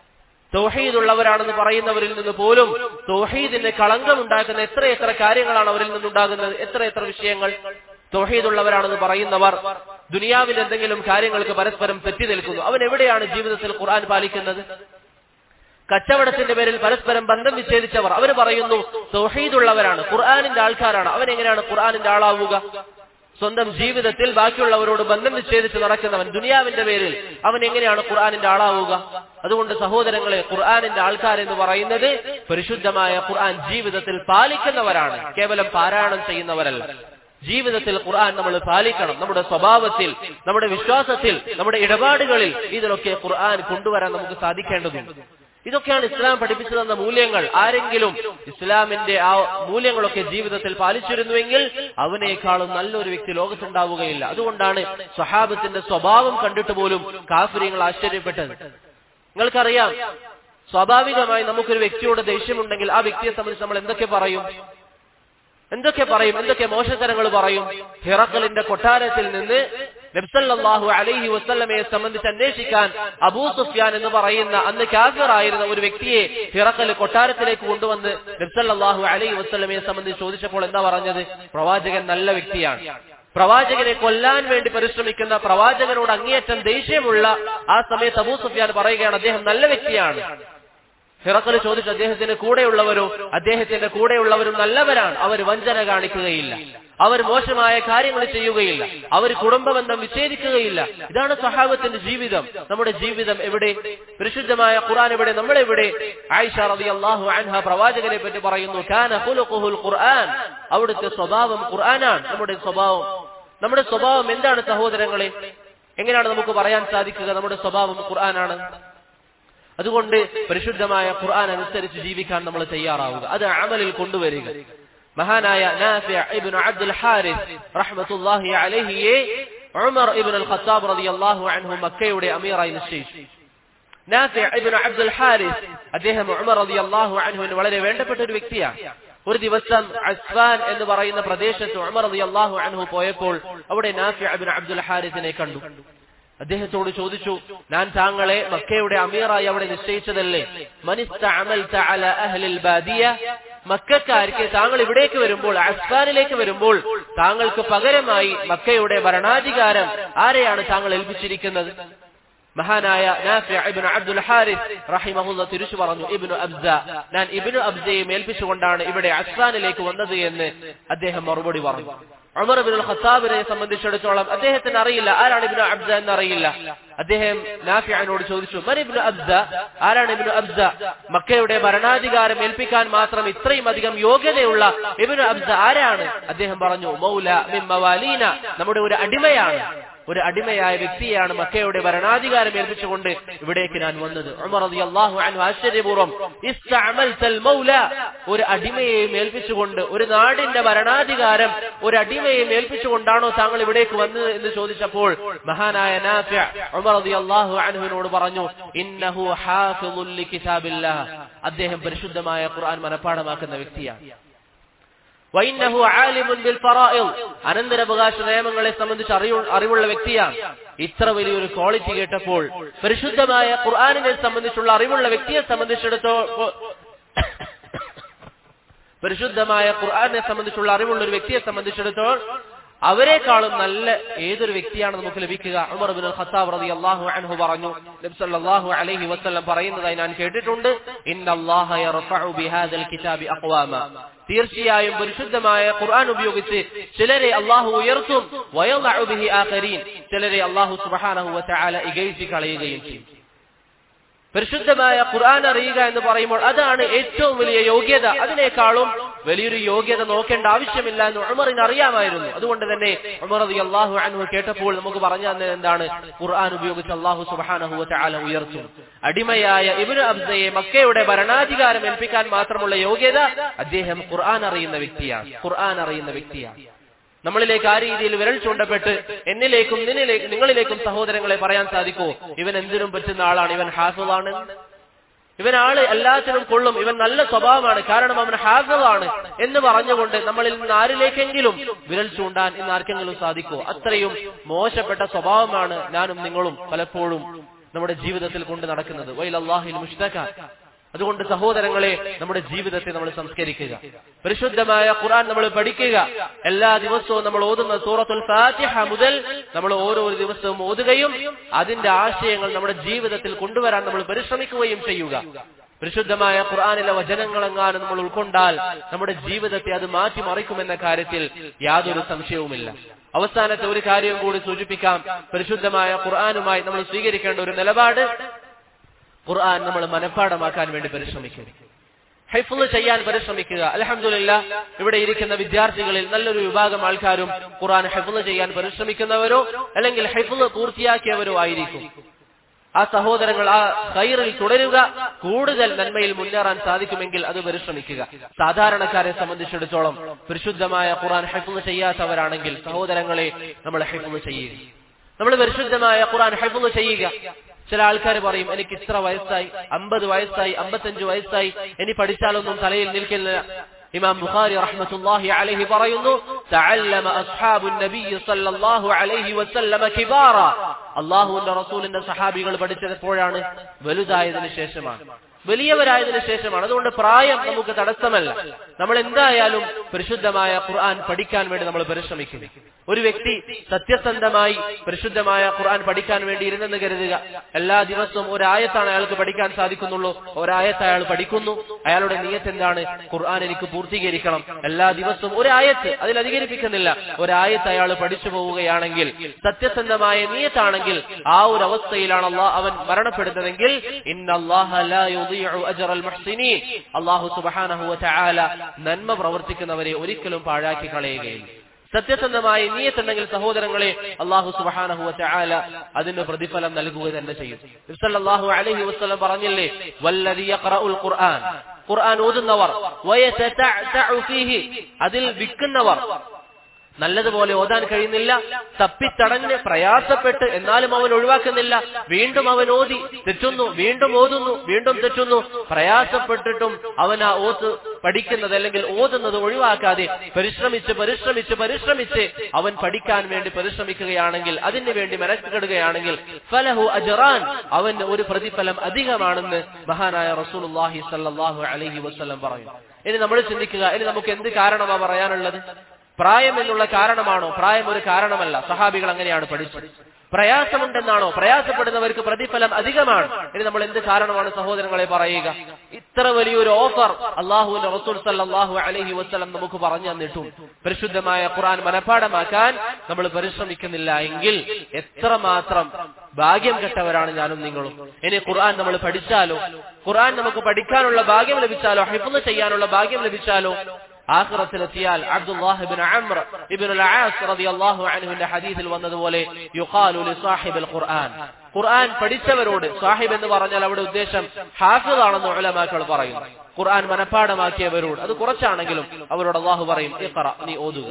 തൗഹീദ് ഉള്ളവരാണെന്ന് പറയുന്നവരിൽ നിന്ന് പോലും തൗഹീദിന് കളങ്കമുണ്ടാക്കുന്ന എത്ര എത്ര കാര്യങ്ങളാണ് അവരിൽ നിന്നുണ്ടാകുന്നത് എത്ര എത്ര വിഷയങ്ങൾ തൗഹീദ് ഉള്ളവരാണെന്ന് പറയുന്നവർ ദുനിയാവിൽ എന്തെങ്കിലും കാര്യങ്ങൾക്ക് പരസ്പരം തെറ്റി നിൽക്കുന്നു അവൻ എവിടെയാണ് ജീവിതത്തിൽ ഖുർആൻ പാലിക്കുന്നത് കച്ചവടത്തിന്റെ പേരിൽ പരസ്പരം ബന്ധം വിച്ഛേദിച്ചവർ അവർ പറയുന്നു തൗഹീദുള്ളവരാണ് ഖുർആാനിന്റെ ആൾക്കാരാണ് അവൻ എങ്ങനെയാണ് ഖുർആാനിന്റെ ആളാവുക സ്വന്തം ജീവിതത്തിൽ ബാക്കിയുള്ളവരോട് ബന്ധം വിച്ഛേദിച്ച് നടക്കുന്നവൻ ദുനിയാവിന്റെ പേരിൽ അവൻ എങ്ങനെയാണ് ഖുർആാനിന്റെ ആളാവുക അതുകൊണ്ട് സഹോദരങ്ങളെ ഖുർആാനിന്റെ ആൾക്കാരെന്ന് പറയുന്നത് പരിശുദ്ധമായ ഖുർആൻ ജീവിതത്തിൽ പാലിക്കുന്നവരാണ് കേവലം പാരായണം ചെയ്യുന്നവരല്ല ജീവിതത്തിൽ ഖുർആൻ നമ്മൾ പാലിക്കണം നമ്മുടെ സ്വഭാവത്തിൽ നമ്മുടെ വിശ്വാസത്തിൽ നമ്മുടെ ഇടപാടുകളിൽ ഇതിലൊക്കെ ഖുർആൻ കൊണ്ടുവരാൻ നമുക്ക് സാധിക്കേണ്ടതുണ്ട് ഇതൊക്കെയാണ് ഇസ്ലാം പഠിപ്പിച്ചു തന്ന മൂല്യങ്ങൾ ആരെങ്കിലും ഇസ്ലാമിന്റെ ആ മൂല്യങ്ങളൊക്കെ ജീവിതത്തിൽ പാലിച്ചിരുന്നുവെങ്കിൽ അവനേക്കാളും നല്ലൊരു വ്യക്തി ലോകത്തുണ്ടാവുകയില്ല അതുകൊണ്ടാണ് സ്വഹാബത്തിന്റെ സ്വഭാവം കണ്ടിട്ട് പോലും കാഫര്യങ്ങൾ ആശ്ചര്യപ്പെട്ടത് നിങ്ങൾക്കറിയാം സ്വാഭാവികമായി നമുക്കൊരു വ്യക്തിയോട് ദേഷ്യമുണ്ടെങ്കിൽ ആ വ്യക്തിയെ സംബന്ധിച്ച് നമ്മൾ എന്തൊക്കെ പറയും എന്തൊക്കെ പറയും എന്തൊക്കെ മോശത്തരങ്ങൾ പറയും ഹിറക്കലിന്റെ കൊട്ടാരത്തിൽ നിന്ന് നബ്സല്ലാഹു അലൈഹി വസ്ല്ലമയെ സംബന്ധിച്ച് അന്വേഷിക്കാൻ അബൂ സുഫിയാൻ എന്ന് പറയുന്ന അന്ന് കാഫിറായിരുന്ന ഒരു വ്യക്തിയെ ഹിറക്കൽ കൊട്ടാരത്തിലേക്ക് കൊണ്ടുവന്ന് നബ്സല്ലാഹു അലൈഹി വസ്ല്ലമയെ സംബന്ധിച്ച് ചോദിച്ചപ്പോൾ എന്താ പറഞ്ഞത് പ്രവാചകൻ നല്ല വ്യക്തിയാണ് പ്രവാചകനെ കൊല്ലാൻ വേണ്ടി പരിശ്രമിക്കുന്ന പ്രവാചകനോട് അങ്ങേയറ്റം ദേഷ്യമുള്ള ആ സമയത്ത് അബൂ സുഫിയാൻ പറയുകയാണ് അദ്ദേഹം നല്ല വ്യക്തിയാണ് ഹിറക്കൽ ചോദിച്ചു അദ്ദേഹത്തിന്റെ കൂടെയുള്ളവരോ അദ്ദേഹത്തിന്റെ കൂടെയുള്ളവരും നല്ലവരാണ് അവർ വഞ്ചന കാണിക്കുകയില്ല അവർ മോശമായ കാര്യങ്ങൾ ചെയ്യുകയില്ല അവർ കുടുംബബന്ധം വിച്ഛേദിക്കുകയില്ല ഇതാണ് സഹാബത്തിന്റെ ജീവിതം നമ്മുടെ ജീവിതം എവിടെ പരിശുദ്ധമായ ഖുർആൻ എവിടെ നമ്മളെവിടെ ആയിഷ റതി അള്ളാഹു അൻഹ പ്രവാചകനെ പറ്റി പറയുന്നു കാന ഖുലുഖുൽ ഖുർആൻ അവിടുത്തെ സ്വഭാവം ഖുർആനാണ് നമ്മുടെ സ്വഭാവം നമ്മുടെ സ്വഭാവം എന്താണ് സഹോദരങ്ങളെ എങ്ങനെയാണ് നമുക്ക് പറയാൻ സാധിക്കുക നമ്മുടെ സ്വഭാവം ഖുർആനാണ് അതുകൊണ്ട് പരിശുദ്ധമായ ഖുർആൻ അനുസരിച്ച് ജീവിക്കാൻ നമ്മൾ തയ്യാറാവുക അത് അമലിൽ കൊണ്ടുവരിക മഹാനായ നാഫിഅ ഇബ്നു അബ്ദുൽ ഹാരിസ് റഹ്മത്തുള്ളാഹി അലൈഹിയെ ഉമർ ഇബ്നു അൽ ഖത്താബ് റളിയല്ലാഹു അൻഹു മക്കയുടെ അമീറായി നിശ്ചയിച്ചു നാഫിഅ ഇബ്നു അബ്ദുൽ ഹാരിസ് അദ്ദേഹം ഉമർ റളിയല്ലാഹു അൻഹുവിന് വളരെ വേണ്ടപ്പെട്ട ഒരു വ്യക്തിയാണ് ഒരു ദിവസം അസ്വാൻ എന്ന് പറയുന്ന പ്രദേശത്ത് ഉമർ റളിയല്ലാഹു അൻഹു പോയപ്പോൾ അവിടെ നാഫിഅ ഇബ്നു അബ്ദുൽ ഹാരിസിനെ കണ്ടു അദ്ദേഹത്തോട് ചോദിച്ചു ഞാൻ താങ്കളെ മക്കയുടെ അമീറായി അവിടെ നിശ്ചയിച്ചതല്ലേ മക്കാർക്ക് താങ്കൾ ഇവിടേക്ക് വരുമ്പോൾ അസ്ഫാനിലേക്ക് വരുമ്പോൾ താങ്കൾക്ക് പകരമായി മക്കയുടെ ഭരണാധികാരം ആരെയാണ് താങ്കൾ ഏൽപ്പിച്ചിരിക്കുന്നത് മഹാനായ ഇബ്നു അബ്ദുൽ ഹാരിസ് റഹിമഹുല്ല തിരിച്ചു പറഞ്ഞു ഇബ്നു അബ്സ ഞാൻ ഇബ്നു അബ്സയെ മേൽപ്പിച്ചുകൊണ്ടാണ് ഇവിടെ അസ്ഫാനിലേക്ക് വന്നത് എന്ന് അദ്ദേഹം മറുപടി പറഞ്ഞു ഉമർ ബിൻ ഖത്താബിനെ സംബന്ധിച്ചിടത്തോളം അദ്ദേഹത്തിന് അറിയില്ല ആരാണ് ഇബ്നു അബ്സ എന്ന് അറിയില്ല അദ്ദേഹം നാഫിഅനോട് ചോദിച്ചു മൻ ഇബ്നു അബ്സ ആരാണ് ഇബ്നു അബ്സ മക്കയുടെ ഭരണാധികാരം ഏൽപ്പിക്കാൻ മാത്രം ഇത്രയും അധികം യോഗ്യതയുള്ള ഇബ്നു അബ്സ ആരാണ് അദ്ദേഹം പറഞ്ഞു മൗല മിൻ മവാലീന നമ്മുടെ ഒരു അടിമയാണ് ഒരു അടിമയായ വ്യക്തിയാണ് മക്കയുടെ ഭരണാധികാരം ഏൽപ്പിച്ചുകൊണ്ട് ഇവിടേക്ക് ഞാൻ വന്നത് ഉമർ റളിയല്ലാഹു അൻഹു ആശ്ചര്യപൂർവ്വം ഇസ്തഅമൽതൽ മൗല ഒരു അടിമയെയും ഏൽപ്പിച്ചുകൊണ്ട് ഒരു നാടിന്റെ ഭരണാധികാരം ഒരു അടിമയെയും ഏൽപ്പിച്ചുകൊണ്ടാണോ താങ്കൾ ഇവിടേക്ക് വന്നത് എന്ന് ചോദിച്ചപ്പോൾ മഹാനായ നാഫിഅ ഉമർ റളിയല്ലാഹു അൻഹുവിനോട് പറഞ്ഞു ഇന്നഹു ഹാഫിളുൽ ലികിതാബില്ലാഹ് അദ്ദേഹം പരിശുദ്ധമായ ഖുർആൻ മനഃപ്പാഠമാക്കുന്ന വ്യക്തിയാണ് വൈന്നഹു ആലിമുൻ ബിൽ ഫറായിദ് അനന്തരാവകാശ നിയമങ്ങളെ സംബന്ധിച്ച് അറിവ് അറിവുള്ള വ്യക്തിയാണ് ഇത്ര വലിയൊരു ക്വാളിറ്റി കേട്ടപ്പോൾ പരിശുദ്ധമായ ഖുർആനിനെ സംബന്ധിച്ചുള്ള അറിവുള്ള വ്യക്തിയെ സംബന്ധിച്ചിടത്തോളം പരിശുദ്ധമായ ഖുർആനെ സംബന്ധിച്ചുള്ള അറിവുള്ള ഒരു വ്യക്തിയെ സംബന്ധിച്ചിടത്തോളം അവരെക്കാളും നല്ല ഏതൊരു വ്യക്തിയാണ് നമുക്ക് ലഭിക്കുക ഉമർ ബിൻ ഖത്താബ് റളിയല്ലാഹു അൻഹു പറഞ്ഞു നബി സല്ലല്ലാഹു അലൈഹി വസല്ലം പറയുന്നതായി ഞാൻ കേട്ടിട്ടുണ്ട് ഇന്നല്ലാഹ യർഫഉ ബിഹാദൽ കിതാബി അഖ്വാമ തീർച്ചയായും പരിശുദ്ധമായ ഖുർആൻ ഉപയോഗിച്ച് ചിലരെ അള്ളാഹു ഉയർത്തും വയളഉ ബിഹി ആഖരീൻ ചിലരെ അള്ളാഹു സുബ്ഹാനഹു വതആല ഇകഴ്ത്തി കളയുകയും ചെയ്യും പരിശുദ്ധമായ ഖുർആൻ അറിയുക എന്ന് പറയുമ്പോൾ അതാണ് ഏറ്റവും വലിയ യോഗ്യത അതിനേക്കാളും വലിയൊരു യോഗ്യത നോക്കേണ്ട ആവശ്യമില്ല എന്ന് ഉമറിന് അറിയാമായിരുന്നു അതുകൊണ്ട് തന്നെ ഉമർ റതി അള്ളാഹു അൻഹു കേട്ടപ്പോൾ നമുക്ക് പറഞ്ഞു തന്നെ എന്താണ് ഖുർആൻ ഉപയോഗിച്ച് അള്ളാഹു സുബാനഹു ചാല ഉയർത്തും അടിമയായ ഇബിന് അബ്സയെ മക്കയുടെ ഭരണാധികാരം ഏൽപ്പിക്കാൻ മാത്രമുള്ള യോഗ്യത അദ്ദേഹം ഖുർആൻ അറിയുന്ന വ്യക്തിയാണ് ഖുർആൻ അറിയുന്ന വ്യക്തിയാണ് നമ്മളിലേക്ക് ആ രീതിയിൽ വിരൽ ചൂണ്ടപ്പെട്ട് എന്നിലേക്കും നിന്നിലേക്കും നിങ്ങളിലേക്കും സഹോദരങ്ങളെ പറയാൻ സാധിക്കോ ഇവൻ എന്തിനും പറ്റുന്ന ആളാണ് ഇവൻ ഹാഫിളാണ് ഇവൻ ആള് എല്ലാത്തിനും കൊള്ളും ഇവൻ നല്ല സ്വഭാവമാണ് കാരണം അവൻ ഹാഫിളാണ് എന്ന് പറഞ്ഞുകൊണ്ട് നമ്മളിൽ നിന്ന് ആരിലേക്കെങ്കിലും വിരൽ ചൂണ്ടാൻ ഇന്ന് ആർക്കെങ്കിലും സാധിക്കുമോ അത്രയും മോശപ്പെട്ട സ്വഭാവമാണ് ഞാനും നിങ്ങളും പലപ്പോഴും നമ്മുടെ ജീവിതത്തിൽ കൊണ്ട് നടക്കുന്നത് വൈൽ അള്ളാഹിൽ മുഷ്തക അതുകൊണ്ട് സഹോദരങ്ങളെ നമ്മുടെ ജീവിതത്തെ നമ്മൾ സംസ്കരിക്കുക പരിശുദ്ധമായ ഖുർആൻ നമ്മൾ പഠിക്കുക എല്ലാ ദിവസവും നമ്മൾ ഓതുന്ന സൂറത്തുൽ ഫാത്തിഹ മുതൽ നമ്മൾ ഓരോ ദിവസവും ഓതുകയും അതിന്റെ ആശയങ്ങൾ നമ്മുടെ ജീവിതത്തിൽ കൊണ്ടുവരാൻ നമ്മൾ പരിശ്രമിക്കുകയും ചെയ്യുക പരിശുദ്ധമായ ഖുർആാനിലെ വചനങ്ങളെങ്ങാനും നമ്മൾ ഉൾക്കൊണ്ടാൽ നമ്മുടെ ജീവിതത്തെ അത് മാറ്റിമറിക്കുമെന്ന കാര്യത്തിൽ യാതൊരു സംശയവുമില്ല അവസാനത്തെ ഒരു കാര്യവും കൂടി സൂചിപ്പിക്കാം പരിശുദ്ധമായ ഖുർആാനുമായി നമ്മൾ സ്വീകരിക്കേണ്ട ഒരു നിലപാട് ഖുർആൻ നമ്മൾ മനഃപ്പാടമാക്കാൻ വേണ്ടി പരിശ്രമിക്കുക ഹൈഫുൾ ചെയ്യാൻ പരിശ്രമിക്കുക അലഹമില്ല ഇവിടെ ഇരിക്കുന്ന വിദ്യാർത്ഥികളിൽ നല്ലൊരു വിഭാഗം ആൾക്കാരും ഖുർആൻ ഹൈഫുൾ ചെയ്യാൻ പരിശ്രമിക്കുന്നവരോ അല്ലെങ്കിൽ ഹൈഫുൾ പൂർത്തിയാക്കിയവരോ ആയിരിക്കും ആ സഹോദരങ്ങൾ ആ കയറിൽ തുടരുക കൂടുതൽ നന്മയിൽ മുന്നേറാൻ സാധിക്കുമെങ്കിൽ അത് പരിശ്രമിക്കുക സാധാരണക്കാരെ സംബന്ധിച്ചിടത്തോളം പരിശുദ്ധമായ ഖുർആൻ ഹൈഫുൾ ചെയ്യാത്തവരാണെങ്കിൽ സഹോദരങ്ങളെ നമ്മൾ ഹൈഫുൾ ചെയ്യുക നമ്മൾ പരിശുദ്ധമായ ഖുർആൻ ഹൈഫുൾ ചെയ്യുക ചില ആൾക്കാർ പറയും എനിക്ക് ഇത്ര വയസ്സായി അമ്പത് വയസ്സായി അമ്പത്തഞ്ച് വയസ്സായി ഇനി പഠിച്ചാലൊന്നും തലയിൽ നിൽക്കില്ല ഇമാം ബുഖാരി റഹ്മത്തുള്ളാഹി അലൈഹി പറയുന്നു തഅല്ലമ അസ്ഹാബുൻ നബി സല്ലല്ലാഹു അലൈഹി വസല്ലമ കിബാറ അല്ലാഹുവിന്റെ റസൂലിന്റെ സഹാബികൾ പഠിച്ചത് എപ്പോഴാണ് വലുതായതിനു ശേഷമാണ് വലിയവരായതിനു ശേഷമാണ് അതുകൊണ്ട് പ്രായം നമുക്ക് തടസ്സമല്ല നമ്മൾ എന്തായാലും പരിശുദ്ധമായ ഖുർആൻ പഠിക്കാൻ വേണ്ടി നമ്മൾ പരിശ്രമിക്കുന്നു ഒരു വ്യക്തി സത്യസന്ധമായി പരിശുദ്ധമായ ഖുർആൻ പഠിക്കാൻ വേണ്ടി ഇരുന്നെന്ന് കരുതുക എല്ലാ ദിവസവും ഒരായത്താണ് അയാൾക്ക് പഠിക്കാൻ സാധിക്കുന്നുള്ളൂ ഒരായത്ത് അയാൾ പഠിക്കുന്നു അയാളുടെ നിയത്ത് എന്താണ് ഖുർആൻ എനിക്ക് പൂർത്തീകരിക്കണം എല്ലാ ദിവസവും ഒരായത്ത് അതിൽ അധികരിപ്പിക്കുന്നില്ല ഒരായത്ത് അയാൾ പഠിച്ചു പോവുകയാണെങ്കിൽ സത്യസന്ധമായ നിയത്താണെങ്കിൽ ആ ഒരു അവസ്ഥയിലാണ് അള്ളാഹ് അവൻ മരണപ്പെടുന്നതെങ്കിൽ അള്ളാഹു സുബാനഹു ചായാല നന്മ പ്രവർത്തിക്കുന്നവരെ ഒരിക്കലും പാഴാക്കി കളയുകയില്ല സത്യസന്ധമായ നീയത്തുണ്ടെങ്കിൽ സഹോദരങ്ങളെ അള്ളാഹു സുബാനഹു ചായാല അതിന് പ്രതിഫലം നൽകുക തന്നെ ചെയ്യും ഇബ്സല്ലാഹു അലഹി വസ്ലം പറഞ്ഞില്ലേ വല്ലതി ഖുർആൻ ഖുർആൻ ഓതുന്നവർ അതിൽ വിൽക്കുന്നവർ നല്ലതുപോലെ ഓതാൻ കഴിയുന്നില്ല തപ്പിത്തടഞ്ഞ് പ്രയാസപ്പെട്ട് എന്നാലും അവൻ ഒഴിവാക്കുന്നില്ല വീണ്ടും അവൻ ഓതി തെറ്റുന്നു വീണ്ടും ഓതുന്നു വീണ്ടും തെറ്റുന്നു പ്രയാസപ്പെട്ടിട്ടും അവൻ ആ ഓത്ത് പഠിക്കുന്നത് അല്ലെങ്കിൽ ഓതുന്നത് ഒഴിവാക്കാതെ പരിശ്രമിച്ച് പരിശ്രമിച്ച് പരിശ്രമിച്ച് അവൻ പഠിക്കാൻ വേണ്ടി പരിശ്രമിക്കുകയാണെങ്കിൽ അതിനു വേണ്ടി മെനക്കെടുകയാണെങ്കിൽ ഫലഹു അജറാൻ അവന് ഒരു പ്രതിഫലം അധികമാണെന്ന് മഹാനായ റസൂലുള്ളാഹി സല്ലല്ലാഹു അലൈഹി വസല്ലം പറയും ഇനി നമ്മൾ ചിന്തിക്കുക ഇനി നമുക്ക് എന്ത് കാരണമാ പറയാനുള്ളത് പ്രായം എന്നുള്ള കാരണമാണോ പ്രായം ഒരു കാരണമല്ല സഹാബികൾ അങ്ങനെയാണ് പഠിച്ചത് പ്രയാസമുണ്ടെന്നാണോ പ്രയാസപ്പെടുന്നവർക്ക് പ്രതിഫലം അധികമാണ് ഇനി നമ്മൾ എന്ത് കാരണമാണ് സഹോദരങ്ങളെ പറയുക ഇത്ര വലിയൊരു ഓഫർ അള്ളാഹുവിന്റെ റസൂൽ സല്ലാഹു അലഹി വസ്ലം നമുക്ക് പറഞ്ഞു തന്നിട്ടും പരിശുദ്ധമായ ഖുർആൻ മനഃപ്പാടമാക്കാൻ നമ്മൾ പരിശ്രമിക്കുന്നില്ല എങ്കിൽ എത്രമാത്രം ഭാഗ്യം കെട്ടവരാണ് ഞാനും നിങ്ങളും ഇനി ഖുർആൻ നമ്മൾ പഠിച്ചാലോ ഖുർആൻ നമുക്ക് പഠിക്കാനുള്ള ഭാഗ്യം ലഭിച്ചാലോ ഹിഫുന്ന് ചെയ്യാനുള്ള ഭാഗ്യം ലഭിച്ചാലോ ആഖിറത്തിലെത്തിയാൽ അബ്ദുല്ലാഹിബിൻ അംർ ഇബ്നു അൽ-ആസ് റളിയല്ലാഹു അൻഹുവിന്റെ ഹദീസിൽ വന്നതുപോലെ യുഖാലു ലി സാഹിബിൽ ഖുർആൻ ഖുർആൻ പഠിച്ചവരോട് സാഹിബ് എന്ന് പറഞ്ഞാൽ അവിടെ ഉദ്ദേശം ഹാഫിദ് ആണെന്ന് ഉലമാക്കൾ പറയുന്നു ഖുർആൻ മനഃപ്പാടമാക്കിയവരോട് അത് കുറച്ചാണെങ്കിലും അവരോട് അള്ളാഹു പറയും ഇഖറ നീ ഓതുക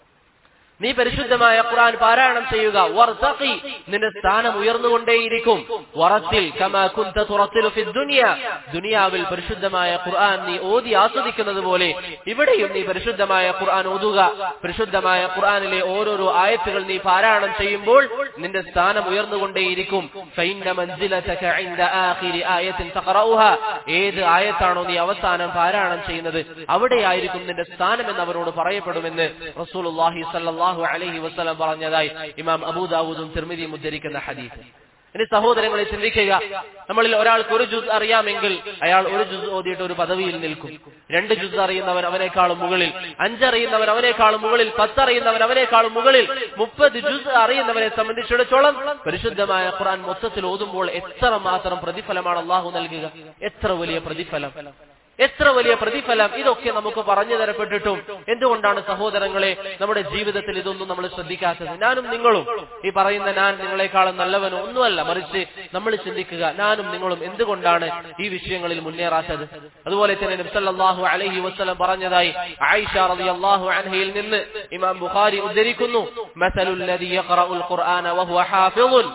നീ പരിശുദ്ധമായ ഖുർആൻ പാരായണം ചെയ്യുക വർത്തഖി നിന്റെ സ്ഥാനം ഉയർന്നുകൊണ്ടേയിരിക്കും വറത്തിൽ കമാ കുന്ത തുറത്തിലു ഫി ദുനിയ ദുനിയാവിൽ പരിശുദ്ധമായ ഖുർആൻ നീ ഓതി ആസ്വദിക്കുന്നത് പോലെ ഇവിടെയും നീ പരിശുദ്ധമായ ഖുർആൻ ഓതുക പരിശുദ്ധമായ ഖുർആനിലെ ഓരോരോ ആയത്തുകൾ നീ പാരായണം ചെയ്യുമ്പോൾ നിന്റെ സ്ഥാനം ഉയർന്നുകൊണ്ടേയിരിക്കും ഫൈന്ന മൻസിലതക ഇൻദ ആഖിരി ആയത്തിൻ തഖറഉഹ ഏത് ആയത്താണോ നീ അവസാനം പാരായണം ചെയ്യുന്നത് അവിടെയായിരിക്കും നിന്റെ സ്ഥാനം എന്ന് അവരോട് പറയപ്പെടുമെന്ന് റസൂലുള്ളാഹി സല്ലല്ലാഹു സല്ലല്ലാഹു അലൈഹി വസല്ലം പറഞ്ഞതായി ഇമാം അബൂദാവൂദും തിർമിദിയും ഉദ്ധരിക്കുന്ന ഹദീസ് ഇനി സഹോദരങ്ങളെ ചിന്തിക്കുക നമ്മളിൽ ഒരാൾക്ക് ഒരു ജുസ് അറിയാമെങ്കിൽ അയാൾ ഒരു ജുസ് ഓതിയിട്ട് ഒരു പദവിയിൽ നിൽക്കും രണ്ട് ജുസ് അറിയുന്നവൻ അവനേക്കാളും മുകളിൽ അഞ്ചറിയുന്നവൻ അവനേക്കാളും മുകളിൽ പത്തറിയുന്നവൻ അവനേക്കാളും മുകളിൽ മുപ്പത് ജുസ് അറിയുന്നവനെ സംബന്ധിച്ചിടത്തോളം പരിശുദ്ധമായ ഖുർആൻ മൊത്തത്തിൽ ഓതുമ്പോൾ എത്ര മാത്രം പ്രതിഫലമാണ് അള്ളാഹു നൽകുക എത്ര വലിയ പ്രതിഫലം എത്ര വലിയ പ്രതിഫലം ഇതൊക്കെ നമുക്ക് പറഞ്ഞു തരപ്പെട്ടിട്ടും എന്തുകൊണ്ടാണ് സഹോദരങ്ങളെ നമ്മുടെ ജീവിതത്തിൽ ഇതൊന്നും നമ്മൾ ശ്രദ്ധിക്കാത്തത് ഞാനും നിങ്ങളും ഈ പറയുന്ന ഞാൻ നിങ്ങളെക്കാളും നല്ലവനോ ഒന്നുമല്ല മറിച്ച് നമ്മൾ ചിന്തിക്കുക ഞാനും നിങ്ങളും എന്തുകൊണ്ടാണ് ഈ വിഷയങ്ങളിൽ മുന്നേറാത്തത് അതുപോലെ തന്നെ നബ്സല്ലാഹു അലഹി വസ്ലം പറഞ്ഞതായി ആയിഷ റളിയല്ലാഹു അൻഹയിൽ നിന്ന് ഇമാം ബുഖാരി ഉദ്ധരിക്കുന്നു മസലുല്ലദി യഖറഉൽ ഖുർആന വഹുവ ഹാഫിളുൻ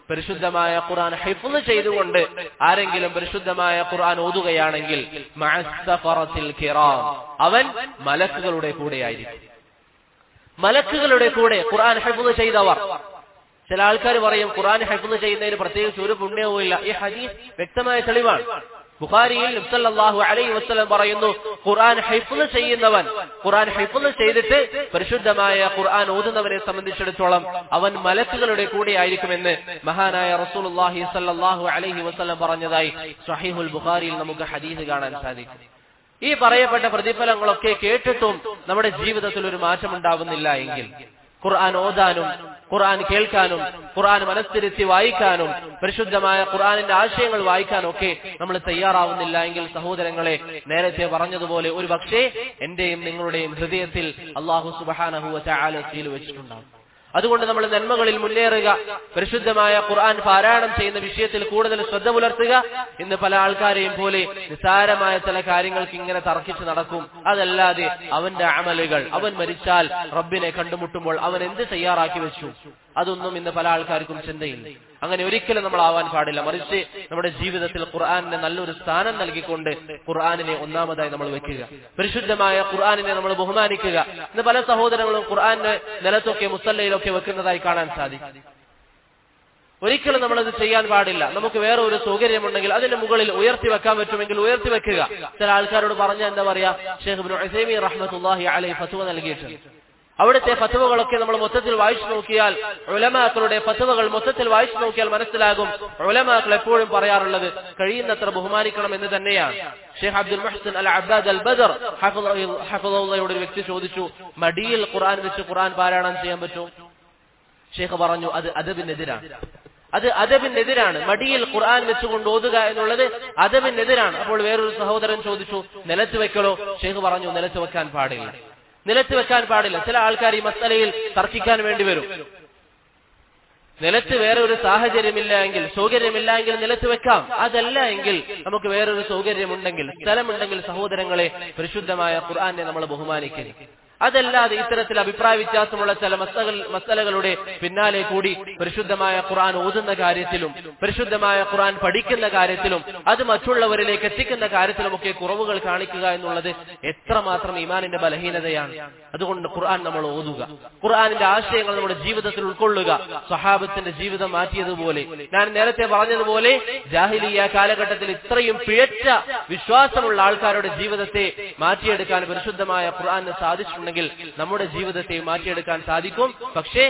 പരിശുദ്ധമായ ഖുർആൻ ഹിഫ്ള് ചെയ്തുകൊണ്ട് ആരെങ്കിലും പരിശുദ്ധമായ ഖുർആൻ ഓതുകയാണെങ്കിൽ മഅസ്സഫറത്തിൽ കിറാം അവൻ മലക്കുകളുടെ കൂടെയായിരിക്കും മലക്കുകളുടെ കൂടെ ഖുർആൻ ഹിഫ്ള് ചെയ്തവർ ചില ആൾക്കാർ പറയും ഖുർആൻ ഹെഫ്ള് ചെയ്യുന്നതിന് പ്രത്യേകിച്ച് ഒരു പുണ്യവും ഇല്ല ഈ ഹദീസ് വ്യക്തമായ തെളിവാണ് ബുഖാരിയിൽ നബ്സല്ലാഹു അലൈഹി വസ്ലം പറയുന്നു ഖുർആൻ ഹൈഫുൽ ചെയ്യുന്നവൻ ഖുർആൻ ഹൈഫുൽ ചെയ്തിട്ട് പരിശുദ്ധമായ ഖുർആൻ ഓതുന്നവനെ സംബന്ധിച്ചിടത്തോളം അവൻ മലക്കുകളുടെ കൂടെ ആയിരിക്കുമെന്ന് മഹാനായ റസൂലുള്ളാഹി സല്ലല്ലാഹു അലൈഹി വസല്ലം പറഞ്ഞതായി സ്വഹീഹുൽ ബുഖാരിയിൽ നമുക്ക് ഹദീസ് കാണാൻ സാധിക്കും ഈ പറയപ്പെട്ട പ്രതിഫലങ്ങളൊക്കെ കേട്ടിട്ടും നമ്മുടെ ജീവിതത്തിൽ ഒരു മാറ്റം ഉണ്ടാവുന്നില്ല എങ്കിൽ ഖുർആൻ ഓതാനും ഖുർആൻ കേൾക്കാനും ഖുർആൻ മനസ്സിരുത്തി വായിക്കാനും പരിശുദ്ധമായ ഖുർആനിന്റെ ആശയങ്ങൾ വായിക്കാനും ഒക്കെ നമ്മൾ തയ്യാറാവുന്നില്ല എങ്കിൽ സഹോദരങ്ങളെ നേരത്തെ പറഞ്ഞതുപോലെ ഒരു പക്ഷേ എന്റെയും നിങ്ങളുടെയും ഹൃദയത്തിൽ അള്ളാഹു സുബാനഹുവ ചാല സീൽ വെച്ചിട്ടുണ്ടാകും അതുകൊണ്ട് നമ്മൾ നന്മകളിൽ മുന്നേറുക പരിശുദ്ധമായ ഖുർആൻ പാരായണം ചെയ്യുന്ന വിഷയത്തിൽ കൂടുതൽ ശ്രദ്ധ പുലർത്തുക ഇന്ന് പല ആൾക്കാരെയും പോലെ നിസാരമായ ചില കാര്യങ്ങൾക്ക് ഇങ്ങനെ തർക്കിച്ച് നടക്കും അതല്ലാതെ അവന്റെ അമലുകൾ അവൻ മരിച്ചാൽ റബ്ബിനെ കണ്ടുമുട്ടുമ്പോൾ അവൻ എന്ത് തയ്യാറാക്കി വെച്ചു അതൊന്നും ഇന്ന് പല ആൾക്കാർക്കും ചിന്തയില്ല അങ്ങനെ ഒരിക്കലും നമ്മൾ ആവാൻ പാടില്ല മറിച്ച് നമ്മുടെ ജീവിതത്തിൽ ഖുർആാനിന് നല്ലൊരു സ്ഥാനം നൽകിക്കൊണ്ട് ഖുർആാനിനെ ഒന്നാമതായി നമ്മൾ വെക്കുക പരിശുദ്ധമായ ഖുർആാനിനെ നമ്മൾ ബഹുമാനിക്കുക ഇന്ന് പല സഹോദരങ്ങളും ഖുർആാനിന് നിലത്തൊക്കെ മുസല്ലയിലൊക്കെ വെക്കുന്നതായി കാണാൻ സാധിക്കും ഒരിക്കലും നമ്മളത് ചെയ്യാൻ പാടില്ല നമുക്ക് വേറെ ഒരു സൗകര്യമുണ്ടെങ്കിൽ അതിന്റെ മുകളിൽ ഉയർത്തി വെക്കാൻ പറ്റുമെങ്കിൽ ഉയർത്തി വെക്കുക ചില ആൾക്കാരോട് പറഞ്ഞ എന്താ പറയാ ഷെയ്ഖ് റഹ്മത്തുല്ലാഹി അലൈ ഫത്തുവ നൽകിയിട്ടുണ്ട് അവിടുത്തെ ഫത്തുവകളൊക്കെ നമ്മൾ മൊത്തത്തിൽ വായിച്ചു നോക്കിയാൽ ഉലമാക്കളുടെ ഫത്തുവകൾ മൊത്തത്തിൽ വായിച്ചു നോക്കിയാൽ മനസ്സിലാകും ഉലമാക്കൾ എപ്പോഴും പറയാറുള്ളത് കഴിയുന്നത്ര ബഹുമാനിക്കണം എന്ന് തന്നെയാണ് ഷെയ്ഖ് അബ്ദുൽ മുഹ്സൻ അൽ അബ്ബാദ് അൽ ബദർ ഹഫുദയുടെ ഒരു വ്യക്തി ചോദിച്ചു മടിയിൽ ഖുർആൻ വെച്ച് ഖുർആൻ പാരായണം ചെയ്യാൻ പറ്റുമോ ഷെയ്ഖ് പറഞ്ഞു അത് അദബിനെതിരാണ് അത് അദബിനെതിരാണ് മടിയിൽ ഖുർആൻ വെച്ചുകൊണ്ട് ഓതുക എന്നുള്ളത് അദബിനെതിരാണ് അപ്പോൾ വേറൊരു സഹോദരൻ ചോദിച്ചു നിലത്ത് വെക്കലോ ഷെയ്ഖ് പറഞ്ഞു നിലത്ത് വെക്കാൻ പാടില്ല നിലത്ത് വെക്കാൻ പാടില്ല ചില ആൾക്കാർ ഈ മസലയിൽ തർക്കിക്കാൻ വേണ്ടി വരും നിലത്ത് വേറെ ഒരു സാഹചര്യമില്ല എങ്കിൽ സൗകര്യമില്ല എങ്കിൽ നിലത്ത് വെക്കാം അതല്ല എങ്കിൽ നമുക്ക് വേറൊരു സൗകര്യമുണ്ടെങ്കിൽ സ്ഥലമുണ്ടെങ്കിൽ സഹോദരങ്ങളെ പരിശുദ്ധമായ ഖുർആനെ നമ്മൾ ബഹുമാനിക്കുക അതല്ലാതെ ഇത്തരത്തിൽ അഭിപ്രായ വ്യത്യാസമുള്ള ചില മസകൾ മസലകളുടെ പിന്നാലെ കൂടി പരിശുദ്ധമായ ഖുർആൻ ഓതുന്ന കാര്യത്തിലും പരിശുദ്ധമായ ഖുർആൻ പഠിക്കുന്ന കാര്യത്തിലും അത് മറ്റുള്ളവരിലേക്ക് എത്തിക്കുന്ന കാര്യത്തിലുമൊക്കെ കുറവുകൾ കാണിക്കുക എന്നുള്ളത് എത്രമാത്രം ഇമാനിന്റെ ബലഹീനതയാണ് അതുകൊണ്ട് ഖുർആൻ നമ്മൾ ഓതുക ഖുർആനിന്റെ ആശയങ്ങൾ നമ്മുടെ ജീവിതത്തിൽ ഉൾക്കൊള്ളുക സ്വഹാബത്തിന്റെ ജീവിതം മാറ്റിയതുപോലെ ഞാൻ നേരത്തെ പറഞ്ഞതുപോലെ ജാഹിലിയ കാലഘട്ടത്തിൽ ഇത്രയും പിഴച്ച വിശ്വാസമുള്ള ആൾക്കാരുടെ ജീവിതത്തെ മാറ്റിയെടുക്കാൻ പരിശുദ്ധമായ ഖുർആന് സാധിച്ചിട്ടുണ്ട് ഉണ്ടെങ്കിൽ നമ്മുടെ ജീവിതത്തെ മാറ്റിയെടുക്കാൻ സാധിക്കും പക്ഷേ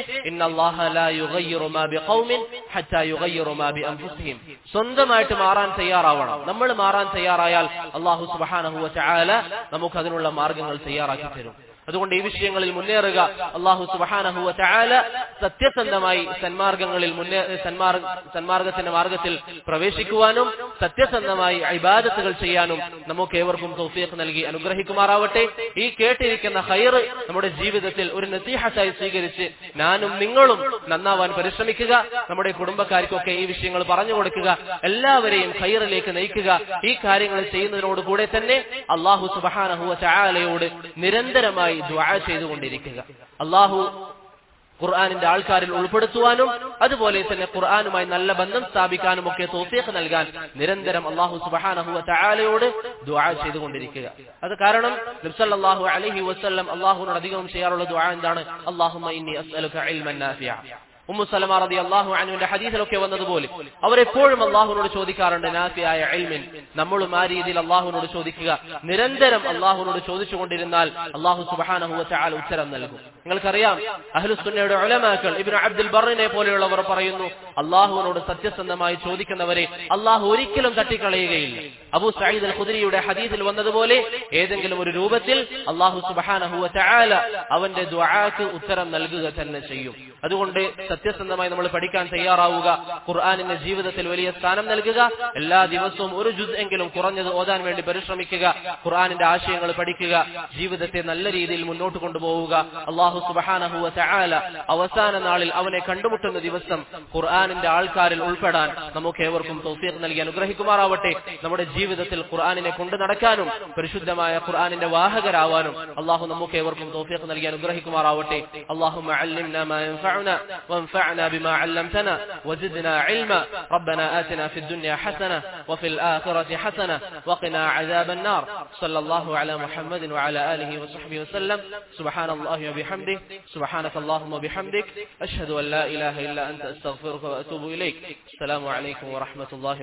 സ്വന്തമായിട്ട് മാറാൻ തയ്യാറാവണം നമ്മൾ മാറാൻ തയ്യാറായാൽ അള്ളാഹു സുബാനഹുവ ചായാല നമുക്ക് അതിനുള്ള മാർഗങ്ങൾ തയ്യാറാക്കി തരും അതുകൊണ്ട് ഈ വിഷയങ്ങളിൽ മുന്നേറുക അള്ളാഹു സുബാനഹുവ ചായാല സത്യസന്ധമായി സന്മാർഗങ്ങളിൽ മുന്നേ സന്മാർഗ സന്മാർഗത്തിന്റെ മാർഗത്തിൽ പ്രവേശിക്കുവാനും സത്യസന്ധമായി ഇബാദത്തുകൾ ചെയ്യാനും നമുക്ക് ഏവർക്കും തൗഫീഖ് നൽകി അനുഗ്രഹിക്കുമാറാവട്ടെ ഈ കേട്ടിരിക്കുന്ന ഹൈർ നമ്മുടെ ജീവിതത്തിൽ ഒരു നസീഹത്തായി സ്വീകരിച്ച് ഞാനും നിങ്ങളും നന്നാവാൻ പരിശ്രമിക്കുക നമ്മുടെ കുടുംബക്കാർക്കൊക്കെ ഈ വിഷയങ്ങൾ പറഞ്ഞു കൊടുക്കുക എല്ലാവരെയും ഹൈറിലേക്ക് നയിക്കുക ഈ കാര്യങ്ങൾ ചെയ്യുന്നതിനോട് കൂടെ തന്നെ അള്ളാഹു സുബാനഹുവ ചായാലയോട് നിരന്തരമായി ദ്വാ ചെയ്തുകൊണ്ടിരിക്കുക അള്ളാഹു ഖുർആാനിന്റെ ആൾക്കാരിൽ ഉൾപ്പെടുത്തുവാനും അതുപോലെ തന്നെ ഖുർആാനുമായി നല്ല ബന്ധം സ്ഥാപിക്കാനും ഒക്കെ തോഫീഖ് നൽകാൻ നിരന്തരം അള്ളാഹു സുബഹാനഹുവ തആലയോട് ദുആ ചെയ്തുകൊണ്ടിരിക്കുക അത് കാരണം നബ്സല്ലാഹു അലൈഹി വസല്ലം അള്ളാഹുവിനോട് അധികം ചെയ്യാറുള്ള ദുആ എന്താണ് അള്ളാഹുമ്മ ഇന്നി അസ്അലുക ഇൽമൻ നാഫിഅ ഉമ്മു സലമ റതി അള്ളാഹു അനുവിന്റെ ഹദീസിലൊക്കെ വന്നതുപോലെ അവരെപ്പോഴും അള്ളാഹുവിനോട് ചോദിക്കാറുണ്ട് നാഫിയായ എൽമിൻ നമ്മളും ആ രീതിയിൽ അള്ളാഹുവിനോട് ചോദിക്കുക നിരന്തരം അള്ളാഹുവിനോട് ചോദിച്ചുകൊണ്ടിരുന്നാൽ അള്ളാഹു സുബാനഹുവ ചാൽ ഉത്തരം നൽകും നിങ്ങൾക്കറിയാം അഹ്ലുസുന്നയുടെ ഒലമാക്കൾ ഇബിൻ അബ്ദുൽ ബറിനെ പോലെയുള്ളവർ പറയുന്നു അള്ളാഹുവിനോട് സത്യസന്ധമായി ചോദിക്കുന്നവരെ അള്ളാഹു ഒരിക്കലും തട്ടിക്കളയുകയില്ല അബു സയ്യിദ് അൽ ഖുദരിയുടെ ഹദീസിൽ വന്നതുപോലെ ഏതെങ്കിലും ഒരു രൂപത്തിൽ അള്ളാഹു സുബാനഹുവ ചാല അവന്റെ ദ്വാക്ക് ഉത്തരം നൽകുക തന്നെ ചെയ്യും അതുകൊണ്ട് സത്യസന്ധമായി നമ്മൾ പഠിക്കാൻ തയ്യാറാവുക ഖുർആാനിന്റെ ജീവിതത്തിൽ വലിയ സ്ഥാനം നൽകുക എല്ലാ ദിവസവും ഒരു ജുസ് എങ്കിലും കുറഞ്ഞത് ഓതാൻ വേണ്ടി പരിശ്രമിക്കുക ഖുർആാനിന്റെ ആശയങ്ങൾ പഠിക്കുക ജീവിതത്തെ നല്ല രീതിയിൽ മുന്നോട്ട് കൊണ്ടുപോവുക അള്ളാഹു അള്ളാഹു സുബഹാനഹുവ ചായാല അവസാന നാളിൽ അവനെ കണ്ടുമുട്ടുന്ന ദിവസം ഖുർആാനിന്റെ ആൾക്കാരിൽ ഉൾപ്പെടാൻ നമുക്ക് ഏവർക്കും തൗഫീഖ് നൽകി അനുഗ്രഹിക്കുമാറാവട്ടെ നമ്മുടെ ജീവിതത്തിൽ ഖുർആാനിനെ കൊണ്ടു നടക്കാനും പരിശുദ്ധമായ ഖുർആാനിന്റെ വാഹകരാവാനും അള്ളാഹു നമുക്ക് ഏവർക്കും തൗഫീഖ് നൽകി അനുഗ്രഹിക്കുമാറാവട്ടെ اللهم علمنا ما ينفعنا وانفعنا بما علمتنا وزدنا علما ربنا آتنا في الدنيا حسنة وفي الآخرة حسنة وقنا عذاب النار صلى الله على محمد وعلى آله وصحبه وسلم سبحان الله وبحمده سبحانك اللهم وبحمدك أشهد أن لا إله إلا أنت أستغفرك وأتوب إليك السلام عليكم ورحمة الله